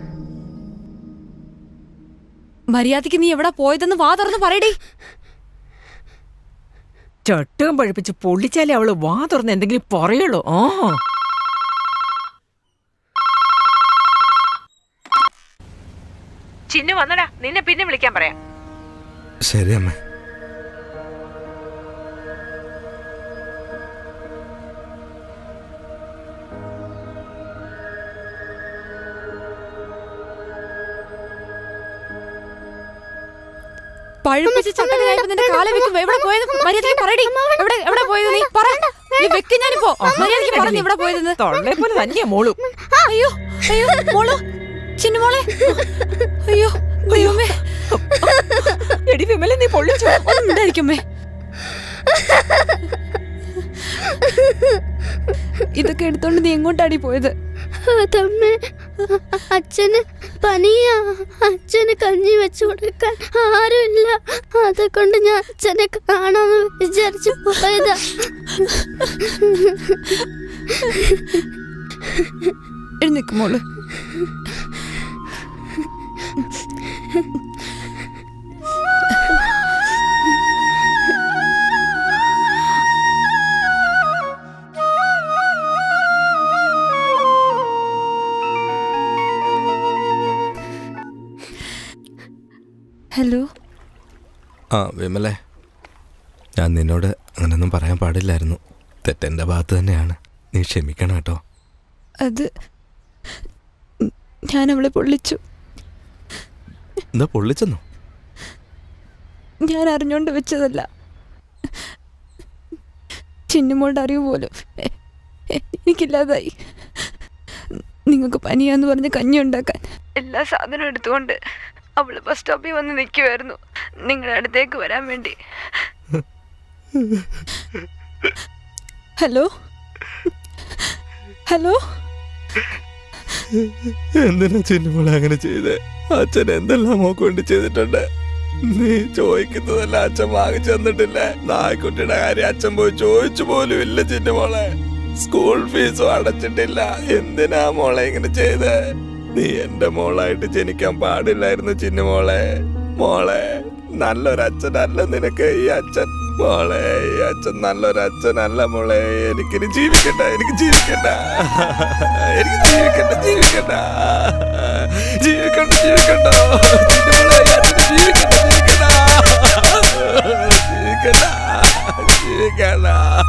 E: മര്യാദക്ക് നീ എവിടെ പോയതെന്ന് വാ തുറന്ന് പറയടി
G: ചട്ടവും പഴിപ്പിച്ച് പൊള്ളിച്ചാലേ അവള് വാ തുറന്ന് എന്തെങ്കിലും പറയുള്ളൂ ആ ചിന്നു വന്നടാ നിന്നെ പിന്നെ വിളിക്കാൻ പറയാം
C: ശരി അമ്മ
E: പഴുപ്പിച്ച് ചട്ടനായപ്പോ നിന്റെ കാലം വെക്കുമ്പോ എവിടെ പോയത് മര്യാദക്ക് പറയടി എവിടെ എവിടെ പോയത് നീ പറ നീ വെക്ക് ഞാനിപ്പോ മര്യാദക്ക് പറ നീ എവിടെ പോയതെന്ന്
G: തൊള്ളെ പോലെ തന്നെയാ മോളു
E: അയ്യോ അയ്യോ മോള് ചിന്നുമോളെ അയ്യോ ദൈവമേ
G: എടി വിമല നീ പൊള്ളിച്ചു
E: ഉണ്ടായിരിക്കുമേ ഇതൊക്കെ എടുത്തോണ്ട് നീ എങ്ങോട്ടാടി പോയത്
B: അതമ്മേ അച്ഛന് പനിയാ അച്ഛന് കഞ്ഞി വെച്ചു കൊടുക്കാൻ ആരുമില്ല അതുകൊണ്ട് ഞാൻ അച്ഛനെ കാണാമെന്ന് വിചാരിച്ചു പോയതാ
E: എഴുന്നേക്ക് മോള് ഹലോ
C: ആ വിമലേ ഞാൻ നിന്നോട് അങ്ങനെയൊന്നും പറയാൻ പാടില്ലായിരുന്നു തെറ്റെൻ്റെ ഭാഗത്ത് തന്നെയാണ് നീ ക്ഷമിക്കണം കേട്ടോ
E: അത് ഞാൻ അവളെ പൊള്ളിച്ചു
C: എന്താ പൊള്ളിച്ചെന്നോ
E: ഞാൻ അറിഞ്ഞോണ്ട് വെച്ചതല്ല ചിന്നുമോളുടെ അറിവ് പോലും എ- എ- എനിക്കില്ലാതായി നിങ്ങൾക്ക് പനിയാന്ന് പറഞ്ഞ് കഞ്ഞി ഉണ്ടാക്കാൻ എല്ലാ സാധനവും എടുത്തുകൊണ്ട് അവള് ബസ് സ്റ്റോപ്പിൽ വന്ന് നിൽക്കുമായിരുന്നു നിങ്ങളുടെ അടുത്തേക്ക് വരാൻ വേണ്ടി ഹലോ ഹലോ
C: എന്തിനാ ചിന്നുമോളെ അങ്ങനെ ചെയ്തേ അച്ഛൻ എന്തെല്ലാം മോക്ക് വേണ്ടി ചെയ്തിട്ടുണ്ട് നീ ചോദിക്കുന്നതെല്ലാം അച്ഛൻ വാങ്ങിച്ചു തന്നിട്ടില്ല നായ്ക്കുട്ടിയുടെ കാര്യം അച്ഛൻ പോയി ചോദിച്ചു പോലും ഇല്ല ചിന്നുമോളെ സ്കൂൾ ഫീസും അടച്ചിട്ടില്ല എന്തിനാ മോളെ ഇങ്ങനെ ചെയ്തേ നീ എന്റെ മോളായിട്ട് ജനിക്കാൻ പാടില്ലായിരുന്നു ചിന്നുമോളെ മോളെ നല്ലൊരച്ഛനല്ല നിനക്ക് ഈ അച്ഛൻ മോളെ ഈ അച്ഛൻ നല്ലൊരച്ഛനല്ല മോളെ എനിക്കിനി ജീവിക്കണ്ട എനിക്ക് ജീവിക്കണ്ട എനിക്ക് ജീവിക്കണ്ട ജീവിക്കണ്ട ജീവിക്കണ്ട ജീവിക്കണ്ട ചിന്നുമോളെ, ഈ അച്ഛന് ജീവിക്കണ്ട ജീവിക്കണ്ട ജീവിക്കണ്ട ജീവിക്കണ്ട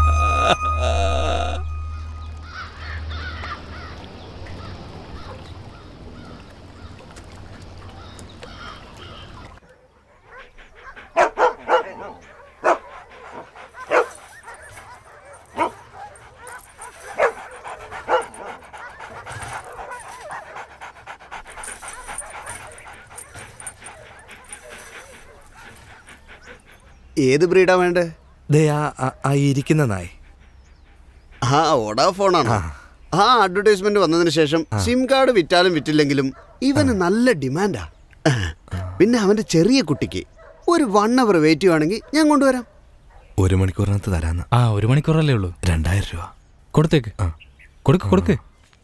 R: ഏത് ബ്രീഡാ വേണ്ടേ
C: ദേ ആ ആ- ആ ഇരിക്കുന്ന നായ്
R: ആ ഓഡാഫോണാണ് ആ അഡ്വർടൈസ്മെന്റ് വന്നതിന് ശേഷം സിം കാർഡ് വിറ്റാലും വിറ്റില്ലെങ്കിലും ഇവന് നല്ല ഡിമാൻഡാ പിന്നെ അവന്റെ ചെറിയ കുട്ടിക്ക് ഒരു വൺ അവർ വെയിറ്റ് ചെയ്യുവാണെങ്കിൽ ഞാൻ കൊണ്ടുവരാം
C: ഒരു മണിക്കൂറിനകത്ത് തരാന്ന്
K: ആ ഒരു മണിക്കൂറല്ലേ ഉള്ളൂ
C: രണ്ടായിരം രൂപ
K: കൊടുത്തേക്ക് കൊടുക്ക് കൊടുക്ക്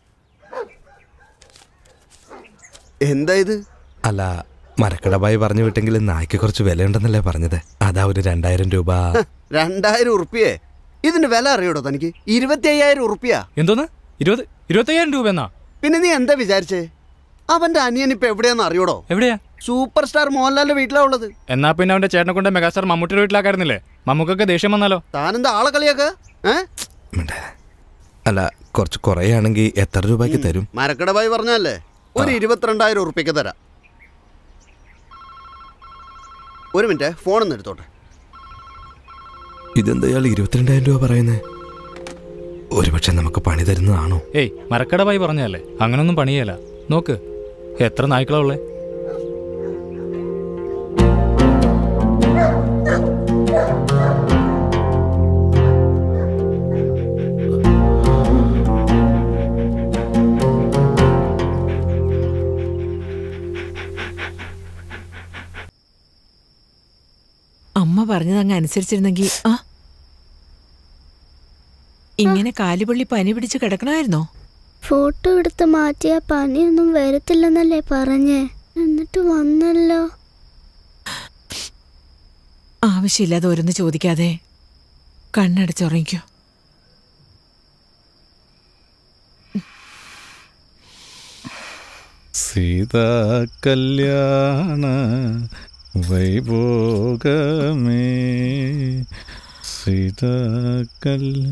R: എന്താ ഇത്
C: അല്ല മരക്കടബായി പറഞ്ഞു വിട്ടെങ്കിൽ നായ്ക്ക് കുറച്ച് വിലയുണ്ടെന്നല്ലേ പറഞ്ഞത് അതാ ഒരു രണ്ടായിരം രൂപ
R: രണ്ടായിരം ഉറുപ്പിയേ ഇതിന്റെ വില അറിയോടോ തനിക്ക് ഇരുപത്തി അയ്യായിരം ഉറുപ്പിയ
K: എന്തോന്ന് ഇരുപത് ഇരുപത്തയ്യായിരം രൂപ എന്നാ
R: പിന്നെ നീ എന്താ വിചാരിച്ചേ അവന്റെ അനിയൻ ഇപ്പൊ എവിടെയാന്ന് അറിയോടോ
K: എവിടെയാ
R: സൂപ്പർ സ്റ്റാർ മോഹൻലാലിന്റെ വീട്ടിലാ ഉള്ളത്
K: എന്നാ പിന്നെ അവന്റെ ചേട്ടനെ കൊണ്ട് മെഗാസ്റ്റാർ മമ്മൂട്ടിയുടെ വീട്ടിലാക്കായിരുന്നില്ലേ മമ്മൂക്കൊക്കെ ദേഷ്യം വന്നാലോ
R: താനെന്താ ആളെ കളിയാക്ക ഏ
C: അല്ല കുറച്ച് കുറയാണെങ്കിൽ എത്ര രൂപയ്ക്ക് തരും
R: മരക്കടബായി പറഞ്ഞല്ലേ ഒരു ഇരുപത്തിരണ്ടായിരം ഉറുപ്പിക്ക് തരാം ഒരു മിനിറ്റ് ഫോണൊന്ന് എടുത്തോട്ടെ
C: ഇതെന്താ ഇയാൾ ഇരുപത്തിരണ്ടായിരം രൂപ പറയുന്നേ ഒരുപക്ഷെ നമുക്ക് പണി തരുന്നതാണോ
K: ഏയ് മരക്കടബായി പറഞ്ഞല്ലേ അങ്ങനൊന്നും പണിയല്ല നോക്ക് എത്ര നായ്ക്കളാ ഉള്ളേ
G: അമ്മ അമ്മ പറഞ്ഞത് അങ്ങ് അനുസരിച്ചിരുന്നെങ്കിൽ ആ ഇങ്ങനെ കാലുപള്ളി പനി പിടിച്ച് കിടക്കണമായിരുന്നോ
B: ഫോട്ടോ എടുത്ത് മാറ്റിയ പനിയൊന്നും വരത്തില്ലെന്നല്ലേ പറഞ്ഞേ എന്നിട്ട് വന്നല്ലോ
G: ആവശ്യമില്ലാതെ ഓരോന്ന് ചോദിക്കാതെ കണ്ണടച്ചുറങ്ങിക്കോ
F: സീതാ കല്യാണ വൈഭോഗമേ സീതാ കല്യാണ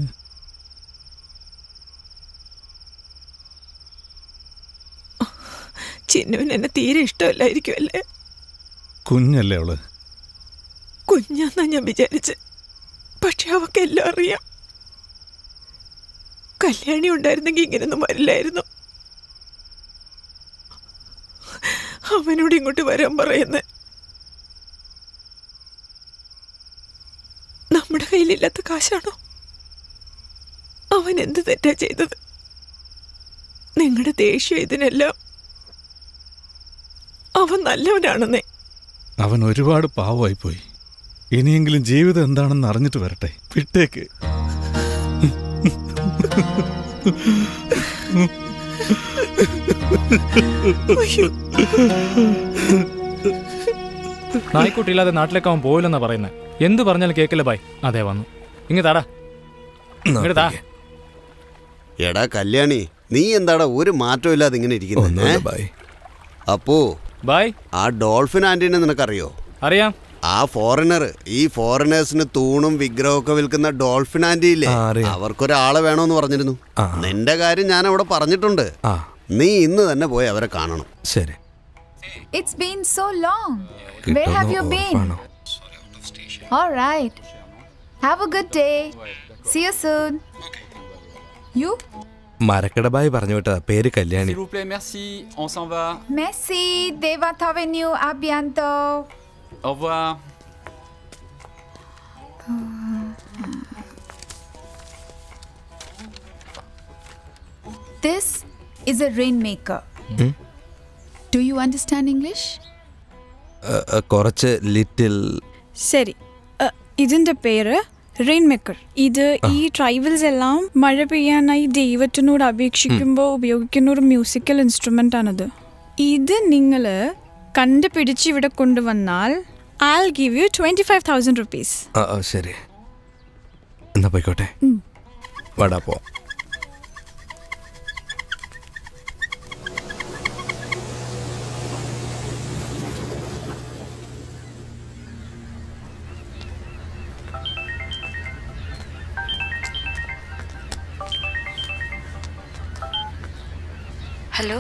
G: ചിന്നുവിന് എന്നെ തീരെ ഇഷ്ടമല്ലായിരിക്കും അല്ലേ
F: കുഞ്ഞല്ലേ അവള്
G: കുഞ്ഞാന്നാ ഞാൻ വിചാരിച്ച് പക്ഷെ അവക്ക് എല്ലാം അറിയാം കല്യാണി ഉണ്ടായിരുന്നെങ്കിൽ ഇങ്ങനൊന്നും വരില്ലായിരുന്നു അവനോട് ഇങ്ങോട്ട് വരാൻ പറയുന്നത് നമ്മുടെ കയ്യിലില്ലാത്ത കാശാണോ അവൻ എന്ത് തെറ്റാ ചെയ്തത് നിങ്ങളുടെ ദേഷ്യം ഇതിനെല്ലാം അവൻ നല്ലവനാണെന്നേ
F: അവൻ ഒരുപാട് പാവമായി പോയി ഇനിയെങ്കിലും ജീവിതം എന്താണെന്ന് അറിഞ്ഞിട്ട് വരട്ടെ വിട്ടേക്ക്
K: നായ്ക്കുട്ടിയില്ലാതെ നാട്ടിലേക്ക് അവൻ പോയില്ലെന്നാ പറയുന്നത് എന്ത് പറഞ്ഞാലും കേക്കില്ല ബായ് അതെ വന്നു ഇങ്ങ് താടാ ഇങ്ങോട്ട് താ
R: എടാ കല്യാണി നീ എന്താടാ ഒരു മാറ്റവും ഇല്ലാതെ ഇങ്ങനെ ഇരിക്കുന്നത് അപ്പോ
K: ബായ്
R: ആ ഡോൾഫിൻ ആന്റീനെ നിനക്കറിയോ
K: അറിയാം
R: ആ ഫോറിനർ ഈ ഫോറിനേഴ്സിന് തൂണും വിഗ്രഹമൊക്കെ വിൽക്കുന്ന ഡോൾഫിൻ ആന്റി ഇല്ലേ അവർക്കൊരാളെ വേണോന്ന് പറഞ്ഞിരുന്നു നിന്റെ കാര്യം ഞാൻ അവിടെ പറഞ്ഞിട്ടുണ്ട് നീ ഇന്ന് തന്നെ പോയി അവരെ കാണണം
C: ശരി
Q: It's been so long. Where have you been? All right. Have a good day. See you soon. You?
C: മരക്കടബായി പറഞ്ഞു വിട്ടതാ പേര് Kalyani
S: S'il vous plaît, merci. On s'en va.
Q: Merci. Devat Avenue. À bientôt.
S: Au revoir.
Q: This is a rainmaker. Do you understand English?
C: ഏ, ഏ, കുറച്ച് little
H: ശരി അ, ഇതിന്റെ പേര് rain maker ഇത് ഈ ട്രൈബൽസ് എല്ലാം മഴ പെയ്യാനായി ദൈവത്തിനോട് അപേക്ഷിക്കുമ്പോൾ ഉപയോഗിക്കുന്ന ഒരു മ്യൂസിക്കൽ ഇൻസ്ട്രുമെന്റ് ആണത് ഇത് നിങ്ങൾ കണ്ടുപിടിച്ച് ഇവിടെ കൊണ്ടുവന്നാൽ I give you twenty five thousand rupees
C: ആ, ആ, ശരി എന്നാ പോയിക്കോട്ടെ വാടാ പോ
M: ഹലോ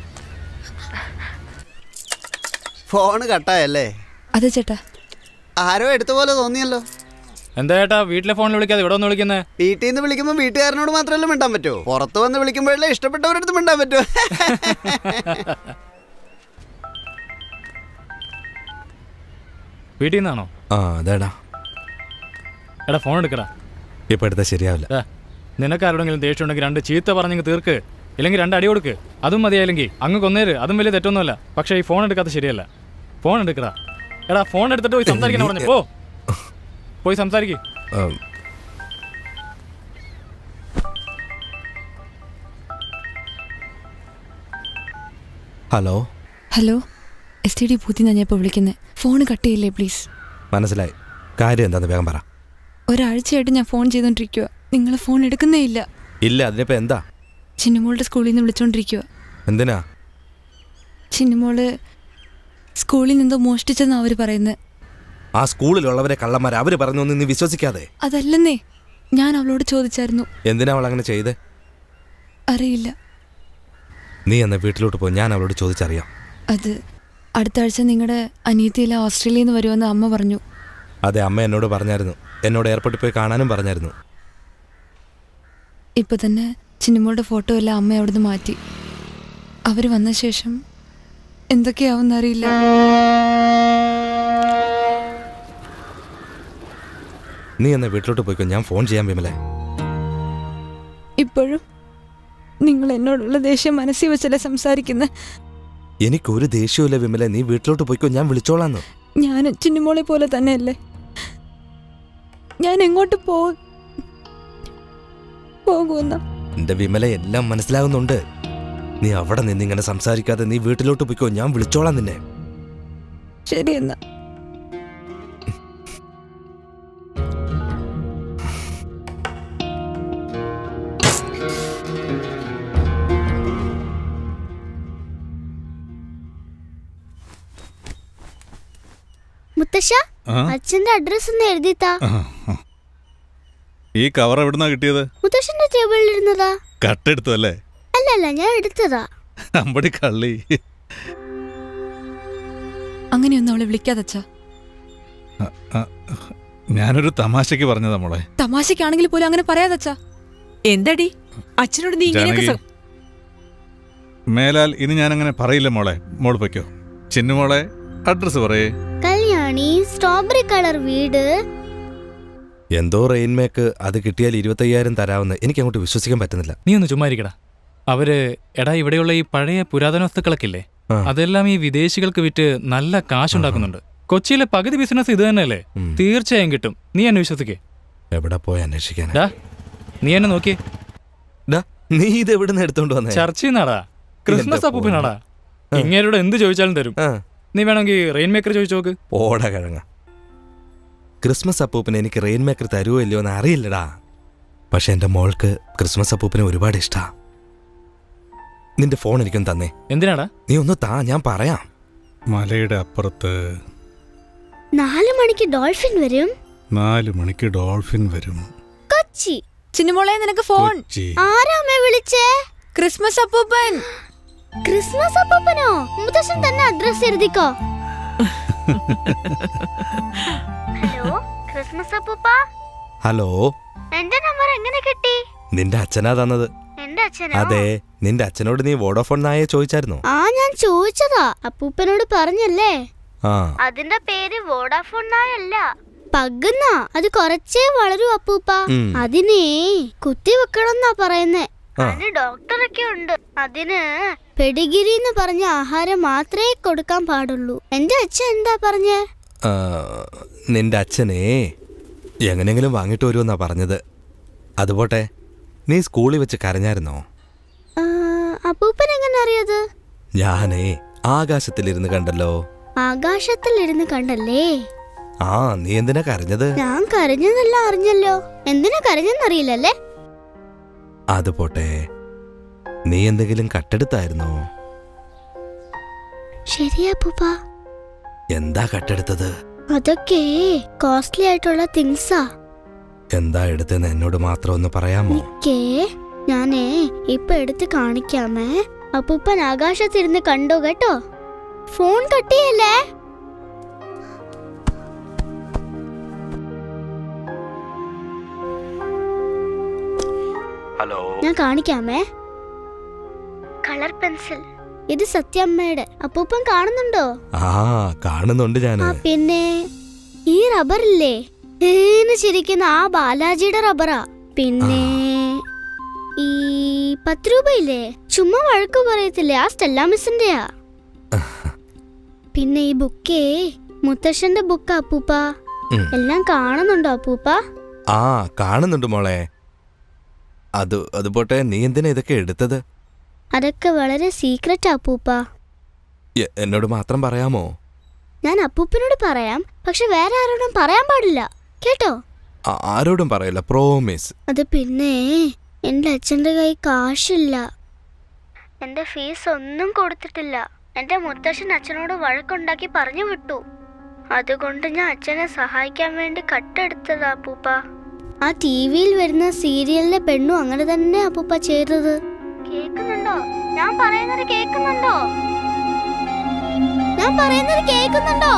R: ഫോണ് കട്ടായല്ലേ
M: അതെ ചേട്ടാ
R: ആരോ എടുത്ത പോലെ തോന്നിയല്ലോ
K: എന്താ ചേട്ടാ വീട്ടിലെ ഫോണിൽ വിളിക്കാതെ ഇവിടെ ഒന്ന് വിളിക്കുന്നത്
R: വീട്ടിൽ നിന്ന് വിളിക്കുമ്പോൾ വീട്ടുകാരനോട് മാത്രമല്ല മിണ്ടാൻ പറ്റുമോ പുറത്ത് വന്ന് വിളിക്കുമ്പോഴല്ലേ ഇഷ്ടപ്പെട്ടവരടുത്ത് മിണ്ടാൻ പറ്റുമോ
K: വീട്ടിൽ നിന്നാണോ
C: ആ അതാടാ
K: എടാ ഫോൺ എടുക്കടാ
C: ഇപ്പൊ എടുത്താൽ ശരിയാവില്ല
K: ദാ, നിനക്ക് ആരോടെങ്കിലും ദേഷ്യം ഉണ്ടെങ്കിൽ രണ്ട് ചീത്ത പറഞ്ഞങ്ങ് തീർക്ക് ഇല്ലെങ്കിൽ രണ്ട് അടി കൊടുക്ക് അതും മതിയായില്ലെങ്കിൽ അങ്ങ് കൊന്നേര് അതും വലിയ തെറ്റൊന്നുമല്ല പക്ഷേ ഈ ഫോൺ എടുക്കാത്ത ശരിയല്ല ഫോൺ എടുക്കടാ എടാ ഫോൺ എടുത്തിട്ട് പോയി സംസാരിക്കാൻ പറഞ്ഞു പോ പോയി സംസാരിക്ക്
C: ആ, hello
M: hello S T D ബൂത്തിൽ ഞാൻ ഇപ്പോൾ വിളിക്കുന്നത് ഫോൺ കട്ട് ചെയ്യില്ലേ പ്ലീസ്
C: മനസ്സിലായി കാര്യം എന്താന്ന് വേഗം പറ
M: ഒരാഴ്ചയായിട്ട് ഞാൻ ഫോൺ ചെയ്തുകൊണ്ടിരിക്കുക നിങ്ങൾ ഫോൺ എടുക്കുന്നേ ഇല്ല
C: ഇല്ല അതിനിപ്പോ എന്താ
M: ചിന്നുമോളുടെ സ്കൂളിൽ നിന്ന് വിളിച്ചോണ്ടിരിക്കുക
C: എന്തിനാ
M: ചിന്നുമോള് സ്കൂളിൽ നിന്നോ മോഷ്ടിച്ചെന്നാ അവർ പറയുന്നത്
C: ആ സ്കൂളിലുള്ളവരെ കള്ളന്മാർ അവര് പറഞ്ഞൊന്നും നീ വിശ്വസിക്കാതെ
M: അതല്ലെന്നേ ഞാൻ അവളോട് ചോദിച്ചായിരുന്നു
C: എന്തിനാ അവൾ അങ്ങനെ ചെയ്ത്
M: അറിയില്ല
C: നീ എന്ന വീട്ടിലോട്ട് പോ ഞാൻ അവളോട് ചോദിച്ചറിയാം
M: അത് അടുത്ത ആഴ്ച നിങ്ങളുടെ അനിയത്തിയിലെ ഓസ്ട്രേലിയയിൽ നിന്ന് വരുമെന്ന് അമ്മ പറഞ്ഞു
C: അതെ അമ്മ എന്നോട് പറഞ്ഞായിരുന്നു എന്നോട് എയർപോർട്ടിൽ പോയി കാണാനും പറഞ്ഞായിരുന്നു
M: ഇപ്പൊ തന്നെ ചിന്നുമോളുടെ ഫോട്ടോ എല്ലാം അമ്മ അവിടുന്ന് മാറ്റി അവർ വന്ന ശേഷം എന്തൊക്കെയാവുന്നറിയില്ല
C: നീ എന്ന വീട്ടിലോട്ട് പോയിക്കോ ഞാൻ ഫോൺ ചെയ്യാൻ വിമലെ
M: ഇപ്പോഴും നിങ്ങൾ എന്നോടുള്ള ദേഷ്യം മനസ്സിൽ വെച്ചല്ലേ സംസാരിക്കുന്നത്
C: എനിക്കൊരു ദേഷ്യമില്ല വിമലെ നീ വീട്ടിലോട്ട് പോയിക്കോ ഞാൻ വിളിച്ചോളാന്ന്
M: ഞാൻ ചിന്നുമോളെ പോലെ തന്നെയല്ലേ
E: ഞാൻ എങ്ങോട്ട് പോ പോകുന്ന
C: എന്റെ വിമല എല്ലാം മനസ്സിലാകുന്നുണ്ട് നീ അവിടെ നിന്ന് ഇങ്ങനെ സംസാരിക്കാതെ നീ വീട്ടിലോട്ട് പോയിക്കോ ഞാൻ വിളിച്ചോളാം നിന്നെ
E: ശരി എന്നാ
B: മുത്തശ്ശ
F: ആ?
B: അച്ഛന്റെ അഡ്രസ് ഒന്ന് എഴുതിത്താ
F: ഈ കവർ എവിടുന്നാ കിട്ടിയത്
B: മുത്തശ്ശന്റെ ടേബിളിൽ ഇരുന്നതാ
F: കട്ടെടുത്തു അല്ലേ
B: അല്ലല്ല ഞാൻ എടുത്തതാ
F: അമ്പടി കള്ളി
E: അങ്ങനെയൊന്നും അവളെ വിളിക്കാതച്ചാ
F: ആ, ഞാനൊരു തമാശക്ക് പറഞ്ഞതാ മോളെ
E: തമാശക്കാണെങ്കിൽ പോലും അങ്ങനെ പറയാതച്ചാ
G: എന്തടി അച്ഛനോട് നീ ഇങ്ങനെയൊക്കെ
F: ജാനകി.
G: സം-
F: മേലാൽ ഇനി ഞാൻ അങ്ങനെ പറയില്ല മോളെ മോൾ പൊയ്ക്കോ ചിന്നു മോളെ അഡ്രസ് പറയേ
B: കല്യാണി സ്ട്രോബെറി കളർ വീട്
C: എന്തോ റെയിൻമേക്ക് അത് കിട്ടിയാൽ ഇരുപത്തയ്യായിരം തരാമെന്ന് എനിക്ക് അങ്ങോട്ട് വിശ്വസിക്കാൻ പറ്റുന്നില്ല
K: നീ ഒന്ന് ചുമ്മാ ഇരിക്കടാ അവര് എടാ ഇവിടെയുള്ള ഈ പഴയ പുരാതന വസ്തുക്കളൊക്കെ ഇല്ലേ
C: ആ.
K: അതെല്ലാം ഈ വിദേശികൾക്ക് വിറ്റ് നല്ല കാശുണ്ടാക്കുന്നുണ്ട് കൊച്ചിയിലെ പകുതി ബിസിനസ് ഇത് തന്നെയല്ലേ
C: ഉം.
K: തീർച്ചയായും കിട്ടും നീ എന്നെ വിശ്വസിക്കേ
C: എവിടെ പോയി അന്വേഷിക്കാൻ
K: ഡാ നീ എന്നെ നോക്കിയേ
C: നീ ഇത് എവിടെ നിന്ന് എടുത്തോണ്ട് വന്നേ
K: ചർച്ചയിൽ നിന്നാടാ ക്രിസ്മസ്
C: എന്റെ
K: അപ്പൂപ്പനാടാ
C: ആ.
K: ഇങ്ങേരോട് എന്ത് ചോദിച്ചാലും തരും നീ വേണമെങ്കിൽ റെയിൻ മേക്കർ ചോദിച്ചു നോക്ക്
C: ഓട കിഴങ്ങ ക്രിസ്മസ് അപ്പൂപ്പിന് എനിക്ക് റെയിൻ മേക്കർ തരുമോ ഇല്ലയോ എന്ന് അറിയില്ലടാ പക്ഷെ എന്റെ മോൾക്ക് ക്രിസ്മസ് അപ്പൂപ്പിനെ ഒരുപാട് ഇഷ്ടാ നിന്റെ ഫോൺ എനിക്കൊന്ന് തന്നേ
K: എന്തിനാടാ
C: നീ ഒന്ന് താ ഞാൻ പറയാം
F: മലയുടെ അപ്പുറത്ത്
B: നാല് മണിക്ക് ഡോൾഫിൻ വരും
F: നാല് മണിക്ക് ഡോൾഫിൻ വരും
B: കൊച്ചി
E: ചിന്നുമോളെ നിനക്ക് ഫോൺ
F: കൊച്ചി
B: ആരാ അമ്മ വിളിച്ചേ
E: ക്രിസ്മസ് അപ്പൂപ്പൻ
B: ക്രിസ്മസ് അപ്പൂപ്പനോ മുത്തശ്ശൻ തന്നെ അഡ്രസ് എഴുതിക്കോ ഹലോ ക്രിസ്മസ് അപ്പൂപ്പ
C: ഹലോ
B: എന്റെ നമ്പർ എങ്ങനെ കിട്ടി
C: നിന്റെ അച്ഛനാ തന്നത്
B: എന്റെ അച്ഛനോ
C: അതെ നിന്റെ അച്ഛനോട് നീ വോഡോഫോൺ നായെ ചോദിച്ചായിരുന്നോ
B: ആ ഞാൻ ചോദിച്ചതാ അപ്പൂപ്പനോട് പറഞ്ഞല്ലേ
C: ആ
B: അതിന്റെ പേര് വോഡാഫോൺ നായല്ല പഗ്ഗുന്നാ അത് കുറച്ചേ വളരൂ അപ്പൂപ്പ
C: ഉം.
B: അതിനെ കുത്തി വെക്കണമെന്നാ പറയുന്നേ
C: ആ.
B: അതിന് ഡോക്ടറൊക്കെ ഉണ്ട് അതിന് പെഡിഗിരി എന്ന് പറഞ്ഞ ആഹാരം മാത്രമേ കൊടുക്കാൻ പാടുള്ളൂ എന്റെ അച്ഛൻ എന്താ പറഞ്ഞേ
C: ആ, നിന്റെ അച്ഛനെ എങ്ങനെയെങ്കിലും വാങ്ങിട്ട് വരുമെന്നാ പറഞ്ഞത് അതുപോട്ടെ നീ സ്കൂളിൽ വെച്ച് കരഞ്ഞായിരുന്നോ
B: ആ, അപ്പൂപ്പൻ എങ്ങനെ അറിയത്
C: ഞാനേ ആകാശത്തിലിരുന്ന് കണ്ടല്ലോ
B: ആകാശത്തിലിരുന്ന് കണ്ടല്ലേ
C: ആ നീ എന്തിനാ കരഞ്ഞത്
B: ഞാൻ കരഞ്ഞെന്നെല്ലാം അറിഞ്ഞല്ലോ എന്തിനാ കരഞ്ഞെന്നറിയില്ലല്ലേ
C: അത് പോട്ടെ നീ എന്തെങ്കിലും കട്ടെടുത്തായിരുന്നോ
B: ശരിയാ അപ്പൂപ്പ
C: എന്താ കട്ടെടുത്തത്
B: അതൊക്കെ കോസ്റ്റ്ലി ആയിട്ടുള്ള തിങ്സാ
C: എന്താ എടുത്തെന്ന് എന്നോട് മാത്രം ഒന്ന് പറയാമോ
B: കേ ഞാനേ ഇപ്പൊ എടുത്ത് കാണിക്കാമേ അപ്പൂപ്പൻ ആകാശത്തിരുന്ന് കണ്ടോ കേട്ടോ ഫോൺ കട്ടിയല്ലേ
C: ഹലോ
B: ഞാൻ കാണിക്കാമേ കളർ പെൻസിൽ ഇത് സത്യമ്മയുടെ അപ്പൂപ്പൻ കാണുന്നുണ്ടോ
C: ആ കാണുന്നുണ്ട് ഞാന്
B: ആ പിന്നെ ഈ റബ്ബറില്ലേ ഏന്ന് ചിരിക്കുന്ന ആ ബാലാജിയുടെ റബ്ബറാ പിന്നെ ഈ പത്ത് രൂപയില്ലേ ചുമ്മാ വഴക്ക് പറയത്തില്ലേ ആ സ്റ്റെല്ല മിസ്സിന്റെയാ പിന്നെ ഈ ബുക്കേ മുത്തശ്ശന്റെ ബുക്ക് അപ്പൂപ്പ
C: ഉം.
B: എല്ലാം കാണുന്നുണ്ടോ അപ്പൂപ്പ
C: ആ കാണുന്നുണ്ട് മോളെ അത് അത് പോട്ടെ നീ എന്തിനാ ഇതൊക്കെ എടുത്തത്
B: അതൊക്കെ വളരെ സീക്രറ്റ് അപ്പൂപ്പ
C: എ- എന്നോട് മാത്രം പറയാമോ
B: ഞാൻ അപ്പൂപ്പനോട് പറയാം പക്ഷെ വേറെ ആരോടും പറയാൻ പാടില്ല കേട്ടോ
C: ആ- ആരോടും പറയില്ല പ്രോമിസ്
B: അത് പിന്നെ എൻ്റെ അച്ഛൻ്റെ കൈ കാശില്ല എൻ്റെ ഫീസ് ഒന്നും കൊടുത്തിട്ടില്ല എൻ്റെ മുത്തശ്ശൻ അച്ഛനോട് വഴക്കുണ്ടാക്കി പറഞ്ഞു വിട്ടു അതുകൊണ്ട് ഞാൻ അച്ഛനെ സഹായിക്കാൻ വേണ്ടി കട്ടെടുത്തതാ അപ്പൂപ്പ ആ ടി വിയിൽ വരുന്ന സീരിയലിലെ പെണ്ണും അങ്ങനെ തന്നെ അപ്പൂപ്പ ചെയ്തത് കേൾക്കുന്നുണ്ടോ ഞാൻ പറയുന്നത് കേൾക്കുന്നുണ്ടോ ഞാൻ പറയുന്നത് കേൾക്കുന്നുണ്ടോ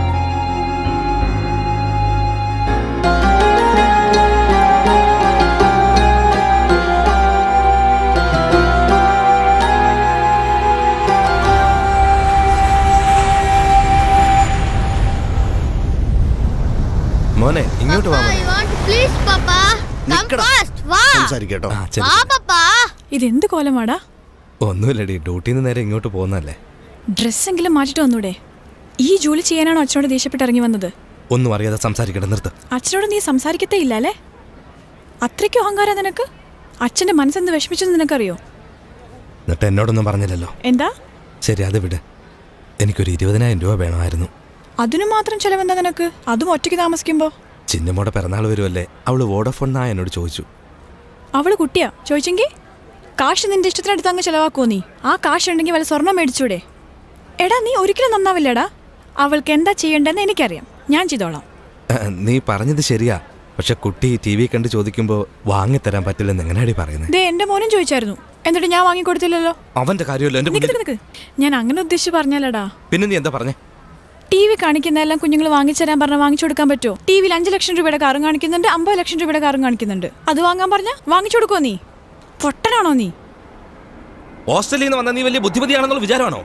C: മോനെ ഇങ്ങോട്ട് വാ മോനെ
B: പ്ലീസ് പപ്പ കം ഫാസ്റ്റ് വാ
R: സംസാരിക്കട്ടോ
C: ആ, ശരി,
B: വാ
C: ശരി.
B: പപ്പ
H: ഇതെന്ത് കോലമാടാ
C: ഒന്നുമില്ലടി ഡ്യൂട്ടിയിൽ നിന്ന് നേരെ ഇങ്ങോട്ട് പോകുന്നല്ലേ
H: ഡ്രസ്സെങ്കിലും മാറ്റിട്ട് വന്നൂടെ ഈ ജോലി ചെയ്യാനാണോ അച്ഛനോട് ദേഷ്യപ്പെട്ട് ഇറങ്ങി വന്നത്
C: ഒന്നും അറിയാതെ സംസാരിക്കട്ടെ നിർത്ത്
H: അച്ഛനോട് നീ സംസാരിക്കത്തേ ഇല്ല അല്ലേ അത്രയ്ക്കും അഹങ്കാരം നിനക്ക് അച്ഛന്റെ മനസ്സെന്ത് വിഷമിച്ചെന്ന് നിനക്കറിയോ
C: എന്നിട്ട് എന്നോടൊന്നും പറഞ്ഞില്ലല്ലോ
H: എന്താ
C: ശരി അത് വിട് എനിക്കൊരു ഇരുപതിനായിരം രൂപ വേണമായിരുന്നു
H: അതിനു മാത്രം ചെലവെന്താ നിനക്ക് അതും ഒറ്റയ്ക്ക് താമസിക്കുമ്പോ
C: ചിന്നമ്മോടെ പിറന്നാൾ വരുമല്ലേ അവള് വോഡഫോൺ നാ എന്നോട് ചോദിച്ചു
H: അവള് കുട്ടിയാ ചോദിച്ചെങ്കി കാശ് നിന്റെ ഇഷ്ടത്തിനടുത്ത് അങ്ങ് ചെലവാക്കുവോ നീ ആ കാശ് ഉണ്ടെങ്കിൽ വല്ല സ്വർണം മേടിച്ചൂടെ എടാ നീ ഒരിക്കലും നന്നാവില്ലടാ അവൾക്ക് എന്താ ചെയ്യേണ്ടതെന്ന് എനിക്കറിയാം ഞാൻ ചെയ്തോളാം
C: ഏഹ്, നീ പറഞ്ഞത് ശരിയാ പക്ഷെ കുട്ടി ടി വി കണ്ട് ചോദിക്കുമ്പോൾ വാങ്ങിത്തരാൻ പറ്റില്ലെന്ന് എങ്ങനെയാടി പറയുന്നത്
H: ദേ എന്റെ മോനും ചോദിച്ചായിരുന്നു എന്നിട്ട് ഞാൻ വാങ്ങിക്കൊടുത്തില്ലല്ലോ
C: അവന്റെ കാര്യമല്ല എന്റെ
H: നിക്ക്
C: കുഞ്ഞിന്
H: നിക്ക് നിക്ക്. ഞാൻ അങ്ങനെ ഉദ്ദേശിച്ച് പറഞ്ഞല്ലടാ
C: പിന്നെ നീ എന്താ പറഞ്ഞേ
H: ടി വി കാണിക്കുന്ന എല്ലാം കുഞ്ഞുങ്ങൾ വാങ്ങിച്ചു തരാൻ പറഞ്ഞാൽ വാങ്ങിച്ചു കൊടുക്കാൻ പറ്റുമോ ടി വിയിൽ അഞ്ച് ലക്ഷം രൂപയുടെ കാറും കാണിക്കുന്നുണ്ട് അമ്പത് ലക്ഷം രൂപയുടെ കാറും കാണിക്കുന്നുണ്ട് അത് വാങ്ങാൻ പറഞ്ഞാൽ വാങ്ങിച്ചു കൊടുക്കുമോ നീ പൊട്ടനാണോ നീ
C: ഓസ്ട്രേലിയയിൽ നിന്ന് വന്ന നീ വലിയ ബുദ്ധിമതിയാണെന്നുള്ള വിചാരമാണോ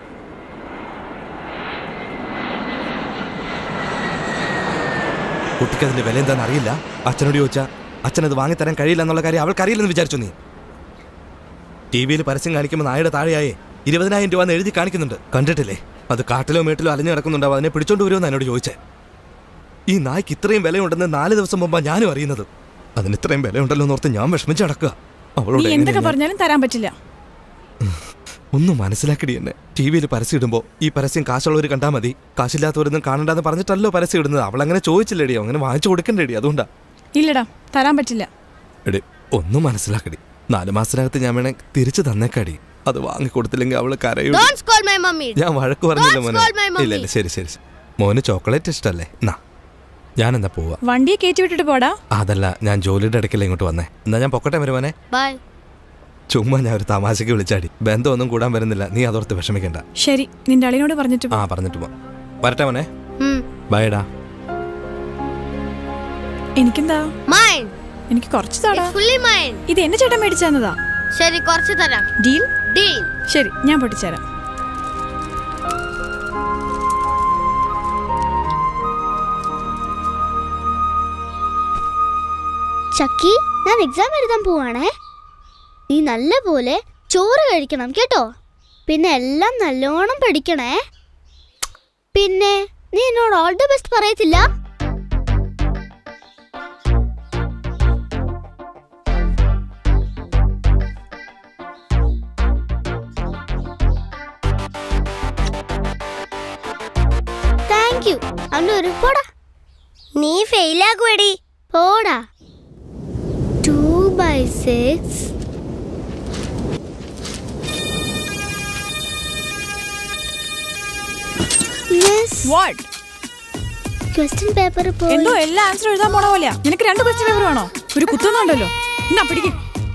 C: കുട്ടിക്ക് അതിന്റെ വില എന്താണെന്ന് അറിയില്ല അച്ഛനോട് ചോദിച്ചാ അച്ഛനത് വാങ്ങിത്തരാൻ കഴിയില്ല എന്നുള്ള കാര്യം അവൾക്ക് അറിയില്ലെന്ന് വിചാരിച്ചു നീ ടി വിയിൽ പരസ്യം കാണിക്കുമ്പോൾ നായുടെ താഴെയായേ ഇരുപതിനായിരം രൂപ എന്ന് എഴുതി കാണിക്കുന്നുണ്ട് കണ്ടിട്ടില്ലേ അത് കാട്ടിലോ മേട്ടിലോ അലഞ്ഞു കിടക്കുന്നുണ്ടാവും അതിനെ പിടിച്ചോണ്ട് വരുമെന്ന് എന്നോട് ചോദിച്ചേ ഈ നായ്ക്ക് ഇത്രയും വിലയുണ്ടെന്ന് നാല് ദിവസം മുമ്പാ ഞാനും അറിയുന്നത് അതിന് ഇത്രയും വിലയുണ്ടല്ലോ എന്നോർത്ത് ഞാൻ വിഷമിച്ച് നടക്കുക
H: നീ
C: അവളോട്
H: എന്തൊക്കെ
C: എങ്ങനെയാ ഞാൻ-
H: പറഞ്ഞാലും തരാൻ പറ്റില്ല
C: ഒന്ന് മനസ്സിലാക്കടി എന്നെ ടി വിയിൽ പരസ്യം ഇടുമ്പോൾ ഈ പരസ്യം കാശുള്ളവർ കണ്ടാൽ മതി കാശില്ലാത്തവരൊന്നും കാണണ്ടെന്ന് പറഞ്ഞിട്ടല്ലോ പരസ്യം ഇടുന്നത് അവൾ അങ്ങനെ ചോദിച്ചില്ലേടിയോ അങ്ങനെ വാങ്ങിച്ചു കൊടുക്കണ്ടേടി അതുകൊണ്ടാ
H: ഇല്ലടാ തരാൻ പറ്റില്ല
C: എടി ഒന്നും മനസ്സിലാക്കടി നാല് മാസത്തിനകത്ത് ഞാൻ വേണേ തിരിച്ചു തന്നേക്കാടി അത് വാങ്ങിക്കൊടുത്തില്ലെങ്കിൽ അവള് കരയും
A: Don't scold my mommy.
C: ഞാൻ വഴക്ക് പറഞ്ഞില്ല
A: Don't
C: മോനെ
A: scold my mommy.
C: ഇല്ല ഇല്ല ശരി ശരി ശരി. മോന് ചോക്ലേറ്റ് ഇഷ്ടല്ലേ എന്നാ ഞാൻ എന്നാ പോവാ
H: വണ്ടിയെ കയറ്റി വിട്ടിട്ട് പോടാ
C: അതല്ല ഞാൻ ജോലിയുടെ ഇടയ്ക്കല്ലേ ഇങ്ങോട്ട് വന്നേ എന്നാ ഞാൻ പൊക്കട്ടെ വരുവാനെ
A: Bye.
C: ചുമ്മാ ഞാൻ ഒരു തമാശയ്ക്ക് വിളിച്ചാടി ബന്ധമൊന്നും കൂടാൻ വരുന്നില്ല നീ അതോർത്ത് വിഷമിക്കണ്ട
H: ശരി നിന്റെ അളിയനോട് പറഞ്ഞിട്ട് പോ.
C: ആ പറഞ്ഞിട്ട് പോ വരട്ടെ മോനെ
A: Hmm.
C: ബൈഡാ
H: എനിക്കെന്താ
A: Mine.
H: എനിക്ക് കുറച്ച് താടാ
A: It's fully mine.
H: ഇത് എന്നെ ചേട്ടൻ മേടിച്ചു തന്നതാ
A: ശരി കുറച്ച് തരാം
H: ഡീൽ
A: ഡീൽ
H: ശരി ഞാൻ പൊട്ടിച്ചേരാം
B: ചക്കി ഞാൻ എക്സാം എഴുതാൻ പോവാണേ നീ നല്ല പോലെ ചോറ് കഴിക്കണം കേട്ടോ പിന്നെ എല്ലാം നല്ലോണം പഠിക്കണേ പിന്നെ നീ എന്നോട് ഓൾ ദി ബെസ്റ്റ് പറയത്തില്ല താങ്ക് യു അവൻ്റെ ഒരു പോടാ
A: നീ ഫെയിലാകുവടി
B: പോടാ two by six
H: what
B: question paper
H: എന്തോ എല്ലാ ആൻസറും എഴുതാൻ പോണ പോലെയാ നിനക്ക് രണ്ട് ക്വസ്റ്റ്യൻ പേപ്പർ വേണോ ഒരു കുത്തുന്നുണ്ടല്ലോ എന്നാ പിടിക്കും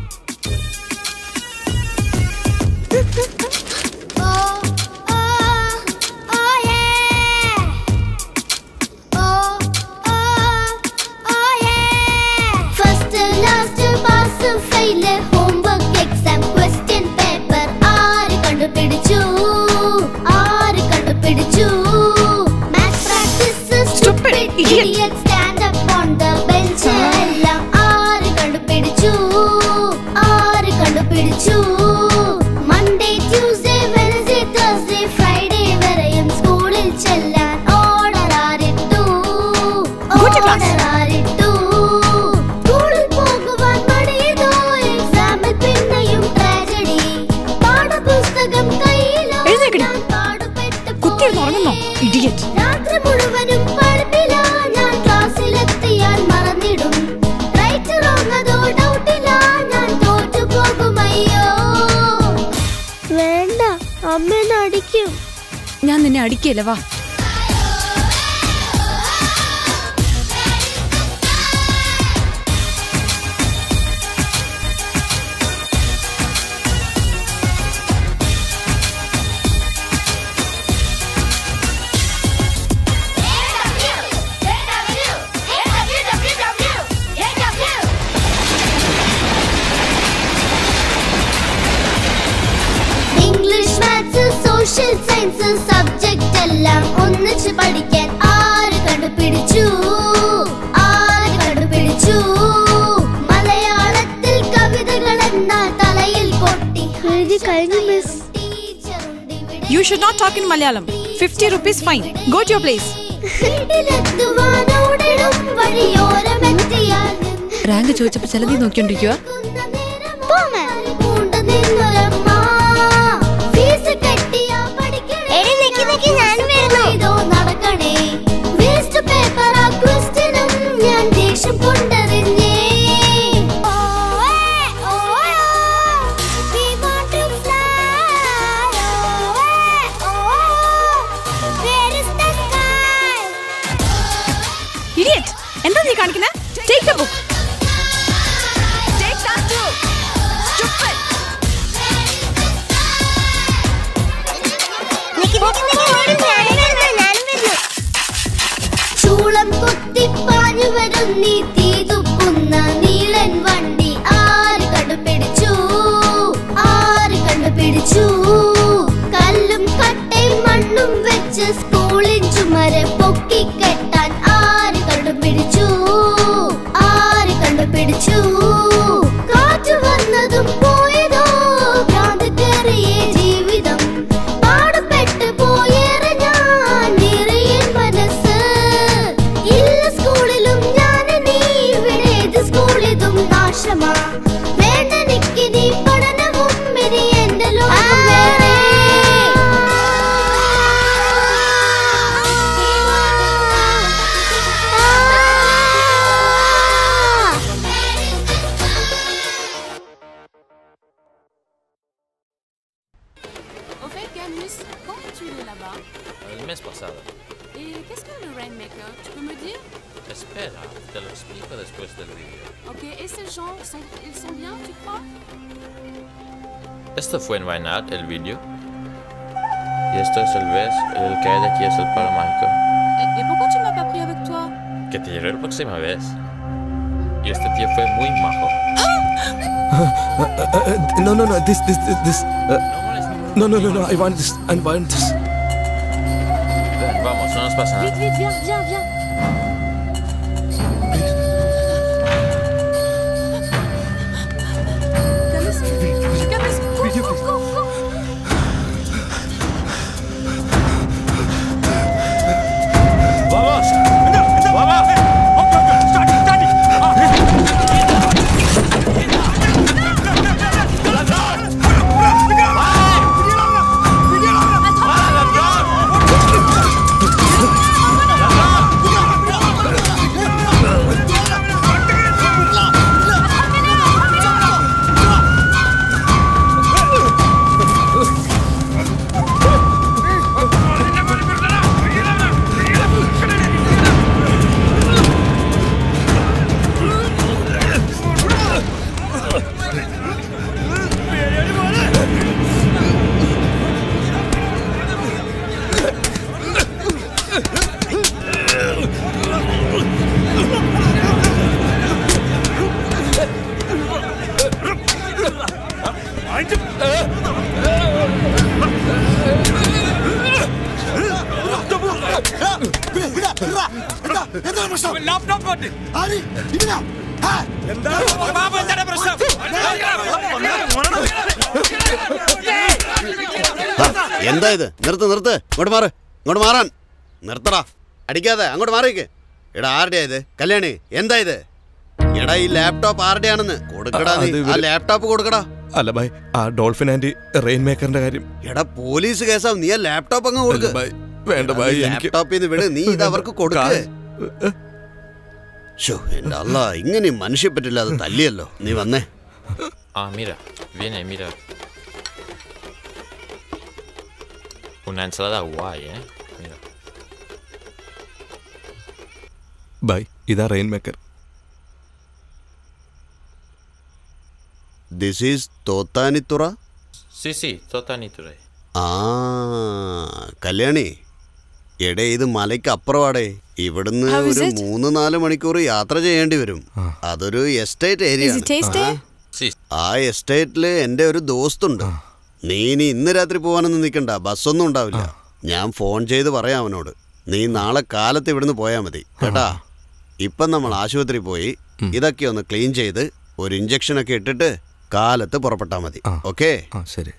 B: first last pass fail homework exam question paper ആര് കണ്ടുപിടിച്ചു ആര് കണ്ടുപിടിച്ചു maths practice stupid idiot stand up on the bench എല്ലാം ആര് കണ്ടുപിടിച്ചു ആര് കണ്ടുപിടിച്ചു Monday Tuesday Wednesday Thursday Friday വരെയും സ്കൂളിൽ ചെല്ലാൻ ഓർഡർ ആരിട്ടു ഓർഡർ ആരിട്ടു സ്കൂളിൽ പോകുവാൻ മടിയതോ എക്സാമിൽ പിന്നെയും ട്രാജഡി പാഠപുസ്തകം കയ്യിലോ ഞാൻ പാടുപെട്ട്
H: കുത്തിയിരുന്ന് ഉറങ്ങുന്നോ ഇഡിയറ്റ്
B: രാത്രി മുഴുവനും പഠിപ്പില്ല ഞാൻ ക്ലാസ്സിലെത്തിയാൽ മറന്നിടും റൈറ്റ് റോങ് അതോ ഡൗട്ടില്ല ഞാൻ തോറ്റു പോകുമയ്യോ വേണ്ട അമ്മ എന്നെ അടിക്കും
H: ഞാൻ നിന്നെ അടിക്കല്ല വാ
B: English maths social science subject എല്ലാം ഒന്നിച്ച് പഠിക്കാൻ ആര് കണ്ടുപിടിച്ചു ആര് കണ്ടുപിടിച്ചു മലയാളത്തിൽ കവിതകൾ എന്നാൽ തലയിൽ കൊട്ടി എഴുതി കഴിഞ്ഞു miss
H: you should not talk in Malayalam fifty rupees fine go to your place
B: വീട്ടിലെത്തുവാനോടിടും വഴിയോരമെത്തിയാൽ
E: റാങ്ക് ചോദിച്ചപ്പോ ചിലതി നോക്കിക്കൊണ്ടിരിക്കുക
B: പൂണ്ട നിന്നൊരമ്മ ഫീസ് കെട്ടിയാ പഠിക്കണേ ഇതോ നടക്കണേ വേസ്റ്റ് പേപ്പർ ആ ക്വസ്റ്റ്യനും ഞാൻ ദേഷ്യം കൊണ്ടെറിഞ്ഞേ ഓ, ഏ, ഓ, ഓ, we want to fly. ഓ, ഏ, ഓ, where is the sky?
H: Idiot എന്താ നീ കാണിക്കുന്നത് take the book take that to stupid
B: ചൂളം കുത്തിപ്പാഞ്ഞു വരും നീ തീതുക്കുന്ന നീളൻ വണ്ടി ആര് കണ്ടുപിടിച്ചു ആര് കണ്ടുപിടിച്ചു കല്ലും കട്ടയും മണ്ണും വെച്ച് സ്കൂളിൽ ചുമരെ പൊക്കി കെട്ടാൻ ആര് കണ്ടുപിടിച്ചു ആര് കണ്ടുപിടിച്ചു കാറ്റ് വന്നതും പോയതോ ഭ്രാന്ത് കയറിയ ജീവിതം പാടുപെട്ട് പോയേറെ ഞാൻ നിറയെ മനസ്സ് ഇല്ല സ്കൂളിലും ഞാൻ നീ ഇവിടെ ഏത് സ്കൂളിതും നാശമാ വേണ്ട നിക്ക് നീ പഠനവും ഇനി എന്റെ ലോകം വേറെ
T: Au fait, Camus, comment tu es là-bas
U: El mes pasado.
T: Et qu'est-ce que le Rainmaker Tu peux me dire
U: Espera, te lo explico después del vídeo.
T: Ok, et ces gens, sont, ils sont bien, tu crois
U: Esto fue en Vainard, el vídeo. Y esto es el vez, el que hay de aquí es el palo mágico.
T: et, et pourquoi tu m'as pas pris avec toi
U: Que te llevaré la próxima vez. Y este tío fue muy majo.
C: no, no, no, this, this, this, this. uh, no, no, no, no, I want this, I want this.
U: Ven, vamos, no nos pasa
T: Vite,
U: nada.
T: vite, viens, viens, viens Camus, Camus, cours, cours, cours, cours
V: Vamos! Vamos!
R: ആ, എന്താ ഇത് നിർത്ത് നിർത്ത് ഇങ്ങോട്ട് മാറ് ഇങ്ങോട്ട് മാറാൻ നിർത്തടാ അടിക്കാതെ അങ്ങോട്ട് മാറിക്ക് എടാ ആരുടെയാ ഇത് കല്യാണി എന്താ ഇത് എടാ ഈ ലാപ്ടോപ്പ് ആരുടെയാണെന്ന് കൊടുക്കടാ നീ
C: അത്
R: ആ
C: ഇവര്-
R: ലാപ്ടോപ്പ് കൊടുക്കടാ
C: അല്ല ബൈ ആ ഡോൾഫിൻ ആൻറ്റി റെയിൻ മേക്കറിന്റെ കാര്യം
R: എടാ പോലീസ് കേസാവും നീ ആ ലാപ്ടോപ്പ് അങ്ങ് കൊടുക്ക്
C: അല്ല, ബൈ. വേണ്ട ബൈ എനിക്ക്
R: ലാപ്ടോപ്പിൽ നിന്ന് വിട് നീ ഇത് അവർക്ക് കൊടുക്ക് ഷോ എന്റെ അല്ല ഇങ്ങനെ മനുഷ്യ പറ്റില്ല അത് തല്ലിയല്ലോ നീ വന്നേ
U: Ah, mira, viene, mira. Una ensalada guay, ¿eh? Mira.
C: Bye ഇതാ റെയിൻ മേക്കർ
R: ദിസ് ഈസ് തോത്താനിത്തുറ
U: Sí, sí, tota niture.
R: ആ കല്യാണി എടേ ഇത് മലയ്ക്ക് അപ്പുറമാടേ ഇവിടുന്ന്
H: How is
R: ഒരു
H: it?
R: മൂന്ന് നാല് മണിക്കൂർ യാത്ര ചെയ്യേണ്ടി വരും അതൊരു estate area
H: Is it tasty?
R: ആ എസ്റ്റേറ്റില് എന്റെ ഒരു ദോസ്തുണ്ട് നീ ഇനി ഇന്ന് രാത്രി പോകാനൊന്നും നിൽക്കണ്ട ബസ്സൊന്നും ഉണ്ടാവില്ല ഞാൻ ഫോൺ ചെയ്ത് പറയാം അവനോട് നീ നാളെ കാലത്ത് ഇവിടുന്ന് പോയാൽ മതി കേട്ടാ ഇപ്പം നമ്മൾ ആശുപത്രി പോയി ഇതൊക്കെ ഒന്ന് ക്ലീൻ ചെയ്ത് ഒരു ഇഞ്ചക്ഷൻ ഒക്കെ ഇട്ടിട്ട് കാലത്ത് പുറപ്പെട്ടാൽ മതി ഓക്കേ
C: ആ ശരി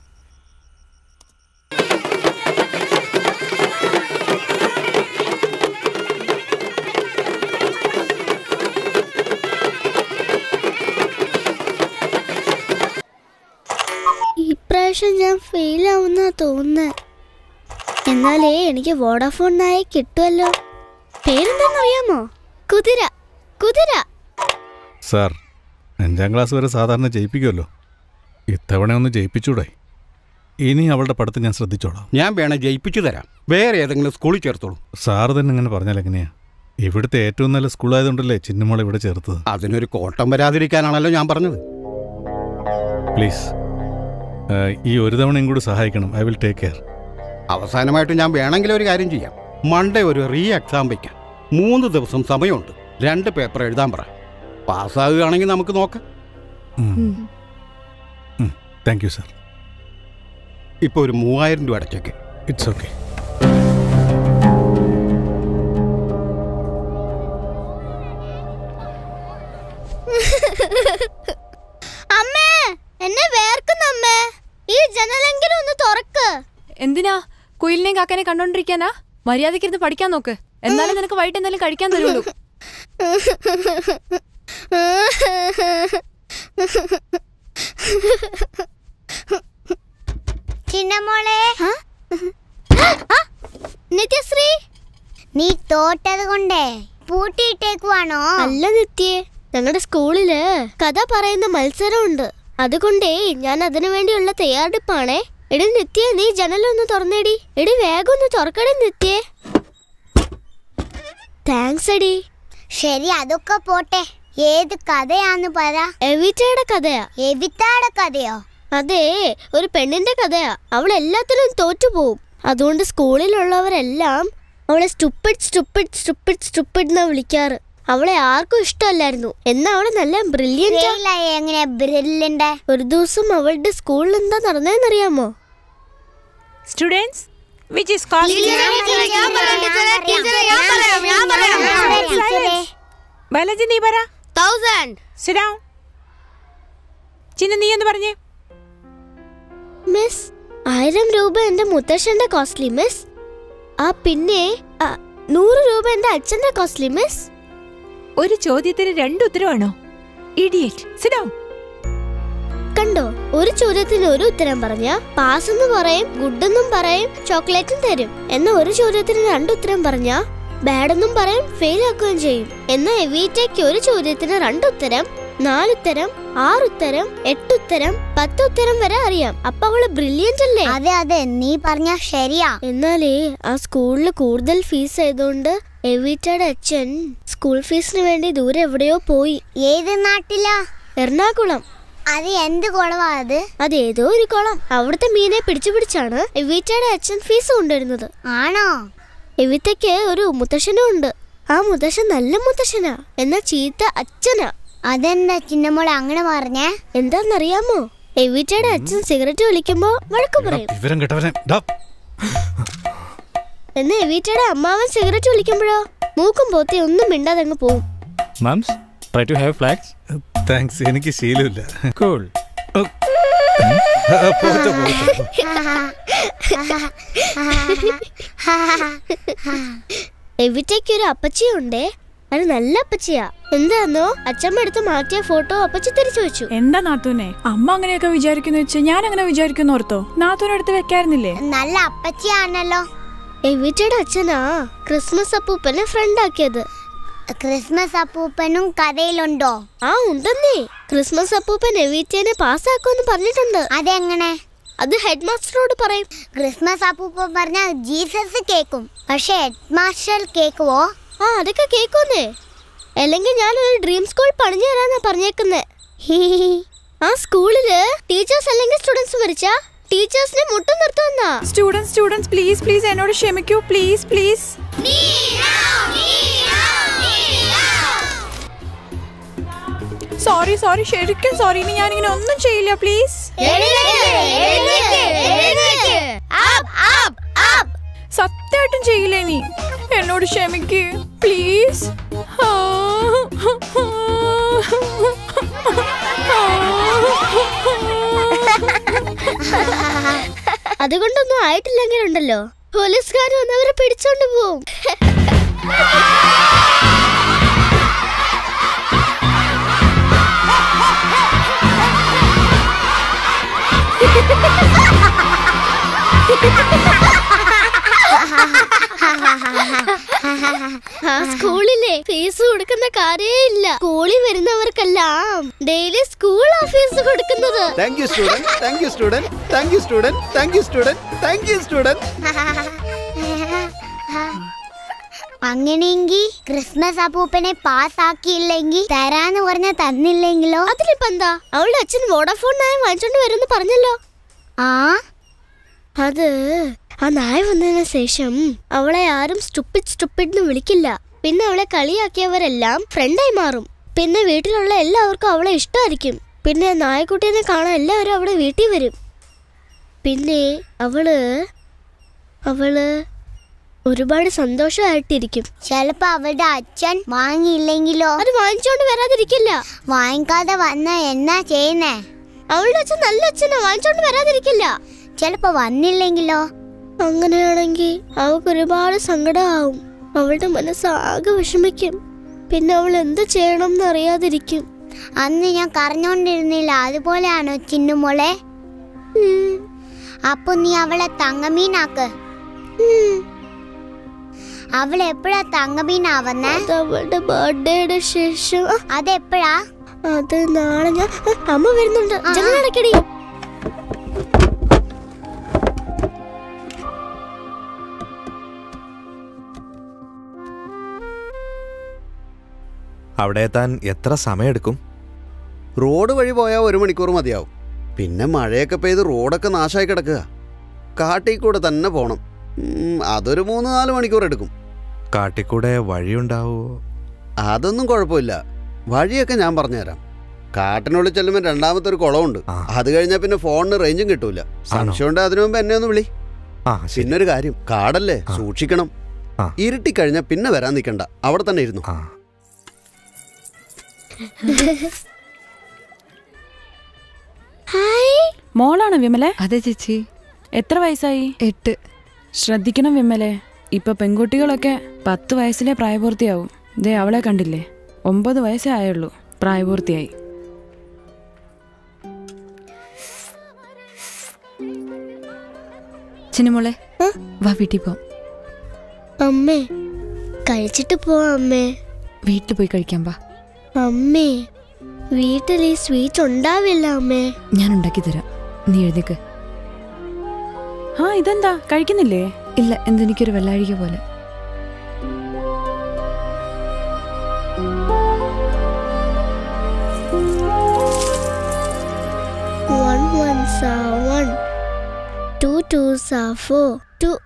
B: പ്രാവശ്യം ഞാൻ ഫെയിൽ ആവുന്ന തോന്നുന്നത് എന്നാലേ എനിക്ക് വോഡാഫോൺ നായ കിട്ടുമല്ലോ പേരെന്താണെന്നറിയാമോ കുതിര കുതിര
F: സാർ അഞ്ചാം ക്ലാസ് വരെ സാധാരണ ജയിപ്പിക്കുമല്ലോ ഇത്തവണ ഒന്ന് ജയിപ്പിച്ചൂടെ ഇനി അവളുടെ പഠിത്തം ഞാൻ ശ്രദ്ധിച്ചോളാം
I: ഞാൻ വേണേ ജയിപ്പിച്ചു തരാം വേറെ ഏതെങ്കിലും സ്കൂളിൽ ചേർത്തോളൂ
F: സാറ് തന്നെ ഇങ്ങനെ പറഞ്ഞാൽ എങ്ങനെയാ ഇവിടുത്തെ ഏറ്റവും നല്ല സ്കൂളായതുകൊണ്ടല്ലേ ചിന്നമോൾ ഇവിടെ ചേർത്തത്
I: അതിനൊരു കോട്ടം വരാതിരിക്കാനാണല്ലോ ഞാൻ പറഞ്ഞത്
F: പ്ലീസ് ഈ ഒരു തവണയും കൂടി സഹായിക്കണം ഐ വിൽ ടേക്ക് കെയർ
I: അവസാനമായിട്ട് ഞാൻ വേണമെങ്കിൽ ഒരു കാര്യം ചെയ്യാം മൺഡേ ഒരു റീ എക്സാം വയ്ക്കാം മൂന്ന് ദിവസം സമയമുണ്ട് രണ്ട് പേപ്പർ എഴുതാൻ പറ പാസ്സാകുകയാണെങ്കിൽ നമുക്ക് നോക്കാം
F: താങ്ക് യു സാർ
I: ഇപ്പോൾ ഒരു മൂവായിരം രൂപ അടച്ചേക്ക്
F: ഇറ്റ്സ് ഓക്കെ
B: അമ്മേ എന്നെ വേർക്കുന്നു അമ്മേ ഈ ജനലെങ്കിലും ഒന്ന് തുറക്ക്
E: എന്തിനാ കുയിലിനെയും കാക്കനെ കണ്ടോണ്ടിരിക്കാനാ മര്യാദക്കിരുന്ന് പഠിക്കാൻ നോക്ക് എന്നാലും നിനക്ക് വൈകിട്ട് എന്തെങ്കിലും കഴിക്കാൻ തരുള്ളൂ
N: ചിന്നമോളെ
B: നിത്യശ്രീ
N: നീ തോറ്റത് കൊണ്ടേ പൂട്ടിയിട്ടേക്കുവാണോ
B: അല്ല നിത്യേ ഞങ്ങളുടെ സ്കൂളില് കഥ പറയുന്ന മത്സരമുണ്ട് അതുകൊണ്ടേ ഞാൻ അതിനു വേണ്ടിയുള്ള തയ്യാറെടുപ്പാണേ എടി നിത്യേ നീ ജനലൊന്ന് തുറന്നേടി എടി വേഗം ഒന്ന് തുറക്കടി നിത്യേ താങ്ക്സ് എടി
N: ശരി അതൊക്കെ പോട്ടെ ഏത് കഥയാന്ന് പറ
B: എവിറ്റയുടെ കഥയാ
N: എവിത്താടെ കഥയോ
B: അതെ ഒരു പെണ്ണിന്റെ കഥയാ അവൾ എല്ലാത്തിനും തോറ്റുപോകും അതുകൊണ്ട് സ്കൂളിലുള്ളവരെല്ലാം അവളെ സ്റ്റുപ്പിഡ് സ്റ്റുപ്പിഡ് സ്റ്റുപ്പിഡ് സ്റ്റുപ്പിഡ് എന്നാ വിളിക്കാറ് അവളെ ആർക്കും ഇഷ്ടമല്ലായിരുന്നു എന്നാ അവള് നല്ല ബ്രില്യന്റ്
N: എങ്ങനെ ബ്രില്യന്റ്
B: ഒരു ദിവസം അവളുടെ സ്കൂളിൽ എന്താ നടന്നതെന്നറിയാമോ
G: students which is cost Balaji നീ പറ
B: തൗസൻഡ്
G: സിഡൗൺ ചിന്ന നീ എന്ന് പറഞ്ഞേ
B: മിസ് ആയിരം രൂപ എന്റെ മുത്തശ്ശന്റെ കോസ്റ്റ്ലി മിസ് ആ പിന്നെ ആ, നൂറ് രൂപ എന്റെ അച്ഛന്റെ കോസ്റ്റ്ലി മിസ്
G: ഒരു ചോദ്യത്തിന് രണ്ട് ഉത്തരവാണോ ഇഡിയറ്റ് സിഡൗൺ
B: കണ്ടോ ഒരു ചോദ്യത്തിന് ഒരു ഉത്തരം പറഞ്ഞ പാസ് എന്ന് പറയും ഗുഡ് എന്നും പറയും ചോക്ലേറ്റും തരും എന്ന ഒരു ചോദ്യത്തിന് രണ്ട് ഉത്തരം പറഞ്ഞ ബാഡ് എന്നും പറയും ഫെയിൽ ആക്കുകയും ചെയ്യും എന്ന എവീറ്റയ്ക്ക് ഒരു ചോദ്യത്തിന് രണ്ട് ഉത്തരം നാലുത്തരം ആറുത്തരം എട്ടുത്തരം പത്തുത്തരം വരെ അറിയാം അപ്പൊ അവള് ബ്രില്യന്റ് അല്ലേ
N: അതെ അതെ നീ പറഞ്ഞ ശരിയാ
B: എന്നാലേ ആ സ്കൂളിൽ കൂടുതൽ ഫീസ് ആയതുകൊണ്ട് എവീറ്റയുടെ അച്ഛൻ സ്കൂൾ ഫീസിന് വേണ്ടി ദൂരെ എവിടെയോ പോയി
N: ഏത് നാട്ടിലാ
B: എറണാകുളം
N: അത് എന്ത് കുളവാ അത്
B: അത് ഏതോ ഒരു കുളം അവിടുത്തെ മീനെ പിടിച്ചു പിടിച്ചാണ് എവീറ്റയുടെ അച്ഛൻ ഫീസ് കൊണ്ടുവരുന്നത്
N: ആണോ
B: എവിത്തയ്ക്ക് ഒരു മുത്തശ്ശനും ഉണ്ട് ആ മുത്തശ്ശൻ നല്ല മുത്തശ്ശനാ എന്നാ ചീത്ത അച്ഛനാ
N: അതെന്താ ചിന്നമോളെ അങ്ങനെ പറഞ്ഞേ
B: എന്താന്നറിയാമോ എവിറ്റയുടെ അച്ഛൻ സിഗരറ്റ് വലിക്കുമ്പോ വഴക്ക് പറയും
F: വിവരം കേട്ടവനെ ഡാ.
B: എന്നാ എവിറ്റയുടെ അമ്മാവൻ സിഗരറ്റ് വലിക്കുമ്പോഴോ മൂക്കും പോത്തി ഒന്നും മിണ്ടാതെ അങ്ങ് പോവും
K: mums try to have flags
F: thanks എനിക്ക് ശീലമില്ല
K: കൂൾ
F: പോട്ടെ, പോട്ടെ.
B: എവിറ്റയ്ക്ക് ഒരു അപ്പച്ചിയുണ്ടേ അത് നല്ല അപ്പച്ചിയാ എന്താന്നോ അച്ഛമ്മ എടുത്ത് മാറ്റിയ ഫോട്ടോ അപ്പച്ചി തിരിച്ചു വെച്ചു
H: എന്താ നാത്തൂനെ അമ്മ അങ്ങനെയൊക്കെ വിചാരിക്കുന്നു വെച്ച് ഞാൻ അങ്ങനെ വിചാരിക്കുന്നു ഓർത്തോ നാത്തൂനെ എടുത്ത് വെക്കായിരുന്നില്ലേ
N: നല്ല അപ്പച്ചിയാണല്ലോ
B: എവിറ്റയുടെ അച്ഛനാ ക്രിസ്മസ് അപ്പൂപ്പനെ ഫ്രണ്ട് ആക്കിയത്
N: ക്രിസ്മസ് അപ്പൂപ്പനും കഥയിലുണ്ടോ
B: ആ ഉണ്ടെന്നേ ക്രിസ്മസ് അപ്പൂപ്പൻ എവിറ്റേനെ പാസ്സാക്കുമെന്ന് പറഞ്ഞിട്ടുണ്ട്
N: അതെങ്ങനെ
B: അത് ഹെഡ് മാസ്റ്ററോട് പറയും
N: ക്രിസ്മസ് അപ്പൂപ്പൻ പറഞ്ഞ ജീസസ് കേക്കും പക്ഷെ ഹെഡ് മാസ്റ്റർ കേക്കുവോ
B: ആ അതൊക്കെ കേൾക്കുന്നേ അല്ലെങ്കിൽ ഞാനൊരു ഡ്രീം സ്കൂൾ പണിഞ്ഞു തരാന്നാ പറഞ്ഞേക്കുന്നേ ആ സ്കൂളില് ടീച്ചേഴ്സ് അല്ലെങ്കിൽ സ്റ്റുഡൻസ് മരിച്ച ടീച്ചേഴ്സിനെ മുട്ടും നിർത്തുമെന്നാ
H: സ്റ്റുഡൻസ് സ്റ്റുഡൻസ് പ്ലീസ് പ്ലീസ് എന്നോട് ക്ഷമിക്കൂ പ്ലീസ് പ്ലീസ് സോറി സോറി ശരിക്കും സോറി ഇനി ഞാനിങ്ങനെ ഒന്നും ചെയ്യില്ല പ്ലീസ് സത്യമായിട്ടും ചെയ്യില്ല ഇനി എന്നോട് ക്ഷമിക്ക് പ്ലീസ്
B: അതുകൊണ്ടൊന്നും ആയിട്ടില്ലെങ്കിലുണ്ടല്ലോ പോലീസുകാർ വന്നവരെ പിടിച്ചോണ്ട് പോവും
N: Ha ha ha!
B: ആ സ്കൂളിലെ ഫീസ് കൊടുക്കുന്ന കാര്യേ ഇല്ല സ്കൂളിൽ വരുന്നവർക്കെല്ലാം ഡെയിലി സ്കൂൾ ഫീസ് കൊടുക്കുന്നത്
R: thank you student thank you student thank you student thank you student thank you student
N: അങ്ങനെയെങ്കിൽ ക്രിസ്മസ് അപ്പൂപ്പനെ പാസ്സാക്കിയില്ലെങ്കിൽ തരാന്ന് പറഞ്ഞ തന്നില്ലെങ്കിലോ
B: അതിലിപ്പോ എന്താ അവളുടെ അച്ഛൻ വോഡാഫോൺ നായ വാങ്ങിച്ചോണ്ട് വരുമെന്ന് പറഞ്ഞല്ലോ
N: ആ
B: അത് ആ നായ വന്നതിന് ശേഷം അവളെ ആരും സ്റ്റുപ്പിഡ് സ്റ്റുപ്പിഡ് എന്ന് വിളിക്കില്ല പിന്നെ അവളെ കളിയാക്കിയവരെല്ലാം ഫ്രണ്ടായി മാറും പിന്നെ വീട്ടിലുള്ള എല്ലാവർക്കും അവളെ ഇഷ്ടമായിരിക്കും പിന്നെ നായക്കുട്ടീനെ കാണാൻ എല്ലാവരും അവിടെ വീട്ടിൽ വരും പിന്നെ അവള് അവള് ഒരുപാട് സന്തോഷമായിട്ടിരിക്കും
N: ചിലപ്പോ അവളുടെ അച്ഛൻ വാങ്ങിയില്ലെങ്കിലോ
B: അത് വാങ്ങിച്ചോണ്ട് വരാതിരിക്കില്ല
N: വാങ്ങിക്കാതെ വന്ന എന്നാ ചെയ്യുന്നേ
B: അവളുടെ അച്ഛൻ നല്ല അച്ഛനാ വാങ്ങിച്ചോണ്ട് വരാതിരിക്കില്ല
N: ചിലപ്പോ വന്നില്ലെങ്കിലോ
B: അങ്ങനെയാണെങ്കിൽ അവൾക്ക് ഒരുപാട് സങ്കടമാവും അവളുടെ മനസ്സ് ആകെ വിഷമിക്കും പിന്നെ അവൾ എന്ത് ചെയ്യണം എന്ന് അറിയാതിരിക്കും
N: അന്ന് ഞാൻ കരഞ്ഞോണ്ടിരുന്നില്ല അതുപോലെയാണോ ചിന്നുമോളെ അപ്പൊ നീ അവളെ തങ്കമീനാക്ക് അവൾ എപ്പോഴാ തങ്കമീനാവുന്നേ
B: അവളുടെ ബർത്ത്ഡേയുടെ ശേഷം
N: അതെപ്പോഴാ
B: അത് നാളെ ഞാൻ അമ്മ വരുന്നുണ്ട് ജനലടക്കടി
C: അവിടെ എത്താൻ എത്ര സമയമെടുക്കും
R: റോഡ് വഴി പോയാൽ ഒരു മണിക്കൂർ മതിയാവും പിന്നെ മഴയൊക്കെ പെയ്ത് റോഡൊക്കെ നാശമായി കിടക്കുക കാട്ടിൽ കൂടെ തന്നെ പോണം ഉം, അതൊരു മൂന്ന് നാല് മണിക്കൂർ എടുക്കും
C: കാട്ടിക്കൂടെ വഴിയുണ്ടാവോ
R: അതൊന്നും കുഴപ്പമില്ല വഴിയൊക്കെ ഞാൻ പറഞ്ഞുതരാം കാട്ടിനുള്ളിൽ ചെല്ലുമ്പോൾ രണ്ടാമത്തെ ഒരു കുളമുണ്ട് അത് കഴിഞ്ഞാൽ പിന്നെ ഫോണിന് റേഞ്ചും കിട്ടൂല സംശയമുണ്ട് അതിനു മുമ്പ് എന്നെ ഒന്ന് വിളി പിന്നെ ഒരു കാര്യം കാടല്ലേ സൂക്ഷിക്കണം ഇരുട്ടി കഴിഞ്ഞാൽ പിന്നെ വരാൻ നിൽക്കണ്ട അവിടെ തന്നെ ഇരുന്നു
M: മോളാണ് വിമലെ
E: അതെ ചേച്ചി
M: എത്ര വയസ്സായി
E: എട്ട്
M: ശ്രദ്ധിക്കണം വിമലെ ഇപ്പൊ പെൺകുട്ടികളൊക്കെ പത്ത് വയസ്സിലെ പ്രായപൂർത്തിയാവും ദേ അവളെ കണ്ടില്ലേ ഒമ്പത് വയസ്സേ ആയുള്ളൂ പ്രായപൂർത്തിയായി
E: ചിന്നമോളെ വാ വീട്ടിൽ പോവാം
B: അമ്മേ കഴിച്ചിട്ട് പോവാം അമ്മേ
E: വീട്ടിൽ പോയി കഴിക്കാം വാ
B: അമ്മേ വീട്ടിൽ ഈ സ്വീറ്റ് ഉണ്ടാവില്ല അമ്മേ
E: ഞാൻ ഉണ്ടാക്കി തരാം നീ എഴുതിക്ക്
M: ആ ഇതെന്താ കഴിക്കുന്നില്ലേ
E: ഇല്ല എന്തെനിക്കൊരു വെള്ളാഴിക പോലെ
B: One ones are one, two twos are four, two,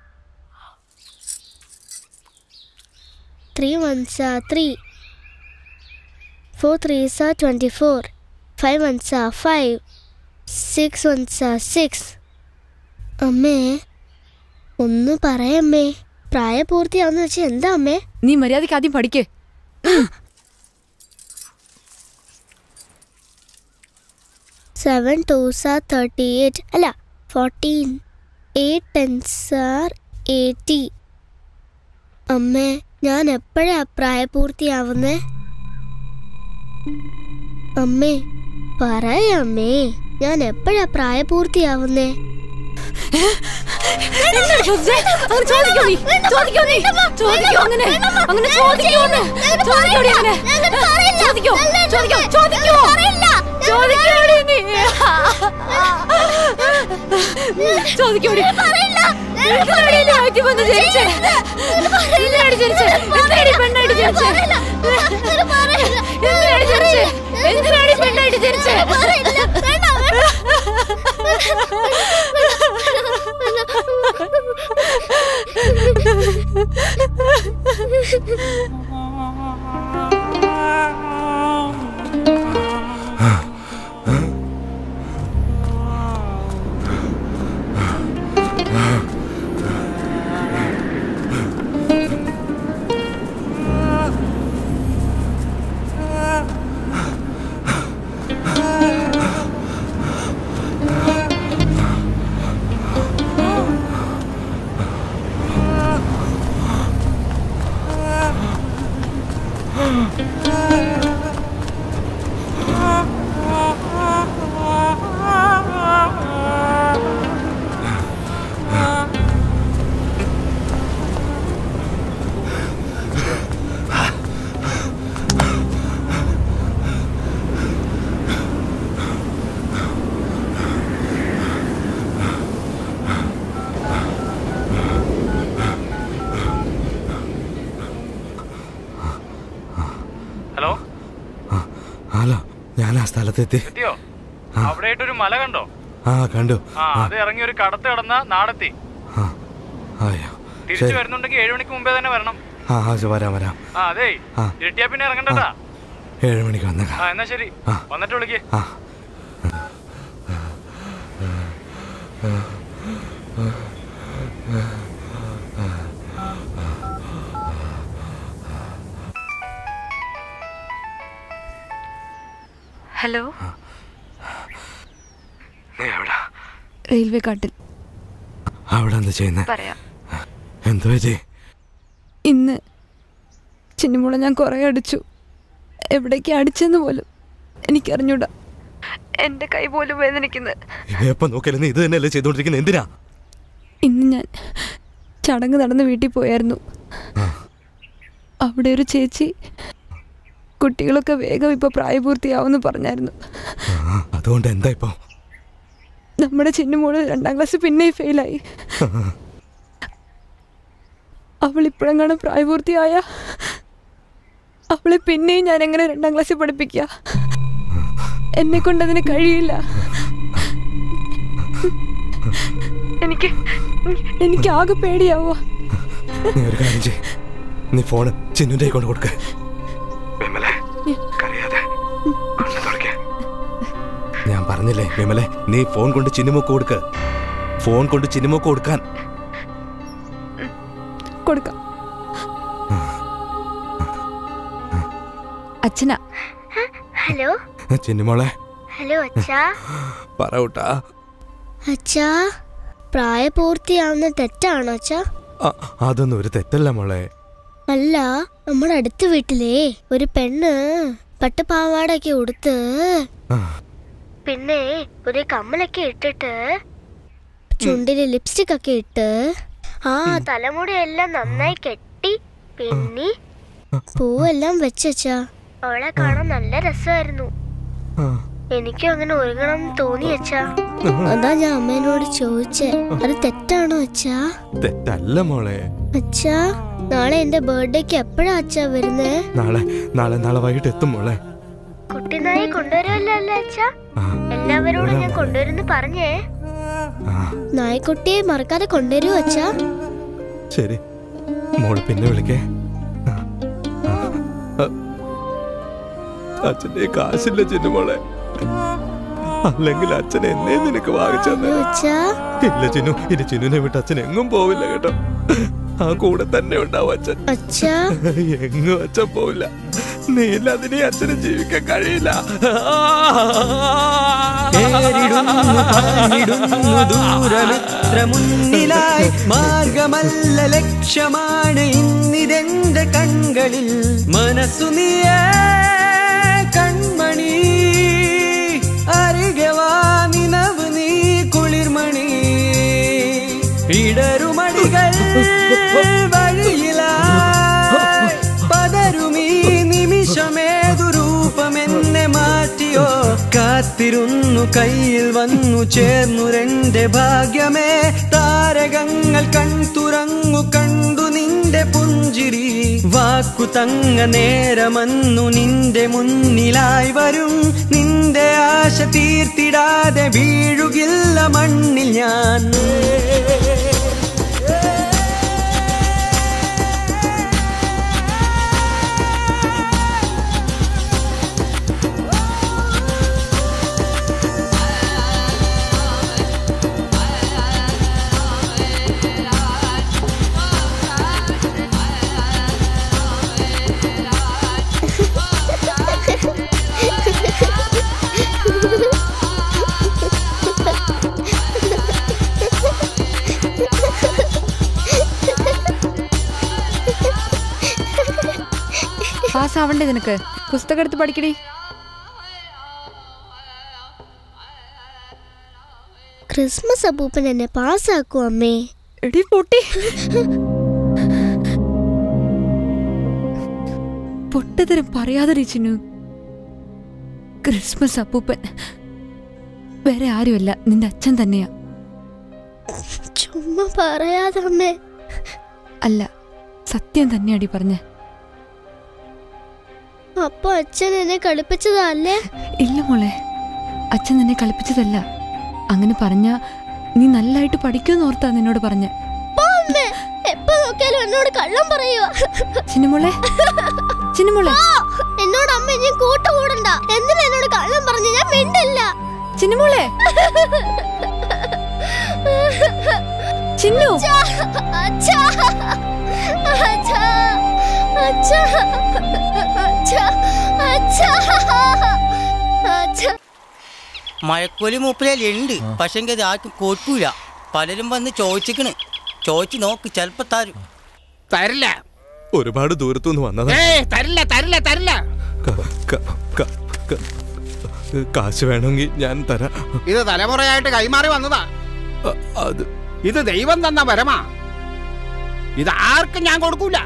B: three ones are three, four threes are twenty-four, five ones are five, six ones are six. അമ്മേ ഒന്ന് പറയമ്മേ പ്രായപൂർത്തിയാവുന്ന വെച്ചാൽ എന്താ അമ്മേ
E: നീ മര്യാദയ്ക്ക് ആദ്യം പഠിക്കേ
B: seven twos are thirty eight അല്ല fourteen eight tens are eighty അമ്മേ ഞാൻ എപ്പോഴാ പ്രായപൂർത്തിയാവുന്നേ അമ്മേ പറയമ്മേ ഞാൻ എപ്പോഴാ പ്രായപൂർത്തിയാവുന്നേ
E: ചോദിക്കോടി എന്തിനാടി ആദ്യം വന്ന് ജനിച്ചേ എന്തിനാടി ജനിച്ചേ എന്തിനാടി പെണ്ണായിട്ട് ജനിച്ചേ എന്തിനാടി ജനിച്ചേ എന്തിനാടി പെണ്ണായിട്ട് ജനിച്ചേ
K: ഹലോ
C: ഹലോ ഞാൻ ആ സ്ഥലത്തെത്തി
K: എത്തിയോ
C: ആ.
K: അവിടെ ഒരു മല കണ്ടോ
C: ആ കണ്ടു
K: ആ
C: ആ,
K: അത് ഇറങ്ങി ഒരു കടത്ത് കടന്ന നാടെത്തി
C: അയ്യോ
K: തിരിച്ചു
C: ശരി
K: വരുന്നുണ്ടെങ്കിൽ ഏഴു മണിക്ക് മുമ്പേ തന്നെ വരണം
C: ആ ആ ശരി, വരാം വരാം
K: ആ അതെ
C: ആ.
K: ഇരുട്ടിയാ പിന്നെ ഇറങ്ങണ്ടട്ടാ
C: ഏഴ് മണിക്ക് വന്നേക്കാം
K: ആ എന്നാ ശരി
C: ആ.
K: വന്നിട്ട് വിളിക്കേ
C: ആ
E: ഹലോ
C: നീ എവിടാ
E: റെയിൽവേ കാട്ടിൽ
C: അവിടെ എന്താ ചെയ്യുന്നത്
E: പറയാം
C: എന്തോ പറ്റി
E: ഇന്ന് ചിന്നിമുള ഞാൻ കുറേ അടിച്ചു എവിടേക്ക് അടിച്ചെന്ന് പോലും എനിക്കറിഞ്ഞൂടാ എൻ്റെ കൈ പോലും വേദനിക്കുന്നത്
C: എപ്പോ നോക്കിയാലും നീ ഇത് തന്നെയല്ലേ ചെയ്തോണ്ടിരിക്കുന്നത് എന്തിനാ
E: ഇന്ന് ഞാൻ ചടങ്ങ് നടന്ന് വീട്ടിൽ പോയായിരുന്നു അവിടെ ഒരു ചേച്ചി കുട്ടികളൊക്കെ വേഗം ഇപ്പോൾ പ്രായപൂർത്തിയാവുമെന്ന് പറഞ്ഞായിരുന്നു
C: ആ, അതുകൊണ്ട് എന്താ ഇപ്പൊ
E: നമ്മുടെ ചിന്നുമോള് രണ്ടാം ക്ലാസ് പിന്നെയും ഫെയിലായി അവൾ ഇപ്പോഴെങ്ങാണ് പ്രായപൂർത്തിയായ അവളെ പിന്നെയും ഞാൻ എങ്ങനെ രണ്ടാം ക്ലാസ്സിൽ പഠിപ്പിക്കുക എന്നെ കൊണ്ട് അതിന് കഴിയില്ല എനിക്ക് എനിക്ക് ആകെ പേടിയാവുക
C: നീ ഒരു കാര്യം ചെയ് നീ ഫോണ് ചിന്നുന്റെ കൈ കൊണ്ട് കൊടുക്ക വിമലെ കരയാതെ കണ്ണ് തുറക്ക്. ഞാൻ പറഞ്ഞില്ലേ വിമലെ നീ ഫോൺ കൊണ്ട് ചിന്നുമൊക്കെ കൊടുക്ക് ഫോൺ കൊണ്ട് ചിന്നുമൊക്കെ കൊടുക്കാൻ
E: കൊടുക്കാം അച്ഛനാ
N: ഹലോ
C: ചിന്നുമോളെ
N: ഹലോ അച്ഛാ
C: പറയൂട്ടാ
B: അച്ഛാ പ്രായപൂർത്തിയാവുന്ന തെറ്റാണോ അച്ഛാ
C: ആ, അതൊന്നും ഒരു തെറ്റല്ല മോളെ
B: അല്ല നമ്മുടെ അടുത്ത വീട്ടിലേ ഒരു പെണ്ണ് പട്ടുപാവാടൊക്കെ ഉടുത്ത്
C: ആ,
B: പിന്നെ ഒരു കമ്മലൊക്കെ ഇട്ടിട്ട് ചുണ്ടില് ലിപ്സ്റ്റിക് ഒക്കെ ഇട്ട് ആ തലമുടിയെല്ലാം നന്നായി കെട്ടി പിന്നെ പൂവെല്ലാം വെച്ചച്ചാ അവളെ കാണാൻ നല്ല രസമായിരുന്നു
C: ആ.
B: എനിക്കും അങ്ങനെ ഒരുങ്ങണം തോന്നി അച്ഛാ അതാ ഞാൻ അമ്മേനോട് ചോദിച്ചേ അത് തെറ്റാണോ അച്ഛാ
C: തെറ്റല്ല മോളെ
B: അച്ഛാ നാളെ എന്റെ ബർത്ത്ഡേക്ക് എപ്പോഴാ അച്ഛാ വരുന്നേ
C: നാളെ നാളെ നാളെ വൈകിട്ട് എത്തും മോളെ
B: കുട്ടിനായി കൊണ്ടുവരുമല്ലോ അല്ലേ അച്ഛാ എല്ലാവരോടും ഞാൻ കൊണ്ടുവരുന്നു പറഞ്ഞേ നായ്ക്കുട്ടിയെ മറക്കാതെ കൊണ്ടുവരൂ അച്ഛാ
C: ശരി മോള് പിന്നെ വിളിക്കേ ആ, ആ, ആ. അച്ഛന്റെ കയ്യിൽ കാശില്ല ചിന്നുമോളെ അല്ലെങ്കിൽ അച്ഛൻ എന്നെ നിനക്ക് വാങ്ങിച്ചു തന്നെ
B: അച്ഛാ
C: ഇല്ല ചിന്നു ഇനി ചിന്നുനെ വിട്ട് അച്ഛൻ എങ്ങും പോവില്ല കേട്ടോ ആ കൂടെ തന്നെ ഉണ്ടാവും അച്ഛൻ
B: അച്ഛാ
C: എങ്ങും അച്ഛൻ പോവില്ല നീ ഇല്ലാതെ ഇനി അച്ഛന് ജീവിക്കാൻ കഴിയില്ല
D: പേരിടുന്നു പാഞ്ഞിടുന്നു ദൂരമെത്ര മുന്നിലായി മാർഗമല്ല ലക്ഷ്യമാണ് ഇന്നിതെന്റെ കൺകളിൽ മനസ്സു നീയേ കൺമണി അരികെ വാ നിനവ് നീ കുളിർമണി ഇടരുമടികൾ വഴിയിലായി പതരുമീ നിമിഷമേതു രൂപമെന്നെ മാറ്റിയോ കാത്തിരുന്നു കയ്യിൽ വന്നു ചേർന്നു രന്റെ ഭാഗ്യമേ താരകങ്ങൾ കൺതുറങ്ങു കണ്ടു നിന്റെ പുഞ്ചിരി വാക്കു തങ്ങ നേരമന്നു നിന്റെ മുന്നിലായി വരും നിന്റെ ആശ തീർത്തിടാതെ വീഴുകില്ല മണ്ണിൽ ഞാൻ
E: പാസ്സാവണ്ടേ നിനക്ക് പുസ്തകം എടുത്ത് പഠിക്കടി
B: ക്രിസ്മസ് അപ്പൂപ്പൻ എന്നെ പാസ്സാക്കൂ അമ്മേ
E: എടി പൊട്ടി പൊട്ടതരം പറയാതെ ചിന്നു ക്രിസ്മസ് അപ്പൂപ്പൻ വേറെ ആരുമല്ല നിന്റെ അച്ഛൻ തന്നെയാ
B: ചുമ്മാ പറയാതെ അമ്മേ
E: അല്ല സത്യം തന്നെയാടി പറഞ്ഞ
B: അപ്പൊ അച്ഛൻ എന്നെ കളിപ്പിച്ചതല്ലേ
E: ഇല്ല മോളെ അച്ഛൻ നിന്നെ കളിപ്പിച്ചതല്ല അങ്ങനെ പറഞ്ഞ നീ നല്ലതായിട്ട് പഠിക്കുമെന്ന് ഓർത്താ നിന്നോട് പറഞ്ഞ
B: പോ അമ്മേ. എപ്പോ നോക്കിയാലും എന്നോട് കള്ളം പറയുക
E: ചിന്നുമോളെ ചിന്നുമോളെ
B: എന്നോട് അമ്മ ഞാൻ കൂട്ടുകൂടണ്ട എന്തിനാ എന്നോട് കള്ളം പറഞ്ഞു ഞാൻ മിണ്ടില്ല
E: ചിന്നുമോളെ ചിന്നു
B: അച്ഛാ അച്ഛാ അച്ഛാ അച്ഛാ അച്ഛാ അച്ഛാ
J: മഴക്കോലി മൂപ്പിലുണ്ട് പക്ഷെങ്കിൽ അത് ആർക്കും കൊടുക്കൂല പലരും വന്ന് ചോദിച്ചിക്കണ് ചോദിച്ചു നോക്ക് ചെലപ്പോ തരും
I: തരില്ല
C: ഒരുപാട് ദൂരത്തുനിന്ന് വന്നതാ
I: ഏയ് തരില്ല തരില്ല തരില്ല
C: ക- ക- ക- ക- കാശ് വേണമെങ്കിൽ ഞാൻ തരാം
I: ഇത് തലമുറയായിട്ട് കൈമാറി വന്നതാ
C: അത്
I: ഇത് ദൈവം തന്ന വരമാ ഇത് ആർക്കും ഞാൻ കൊടുക്കൂല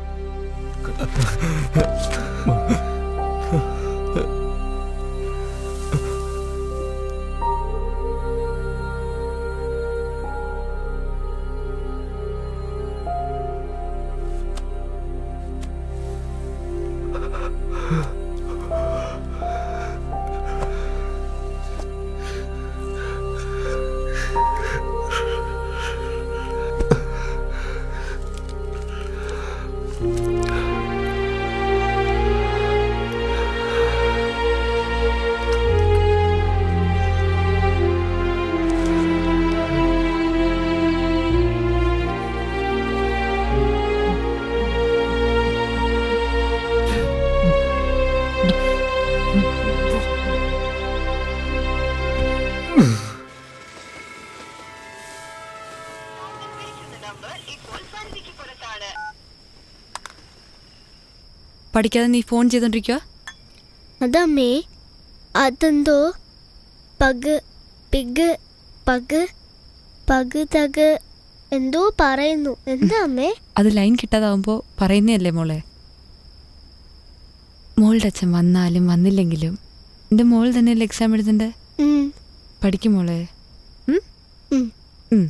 E: പഠിക്കാതെ നീ ഫോൺ ചെയ്തോണ്ടിരിക്കുക
B: അതമ്മേ അതെന്തോ pug pig pug pug thug എന്തോ പറയുന്നു എന്താ അമ്മേ
E: അത് ലൈൻ കിട്ടാതാവുമ്പോ പറയുന്നതല്ലേ മോളെ മോളുടെ അച്ഛൻ വന്നാലും വന്നില്ലെങ്കിലും എന്റെ മോൾ തന്നെയല്ലേ എക്സാം എഴുതണ്ടേ
B: ഉം.
E: പഠിക്കും മോളെ ഉം?
B: ഉം.
E: ഉം.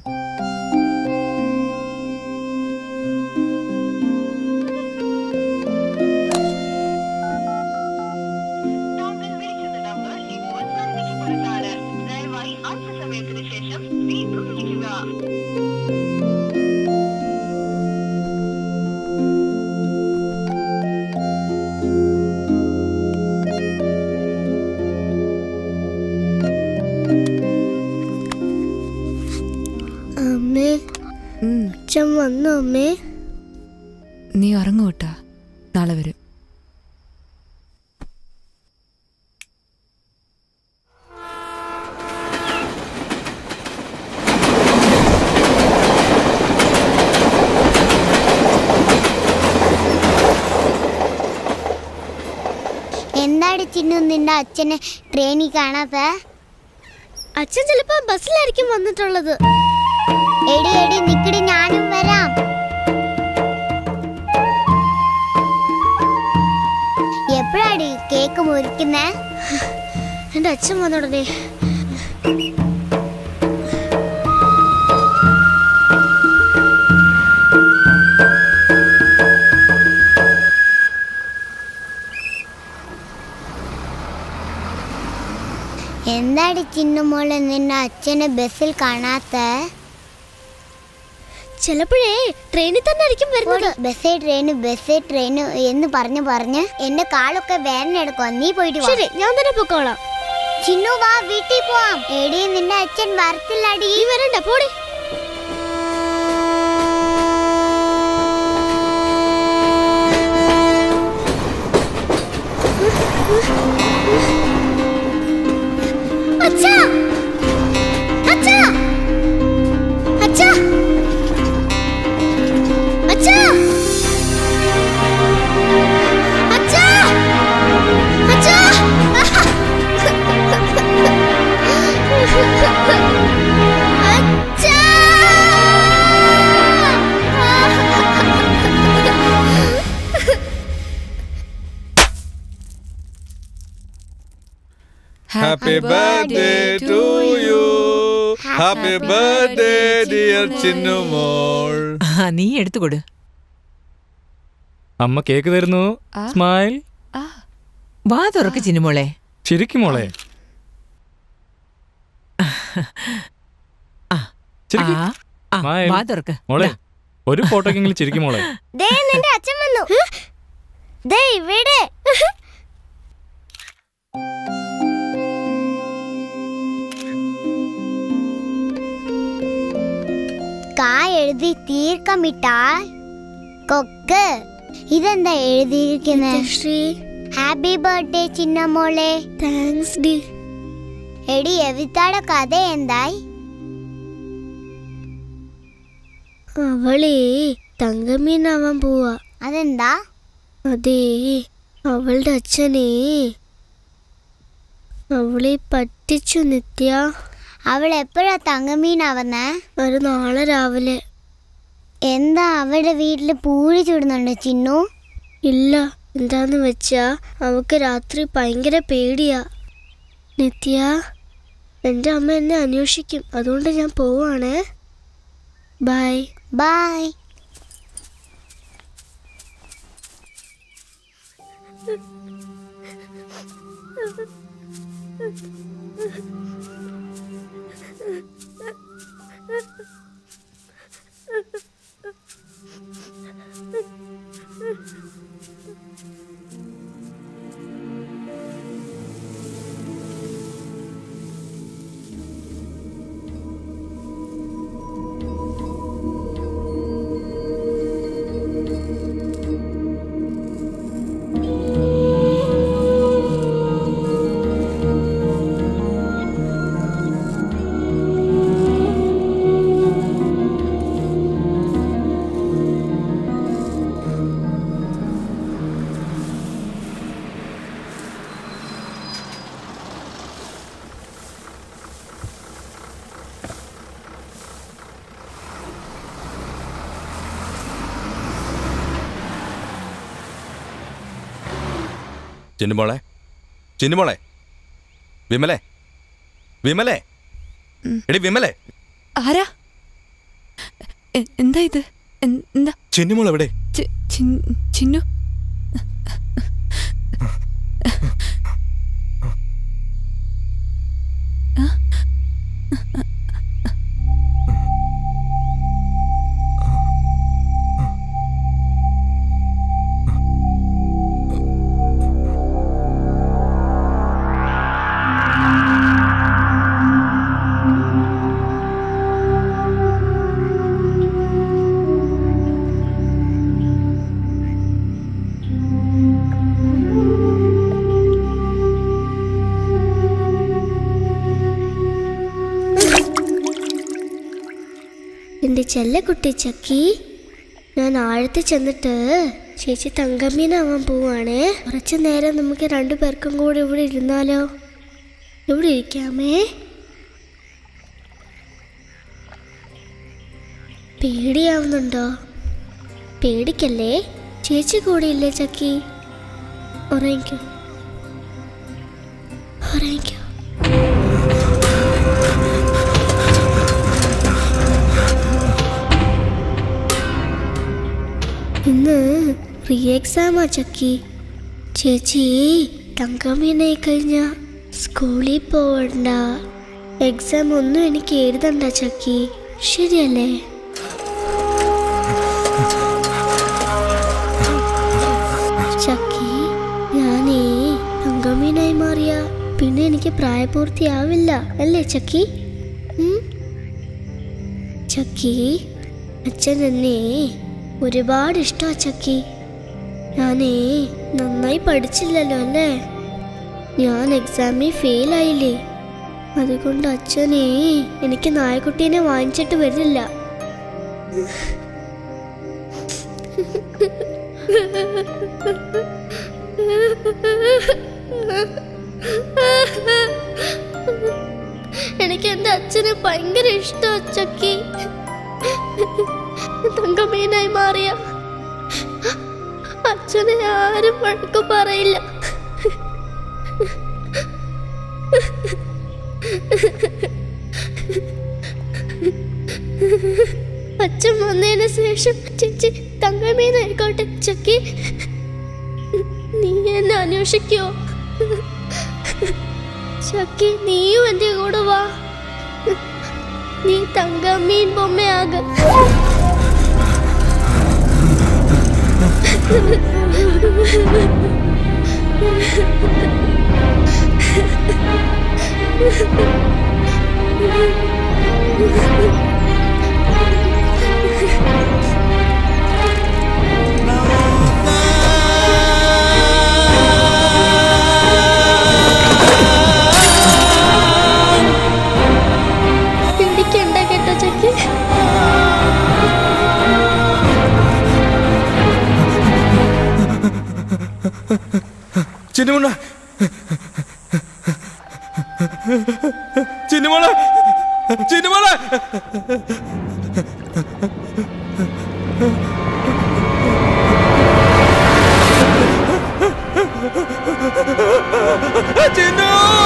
B: അമ്മേ അച്ഛൻ വന്നു അമ്മേ
E: നീ ഉറങ്ങു കേട്ടാ നാളെ വരും
N: എന്താണ് ചിന്നു നിന്റെ അച്ഛനെ ട്രെയിനിൽ കാണാത്ത
B: അച്ഛൻ ചിലപ്പോ ബസ്സിലായിരിക്കും വന്നിട്ടുള്ളത്
N: എടി എടി നിക്കടി ഞാനും വരാം എപ്പോഴാടി കേക്ക് മുറിക്കുന്നേ
B: എന്റെ അച്ഛൻ വന്നുടനെ
N: എന്താണ് ചിന്നുമോളെ നിന്നെ അച്ഛനെ ബസ്സിൽ കാണാത്ത
B: ചിലപ്പോഴേ ട്രെയിനിൽ തന്നെ ആയിരിക്കും വരുന്നത്
N: ബസ്സേ ട്രെയിന് ബസ്സേ ട്രെയിന് എന്ന് പറഞ്ഞു പറഞ്ഞ് എന്റെ കാലൊക്കെ വേദന എടുക്കുക നീ പോയിട്ട് വാ.
B: ശരി ഞാൻ തന്നെ പൊക്കോളാം
N: ചിന്നു വാ വീട്ടിൽ പോവാം എടി നിന്റെ അച്ഛൻ വരത്തില്ലടി
B: നീ വരണ്ട പോടി
N: അച്ഛാ അച്ഛാ അച്ഛാ അച്ഛാ അച്ഛാ അച്ഛാ അച്ഛാ
F: happy birthday to you happy birthday dear ചിന്നുമോൾ
G: ആ നീ എടുത്തു കൊടു
K: അമ്മ കേക്ക് തരുന്നു
E: ആ.
K: സ്മൈൽ
E: ആ
G: വാ തുറക്ക് ചിന്നുമോളെ
K: ചിരിക്കും മോളെ ചിരിക്ക്.
G: ആ, ആ,
K: സ്മൈൽ.
G: വാ തുറക്ക്
K: മോളെ ഒരു ഫോട്ടോക്കെങ്കിലും ചിരിക്കും മോളെ
A: ദേ നിന്റെ അച്ഛൻ വന്നു ദേ ഇവിടെ
N: കാ എഴുതി തീർക്കമിട്ടാൽ കൊക്ക് ഇതെന്താ എഴുതിയിരിക്കുന്നത് ശ്രീ ഹാപ്പി ബർത്ത്ഡേ ചിന്നമോളെ താങ്ക്സ് ഡി എടി എവിത്താടെ കഥ എന്തായി
B: അവളെ തങ്കമീനാവാൻ പോവാ
N: അതെന്താ
B: അതേ അവളുടെ അച്ഛനെ അവളെ പറ്റിച്ചു നിത്യ
N: അവൾ എപ്പോഴാ തങ്കമീനാവുന്നേ
B: ഒരു നാളെ രാവിലെ
N: എന്താ അവളുടെ വീട്ടിൽ പൂഴി ചൂടുന്നുണ്ടോ ചിന്നു
B: ഇല്ല എന്താന്ന് വെച്ചാ അവക്ക് രാത്രി ഭയങ്കര പേടിയാ നിത്യ എൻ്റെ അമ്മ എന്നെ അന്വേഷിക്കും അതുകൊണ്ട് ഞാൻ പോവാണേ ബൈ
N: ബൈ
C: ചിന്നുമോളെ ചിന്നുമോളെ വിമലെ വിമലെ എടി വിമലെ
M: ആരാ എ- എന്താ ഇത് എൻ- എന്താ
C: ചിന്നുമോൾ എവിടെ
M: ചി- ചിൻ- ചിന്നു
B: എൻ്റെ ചെല്ലക്കുട്ടി ചക്കി ഞാൻ ആഴത്തിൽ ചെന്നിട്ട് ചേച്ചി തങ്കമ്മീനാവാൻ പോവാണേ കുറച്ച് നേരം നമുക്ക് രണ്ടു പേർക്കും കൂടി ഇവിടെ ഇരുന്നാലോ ഇവിടെ ഇരിക്കാമേ പേടിയാവുന്നുണ്ടോ പേടിക്കല്ലേ ചേച്ചി കൂടിയില്ലേ ചക്കി ഉറങ്ങിക്കോ ഉറങ്ങിക്കോ ഇന്ന് റീ എക്സാമാ ചക്കി ചേച്ചി തങ്കമ്മീനായി കഴിഞ്ഞ സ്കൂളിൽ പോവണ്ട എക്സാം ഒന്നും എനിക്ക് എഴുതണ്ട ചക്കി ശരിയല്ലേ ചക്കി ഞാനേ തങ്കമ്മീനായി മാറിയ പിന്നെ എനിക്ക് പ്രായപൂർത്തിയാവില്ല അല്ലേ ചക്കി ഉം? ചക്കി അച്ഛൻ എന്നെ ഒരുപാട് ഇഷ്ടമാ ചക്കി ഞാനേ നന്നായി പഠിച്ചില്ലല്ലോ അല്ലേ ഞാൻ എക്സാമിൽ ഫെയിലായില്ലേ അതുകൊണ്ട് അച്ഛനെ എനിക്ക് നായക്കുട്ടീനെ വാങ്ങിച്ചിട്ട് വരില്ല എനിക്ക് എൻ്റെ അച്ഛനെ ഭയങ്കര ഇഷ്ടമാ ചക്കി തങ്കമീനായി മാറിയ അച്ഛനെ ആരും വഴക്ക് പറയില്ല അച്ഛൻ വന്നതിന് ശേഷം ചേച്ചി തങ്കമീനായിക്കോട്ടെ ചക്കി നീ എന്നെ അന്വേഷിക്കുവോ ചക്കി നീയും എന്റെ കൂടെ വാ നീ തങ്കമ്മീൻ ബൊമ്മയാക പിടിക്കണ്ട കേട്ടോ ചക്കി
C: ചിന്നുമുണ്ണ ചിന്നുമോളെ ചിന്നുമോളെ ചിന്നു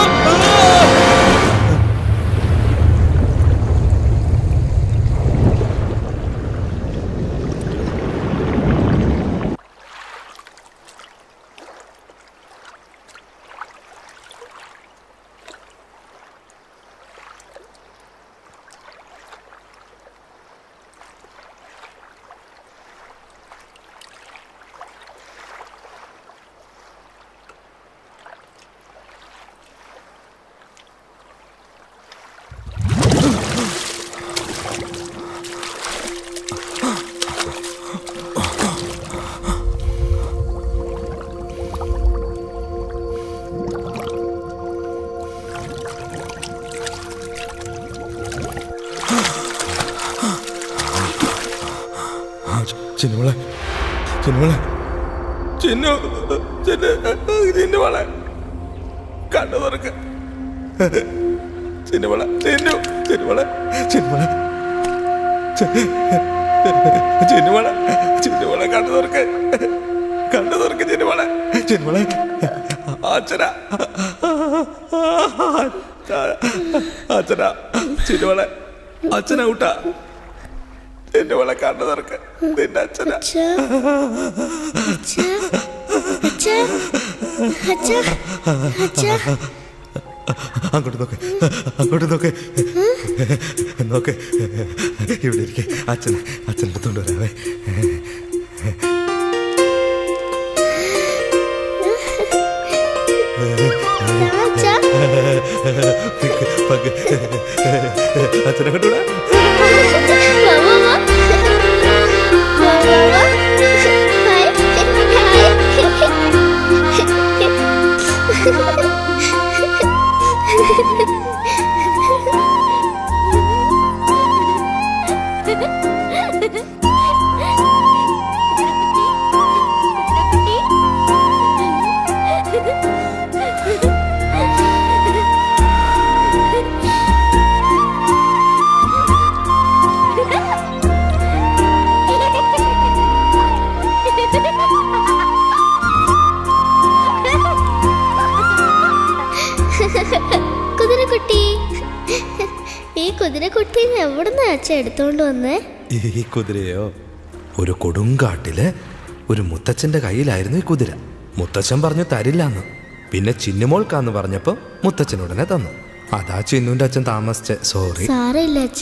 C: ചിന്നുമോളെ ചിന്നുമോളെ ചിന്നു ചിന്നു ചിന്നുമോളെ കണ്ണു തുറക്ക് ചിന്നുമോളെ ചിന്നു ചിന്നുമോളെ ചിന്നുമോളെ ചിന്നുമോളെ ചിന്നുമോളെ കണ്ണു തുറക്ക് കണ്ണു തുറക്ക് ചിന്നുമോളെ ചിന്നുമോളെ അച്ഛന അച്ഛന ചിന്നുമോളെ അച്ഛന ഔട്ടാ ചിന്നുമോളെ കണ്ണു തുറക്ക് നിന്റെ അച്ഛന അങ്ങോട്ട് നോക്ക് അങ്ങോട്ട് നോക്ക് നോക്ക് ഇവിടെ ഇരിക്കെ അച്ഛൻ അച്ഛൻ എടുത്തോണ്ട് വരാവേ പഗ് അച്ഛനെ കണ്ടൂടാ
B: കുതിരക്കുട്ടി ഈ കുതിരക്കുട്ടീനെ എവിടുന്ന അച്ഛ എടുത്തോണ്ട് വന്നേ
C: ഈ കുതിരയോ ഒരു കൊടുങ്കാട്ടില് ഒരു മുത്തച്ഛന്റെ കയ്യിലായിരുന്നു ഈ കുതിര മുത്തച്ഛൻ പറഞ്ഞു തരില്ലാന്ന് പിന്നെ ചിന്നുമോൾക്കാന്ന് പറഞ്ഞപ്പോ മുത്തച്ഛൻ ഉടനെ തന്നു അതാ ചിന്നുന്റെ അച്ഛൻ താമസിച്ച സോറി
B: സാരമില്ല അച്ഛ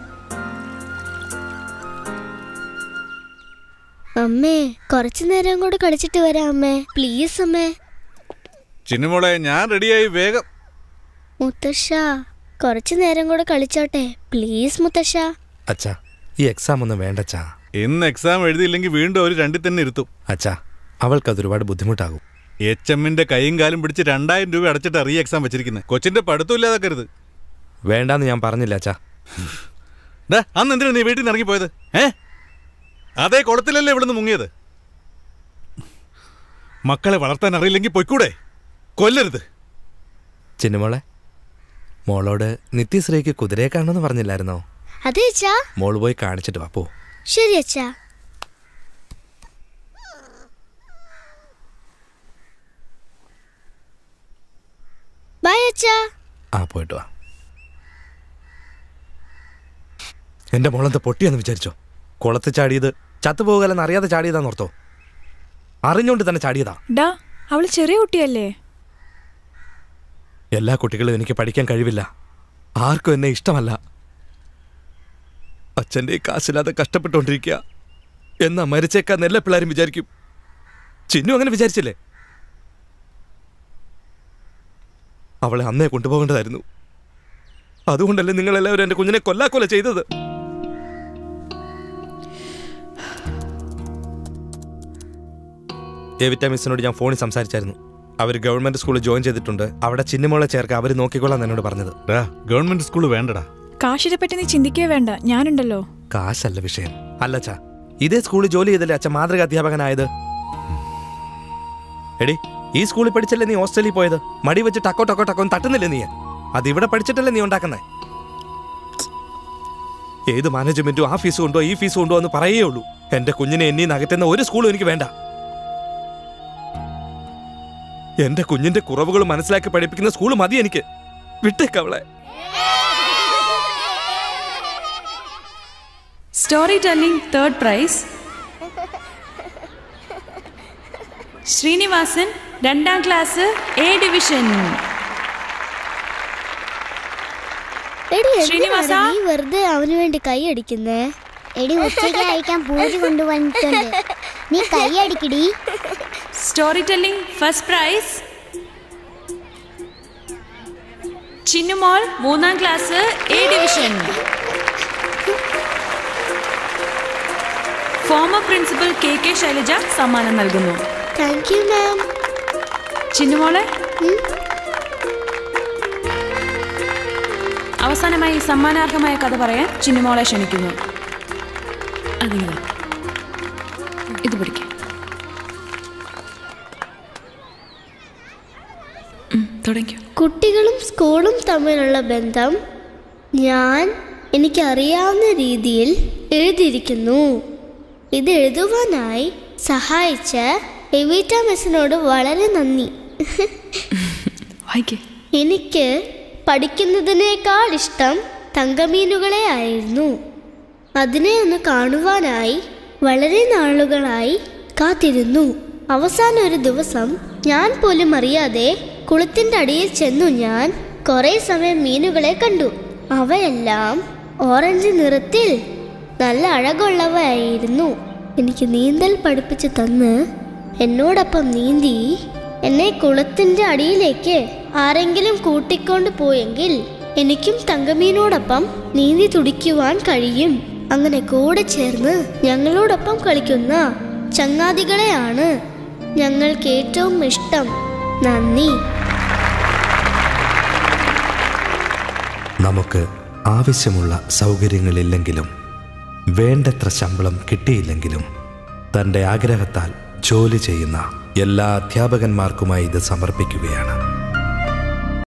B: അമ്മേ കുറച്ചു നേരം കൂടെ കളിച്ചിട്ട് വരാം അമ്മേ പ്ലീസ് അമ്മേ
F: ചിന്നുമോളെ ഞാൻ റെഡിയായി വേഗം
B: മുത്തശ്ശ കുറച്ചു നേരം കൂടെ കളിച്ചോട്ടെ പ്ലീസ് മുത്തശ്ശ
C: അച്ഛാ ഈ എക്സാം ഒന്നും വേണ്ട അച്ഛാ
F: ഇന്ന് എക്സാം എഴുതിയില്ലെങ്കിൽ വീണ്ടും ഒരു രണ്ടിൽ തന്നെ ഇരുത്തും
C: അച്ഛാ അവൾക്ക് ഒരുപാട് ബുദ്ധിമുട്ടാകും
F: എച്ച് എമ്മിന്റെ കൈയും കാലും പിടിച്ച് രണ്ടായിരം രൂപ അടച്ചിട്ട് റീ എക്സാം വെച്ചിരിക്കുന്നത് കൊച്ചിന്റെ പഠിത്തം ഇല്ലാതാക്കരുത്
C: വേണ്ടാന്ന് ഞാൻ പറഞ്ഞില്ല അച്ഛാ
F: ഡാ, അന്ന് എന്തിനാ നീ വീട്ടിൽ നിന്ന് ഇറങ്ങിപ്പോയത് ഏ അതേ കുളത്തിലല്ലേ ഇവിടുന്ന് മുങ്ങിയത് മക്കളെ വളർത്താൻ അറിയില്ലെങ്കിൽ പൊയ്ക്കൂടെ കൊല്ലരുത്
C: ചിന്നുമോളെ മോളോട് നിത്യശ്രീക്ക് കുതിരയെ കാണുമെന്ന് പറഞ്ഞില്ലായിരുന്നോ
B: അതെ അച്ഛാ
C: മോള് പോയി കാണിച്ചിട്ട് വാ പോ
B: ശരി അച്ഛാ ബൈ അച്ഛാ
C: ആ പോയിട്ട് വാ എന്റെ മോളെന്താ പൊട്ടിയെന്ന് വിചാരിച്ചോ കുളത്ത് ചാടിയത് ചത്തുപോകലെന്ന് അറിയാതെ ചാടിയതാന്ന് ഓർത്തോ അറിഞ്ഞുകൊണ്ട് തന്നെ ചാടിയതാ
H: ഡാ അവള് ചെറിയ കുട്ടിയല്ലേ
C: എല്ലാ കുട്ടികളും എനിക്ക് പഠിക്കാൻ കഴിവില്ല ആർക്കും എന്നെ ഇഷ്ടമല്ല അച്ഛൻ്റെ ഈ കാശില്ലാതെ കഷ്ടപ്പെട്ടുകൊണ്ടിരിക്കുക എന്നാ മരിച്ചേക്കാന്ന് എല്ലാ പിള്ളേരും വിചാരിക്കും ചിന്നു അങ്ങനെ വിചാരിച്ചില്ലേ അവളെ അന്നേ കൊണ്ടുപോകേണ്ടതായിരുന്നു അതുകൊണ്ടല്ലേ നിങ്ങളെല്ലാവരും എൻ്റെ കുഞ്ഞിനെ കൊല്ലാക്കൊല ചെയ്തത് എവിറ്റ മിസ്സിനോട് ഞാൻ ഫോണിൽ സംസാരിച്ചായിരുന്നു അവർ ഗവൺമെന്റ് സ്കൂളിൽ ജോയിൻ ചെയ്തിട്ടുണ്ട് അവിടെ ചിന്നമോളെ ചേർക്കാൻ അവർ നോക്കിക്കൊള്ളാൻ എന്നോട് പറഞ്ഞത്
F: ഗവൺമെന്റ് സ്കൂൾ വേണ്ടടാ
H: കാശിനെ പറ്റി നീ ചിന്തിക്കേ വേണ്ട ഞാനുണ്ടല്ലോ
C: കാശല്ല വിഷയം അല്ലച്ചാ ഇതേ സ്കൂളിൽ ജോലി ചെയ്തല്ലേ അച്ഛൻ മാതൃക അധ്യാപകനായത് എടി ഈ സ്കൂളിൽ പഠിച്ചല്ലേ നീ ഹോസ്റ്റലിൽ പോയത് മടി വെച്ച് ടക്കോ ടക്കോ ടക്കോ എന്ന് തട്ടുന്നില്ലേ നീ അത് ഇവിടെ പഠിച്ചിട്ടല്ലേ നീ ഉണ്ടാക്കുന്നേ ഏത് മാനേജ്മെന്റും ആ ഫീസ് കൊണ്ടോ ഈ ഫീസ് കൊണ്ടോ എന്ന് പറയേ ഉള്ളൂ എന്റെ കുഞ്ഞിനെ എന്നീ നകറ്റുന്ന ഒരു സ്കൂളും എനിക്ക് വേണ്ട എന്റെ കുഞ്ഞിന്റെ കുറവുകൾ മനസ്സിലാക്കി പഠിപ്പിക്കുന്ന സ്കൂൾ മതി എനിക്ക് വിട്ടേക്കവളെ
M: story telling third prize Srinivasan രണ്ടാം ക്ലാസ് എ ഡിവിഷൻ
B: എടി
M: ശ്രീനിവാസ?
B: എന്തിനാണ് നീ വെറുതെ അവന് വേണ്ടി കൈ അടിക്കുന്നേ
N: എടി ഉച്ചയ്ക്ക് കഴിക്കാൻ പൂരി കൊണ്ടുവന്നിട്ടുണ്ട് നീ കൈ അടിക്കടി
M: സ്റ്റോറി ടെല്ലിംഗ് ഫസ്റ്റ് പ്രൈസ് ചിന്നുമോൾ മൂന്നാം class A division former principal K K Shailaja സമ്മാനം നൽകുന്നു
B: താങ്ക് യു മാം
M: ചിന്നുമോളെ അവസാനമായി സമ്മാനാർഹമായ കഥ പറയാൻ ചിന്നുമോളെ ക്ഷണിക്കുന്നു അതിങ്ങനെ ഇത് പിടിക്കാം തുടങ്ങിക്കോ
B: കുട്ടികളും സ്കൂളും തമ്മിലുള്ള ബന്ധം ഞാൻ എനിക്കറിയാവുന്ന രീതിയിൽ എഴുതിയിരിക്കുന്നു ഇത് എഴുതുവാനായി സഹായിച്ച എവിറ്റ മിസ്സിനോട് വളരെ നന്ദി എനിക്ക് പഠിക്കുന്നതിനേക്കാൾ ഇഷ്ടം തങ്കമീനുകളെ ആയിരുന്നു അതിനെ ഒന്ന് കാണുവാനായി വളരെ നാളുകളായി കാത്തിരുന്നു അവസാനം ഒരു ദിവസം ഞാൻ പോലും അറിയാതെ കുളത്തിന്റെ അടിയിൽ ചെന്നു ഞാൻ കുറെ സമയം മീനുകളെ കണ്ടു അവയെല്ലാം ഓറഞ്ച് നിറത്തിൽ നല്ല അഴകുള്ളവയായിരുന്നു എനിക്ക് നീന്തൽ പഠിപ്പിച്ചു തന്ന് എന്നോടൊപ്പം നീന്തി എന്നെ കുളത്തിന്റെ അടിയിലേക്ക് ആരെങ്കിലും കൂട്ടിക്കൊണ്ട് പോയെങ്കിൽ എനിക്കും തങ്കമീനോടൊപ്പം നീന്തി തുടിക്കുവാൻ കഴിയും അങ്ങനെ കൂടെ ചേർന്ന് ഞങ്ങളോടൊപ്പം കളിക്കുന്ന ചങ്ങാതികളെയാണ് ഞങ്ങൾക്ക് ഏറ്റവും ഇഷ്ടം നന്ദി
C: നമുക്ക് ആവശ്യമുള്ള സൗകര്യങ്ങളില്ലെങ്കിലും വേണ്ടത്ര ശമ്പളം കിട്ടിയില്ലെങ്കിലും തൻ്റെ ആഗ്രഹത്താൽ ജോലി ചെയ്യുന്ന എല്ലാ അധ്യാപകന്മാർക്കുമായി ഇത് സമർപ്പിക്കുകയാണ്